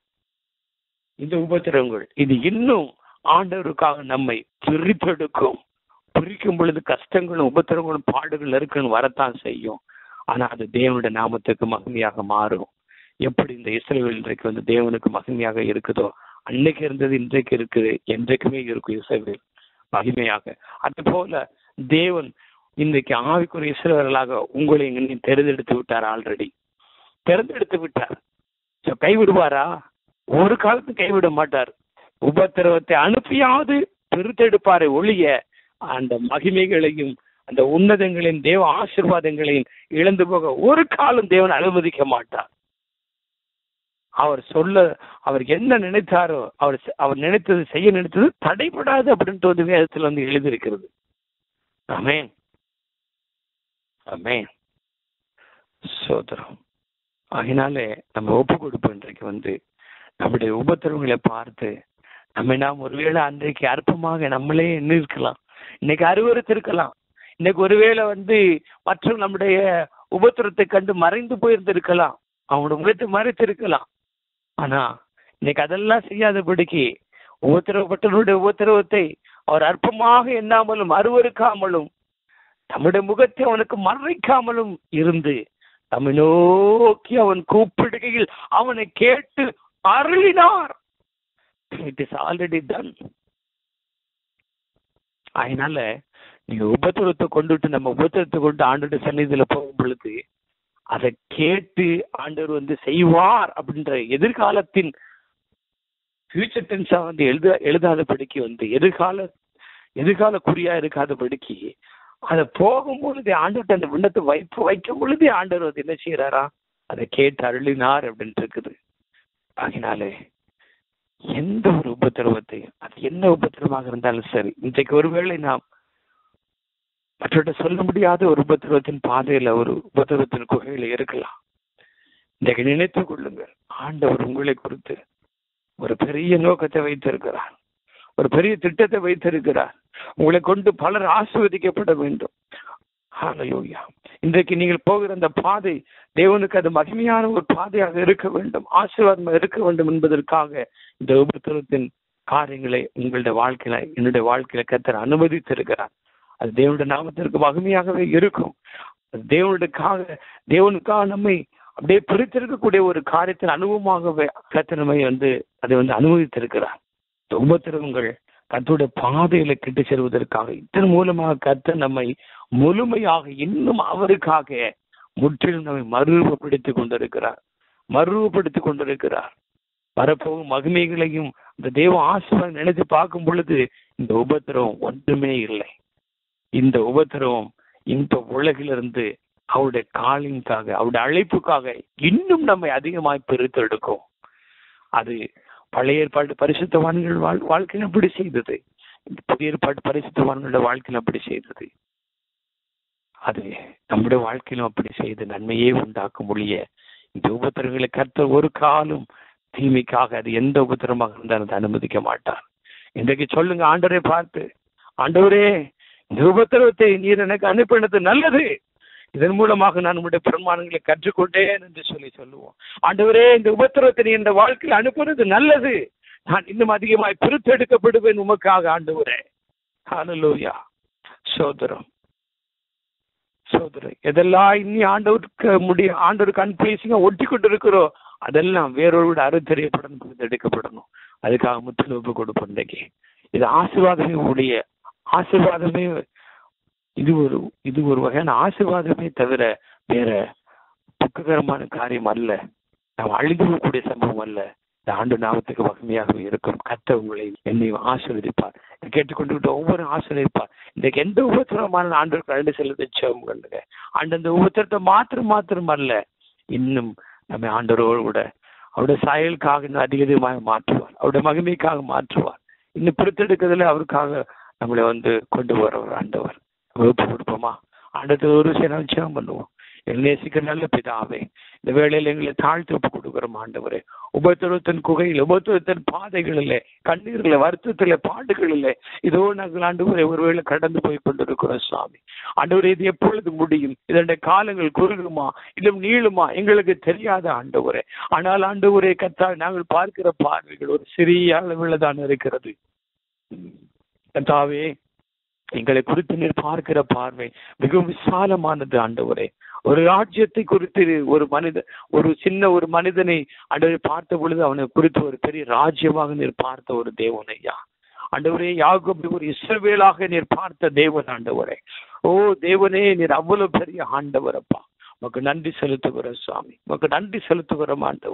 இந்த உபத்திரவங்கள் இது இன்னும் ஆண்டவருக்காக நம்மை பிரித்தெடுக்கும் பிரிக்கும் பொழுது கஷ்டங்களும் உபத்திரங்களும் பாடுகள் இருக்குன்னு வரத்தான் செய்யும் ஆனா அது தேவனுடைய நாமத்துக்கு மகிமையாக மாறும் எப்படி இந்த இஸ்ரேல் இன்றைக்கு வந்து தேவனுக்கு மகிமையாக இருக்குதோ அன்னைக்கு இருந்தது இன்றைக்கு இருக்குது என்றைக்குமே இருக்கும் இஸ்ரேல் மகிமையாக அது போல தேவன் இன்றைக்கு ஆவிக்குரிய இஸ்ரேலர்களாக உங்களை இன்னும் தெரிந்தெடுத்து விட்டார் ஆல்ரெடி தெரிந்தெடுத்து விட்டார் கைவிடுவாரா ஒரு காலத்தும் கைவிட மாட்டார் உபத்திரவத்தை அனுப்பியாவது பெருத்தெடுப்பாரை ஒழிய அந்த மகிமைகளையும் அந்த உன்னதங்களின் தேவ ஆசிர்வாதங்களையும் இழந்து போக ஒரு காலம் தேவன் அனுமதிக்க மாட்டார் அவர் சொல்ல அவர் என்ன நினைத்தாரோ அவர் செ- அவர் நினைத்தது செய்ய நினைத்தது தடைபடாது அப்படின்ட்டு வந்து வேதத்தில் வந்து எழுதியிருக்கிறது ஆமென் ஆமென் சோதரம் அதனாலே நம்ம ஒப்பு கொடுப்போம் இன்றைக்கு வந்து நம்முடைய உபத்திரவங்களை பார்த்து நம்ம நாம் ஒருவேளை அன்றைக்கு அற்பமாக நம்மளே எண்ணி இருக்கலாம் இன்னைக்கு அருவருத்திருக்கலாம் இன்னைக்கு ஒருவேளை வந்து மற்றும் நம்முடைய உபத்திரத்தை கண்டு மறைந்து போயிருந்திருக்கலாம் அவனோட முகத்தை மறைத்திருக்கலாம் ஆனா இன்னைக்கு அதெல்லாம் செய்யாதபடிக்கு உபத்திரவப்பட்டவனுடைய உபத்திரவத்தை அவர் அற்பமாக எண்ணாமலும் அருவருக்காமலும் தம்முடைய முகத்தை அவனுக்கு மறைக்காமலும் இருந்து நம்மை நோக்கி அவன் கூப்பிடுகையில் அவனை கேட்டு அருளினார் இட் இஸ் ஆல்ரெடி டன் அதனால நீங்க உபத்திரத்தை கொண்டுட்டு நம்ம உபத்திரத்தை கொண்டு ஆண்டோட சன்னிதியில போகும் பொழுது அதை கேட்டு ஆண்டவர் வந்து செய்வார் அப்படின்ற எதிர்காலத்தின் ஃபியூச்சர் டென்ஸா வந்து எழுத எழுதாதபடிக்கு வந்து எதிர்கால எதிர்கால குறியா இருக்காதபடிக்கு அதை போகும் பொழுது ஆண்டவர்கிட்ட அந்த விண்ணத்தை வைப்பு வைக்கும் பொழுதே ஆண்டவர் வந்து என்ன செய்யறாரா அதை கேட்டு அருளினார் அப்படின்ட்டு இருக்குது ஆகினாலே எந்த ஒரு உபத்திரவத்தை அது என்ன உபத்திரமாக இருந்தாலும் சரி இன்றைக்கு ஒருவேளை நாம் மற்றவர்கிட்ட சொல்ல முடியாத ஒரு உபத்திரவத்தின் பாதையில ஒரு உபத்திரவத்தின் குகையில இருக்கலாம் இன்றைக்கு நினைத்துக் கொள்ளுங்கள் ஆண்டவர் உங்களை குறித்து ஒரு பெரிய நோக்கத்தை வைத்திருக்கிறார் ஒரு பெரிய திட்டத்தை வைத்திருக்கிறார் உங்களை கொண்டு பலர் ஆசிர்வதிக்கப்பட வேண்டும் ஹalleluya இன்றைக்கு நீங்கள் போகிற அந்த பாதை தேவனுக்கு அது மகிமையான ஒரு பாதையாக இருக்க வேண்டும் ஆசீர்வாதமாக இருக்க வேண்டும் என்பதற்காக இந்த உபத்திரத்தின் காரியங்களை உங்களுடைய வாழ்க்கையில என்னுடைய வாழ்க்கையில கத்தர் அனுமதித்திருக்கிறார் அது தேவனுடைய நாமத்திற்கு மகிமையாகவே இருக்கும் அது தேவனுக்காக தேவனுக்காக நம்மை அப்படியே பிரித்திருக்கக்கூடிய ஒரு காரியத்தின் அனுபவமாகவே கத்தர் நம்மை வந்து அதை வந்து அனுமதித்திருக்கிறார் இந்த உபத்திரவங்கள் கத்தோட பாதையில கிட்டு செல்வதற்காக இதன் மூலமாக கத்தர் நம்மை முழுமையாக இன்னும் அவருக்காக முற்றிலும் நம்மை மறுரூபப்படுத்திக் கொண்டிருக்கிறார் மறுரூபப்படுத்திக் கொண்டிருக்கிறார் வரப்போகும் மகிமைகளையும் இந்த தேவ ஆசிர்வாதம் நினைத்து பார்க்கும் பொழுது இந்த உபத்திரவம் ஒன்றுமே இல்லை இந்த உபத்திரவம் இந்த உலகிலிருந்து அவருடைய காலிங்காக அவருடைய அழைப்புக்காக இன்னும் நம்மை அதிகமாய் பிரித்தெடுக்கும் அது பழைய ஏற்பாட்டு பரிசுத்தவான்கள் வாழ் வாழ்க்கையில் அப்படி செய்தது இந்த புதிய ஏற்பாட்டு பரிசுத்தவான்களோட வாழ்க்கையில் அப்படி செய்தது அது நம்முடைய வாழ்க்கையிலும் அப்படி செய்து நன்மையே உண்டாக்கும் ஒழிய இந்த உபத்திரங்களை கர்த்தர் ஒரு காலம் தீமைக்காக அது எந்த உபத்திரமாக இருந்தாலும் அதை அனுமதிக்க மாட்டார் இன்றைக்கு சொல்லுங்க ஆண்டவரை பார்த்து ஆண்டவரே இந்த உபத்திரவத்தை நீர் எனக்கு அனுப்பினது நல்லது இதன் மூலமாக நான் உங்களுடைய பிரமாணங்களை கற்றுக்கொண்டேன் என்று சொல்லி சொல்லுவோம் ஆண்டவரே இந்த உபத்திரவத்தை நீ இந்த வாழ்க்கையில் அனுப்புறது நல்லது நான் இன்னும் அதிகமாய் பிரித்தெடுக்கப்படுவேன் உமக்காக ஆண்டவரே ஹalleluya சோதரம் சோதரம் எதெல்லாம் இன்னி ஆண்டவருக்கு முடிய ஆண்டவருக்கு அன்பேசிங்க ஒட்டி கொண்டு இருக்கிறோம் அதெல்லாம் வேறொரு அறுத்தறியப்படணும் எடுக்கப்படணும் அதுக்காக முற்றிலும் ஒப்பு கொடுப்போம் இன்றைக்கு இது ஆசீர்வாதமே உடைய ஆசீர்வாதமே இது ஒரு இது ஒரு வகையான ஆசீர்வாதமே தவிர வேற துக்ககரமான காரியம் அல்ல நாம் அழுகக்கூடிய சம்பவம் அல்ல இந்த ஆண்டு நாமத்துக்கு வகைமையாகவே இருக்கும் கத்த உங்களை என்னையும் ஆசீர்வதிப்பார் கேட்டுக்கொண்டு ஒவ்வொரு ஆசீர்வதிப்பார் இன்றைக்கு எந்த உபத்திரமான ஆண்டுக்கு அழைந்து செல்லுது ஜெபம் பண்ணுங்க ஆண்டு அந்த உபத்திரத்தை மாத்திரம் மாத்திரம் அல்ல இன்னும் நம்ம ஆண்டவரோடு கூட அவருடைய சாயலுக்காக இன்னும் அதிக அதிகமாக மாற்றுவார் அவருடைய மகிமைக்காக மாற்றுவார் இன்னும் பிரித்தெடுக்கிறதுல அவருக்காக நம்மளை வந்து கொண்டு வர ஒரு ஆண்டவர் வகுப்பு கொடுப்போமா ஆண்டத்தில் ஒரு சில ஜெபம் பண்ணுவோம் எங்களை நேசிக்கிற நல்ல பிதாவே இந்த வேளையில் எங்களை தாழ்த்து ஒப்பு கொடுக்குறோம் ஆண்டவரே உபத்திரத்தின் குகையில் உபத்திரத்தின் பாதைகளிலே கண்ணீரில் வருத்தத்தில் பாடுகளிலே இதோ நாங்கள் ஆண்டவரை ஒருவேளை கடந்து போய் கொண்டிருக்கிறோம் சுவாமி ஆண்டவரே இது எப்பொழுது முடியும் இதனுடைய காலங்கள் குறுகுமா இன்னும் நீளுமா எங்களுக்கு தெரியாத ஆண்டவரே ஆனால் ஆண்டவரே கத்தா நாங்கள் பார்க்கிற பார்வைகள் ஒரு சிறிய அளவில் தான் இருக்கிறது கத்தாவே எங்களை குறித்து நீர் பார்க்கிற பார்வை மிகவும் விசாலமானது ஆண்டவரே ஒரு ராஜ்யத்தை குறித்து ஒரு மனித ஒரு சின்ன ஒரு மனிதனை ஆண்டவரை பார்த்த பொழுது அவனை குறித்து ஒரு பெரிய ராஜ்யமாக நீர் பார்த்த ஒரு தேவன் ஐயா ஆண்டவரே யாகோபை ஒரு இஸ்ரவேலாக நீர் பார்த்த தேவன் ஆண்டவரே ஓ தேவனே நீர் அவ்வளவு பெரிய ஆண்டவர் அப்பா உமக்கு நன்றி செலுத்துகிற சுவாமி உமக்கு நன்றி செலுத்துகிறோம் ஆண்டவரே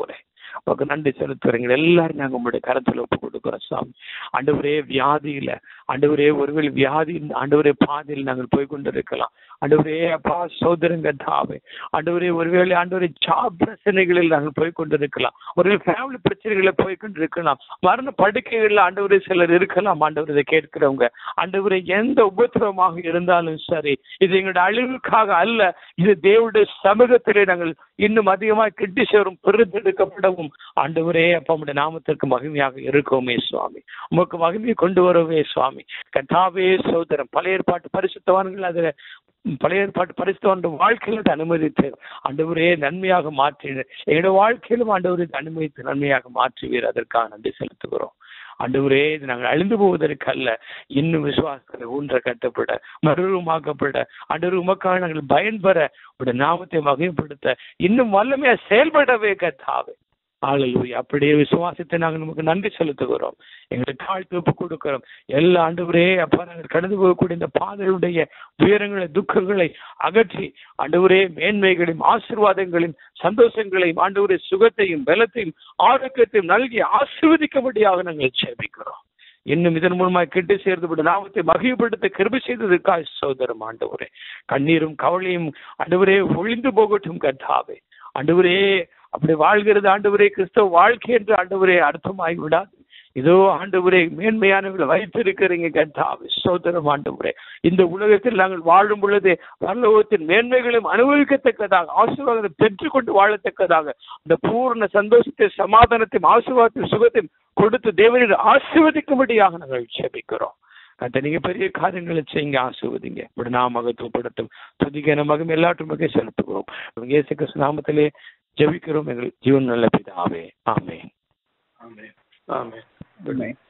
உங்களுக்கு நன்றி செலுத்துறீங்க எல்லாரும் நாங்க உங்களுடைய கரத்துல ஒப்பு கொடுக்குறோம் சுவாமி ஆண்டவரே வியாதியில ஆண்டவரே ஒருவேளை வியாதி ஆண்டவரே பாதையில் நாங்கள் போய் கொண்டிருக்கலாம் ஆண்டவரே அப்பா சோதரங்க தாவே ஆண்டவரே ஒருவேளை ஆண்டவரே ஜாப் பிரச்சனைகளில் நாங்கள் போய் கொண்டிருக்கலாம் ஒருவேளை ஃபேமிலி பிரச்சனைகளை போய் கொண்டிருக்கலாம் மரண படுக்கைகள்ல ஆண்டவரே சிலர் இருக்கலாம் ஆண்டவர் இதை கேட்கிறவங்க ஆண்டவரே எந்த உபத்திரவமாக இருந்தாலும் சரி இது எங்களுடைய அழிவுக்காக அல்ல இது தேவனுடைய சமூகத்திலே நாங்கள் இன்னும் அதிகமாக கிட்டி சேரும் பெருந்தெடுக்கப்படவும் ஆண்டவரே அப்பா உம்முடைய நாமத்திற்கு மகிமையாக இருக்கோமே சுவாமி உமக்கு மகிமையை கொண்டு வரவே சுவாமி கத்தாவே சோதரம் பழைய ஏற்பாட்டு பரிசுத்தவான்கள் அதுல பழைய ஏற்பாட்டு பரிசுத்தவான் வாழ்க்கையில அதை அனுமதித்து ஆண்டவரே நன்மையாக மாற்றின எங்களுடைய வாழ்க்கையிலும் ஆண்டவரே இதை அனுமதித்து நன்மையாக மாற்றுவீர் அதற்காக நன்றி செலுத்துகிறோம் ஆண்டவரே இது நாங்கள் அழிந்து போவதற்கு அல்ல இன்னும் விசுவாசத்தை ஊன்ற கட்டப்பட மறுரூபமாக்கப்பட ஆண்டவர் உமக்காக நாங்கள் பயன்பெற உடைய நாமத்தை மகிமைப்படுத்த இன்னும் வல்லமையா செயல்படவே கத்தாவே ஆளுநர் அப்படியே விசுவாசத்தை நாங்கள் நமக்கு நன்றி செலுத்துகிறோம் எங்களுக்கு தாழ்த்து ஒப்பு கொடுக்கிறோம் எல்லா ஆண்டவரே அப்பா நாங்கள் கடந்து போகக்கூடிய இந்த பாதையுடைய துயரங்களை துக்கங்களை அகற்றி ஆண்டவரே மேன்மைகளையும் ஆசீர்வாதங்களையும் சந்தோஷங்களையும் ஆண்டவரே சுகத்தையும் பலத்தையும் ஆரோக்கியத்தையும் நல்கி ஆசீர்வதிக்கும்படியாக நாங்கள் சேமிக்கிறோம் இன்னும் இதன் மூலமாக கெட்டு சேர்ந்து நாமத்தை மகிழ்ப்படுத்த கிருபி செய்ததற்காக சோதரம் ஆண்டவரே கண்ணீரும் கவலையும் ஆண்டவரே ஒழிந்து போகட்டும் கத்தாவே ஆண்டவரே அப்படி வாழ்கிறது ஆண்டவரே கிறிஸ்தவ வாழ்க்கை என்று ஆண்டவரே அர்த்தமாகி விடாது இதோ ஆண்டவரே மேன்மையானவர்களை வைத்திருக்கிறீங்க கத்தாவே சோதரம் ஆண்டவரே இந்த உலகத்தில் நாங்கள் வாழும் பொழுது பரலோகத்தின் மேன்மைகளையும் அனுபவிக்கத்தக்கதாக ஆசீர்வாதத்தை பெற்றுக்கொண்டு வாழத்தக்கதாக இந்த பூர்ண சந்தோஷத்தை சமாதானத்தையும் ஆசீர்வாதத்தையும் சுகத்தையும் கொடுத்து தேவனில் ஆசீர்வதிக்கும்படியாக நாங்கள் ஜெபிக்கிறோம் கத்த நீங்க பெரிய காரியங்களை செய்யுங்க ஆசிர்வதிங்க இப்படி நான் மகத்துவப்படுத்தும் துதிக்க மகம் எல்லாற்றும் மிக செலுத்துகிறோம் இயேசு கிறிஸ்து நாமத்திலே ஜெபிக்கிறோம் எங்கள் ஜீவன் நல்ல பிதாவே ஆமே ஆமே ஆமே குட் நைட்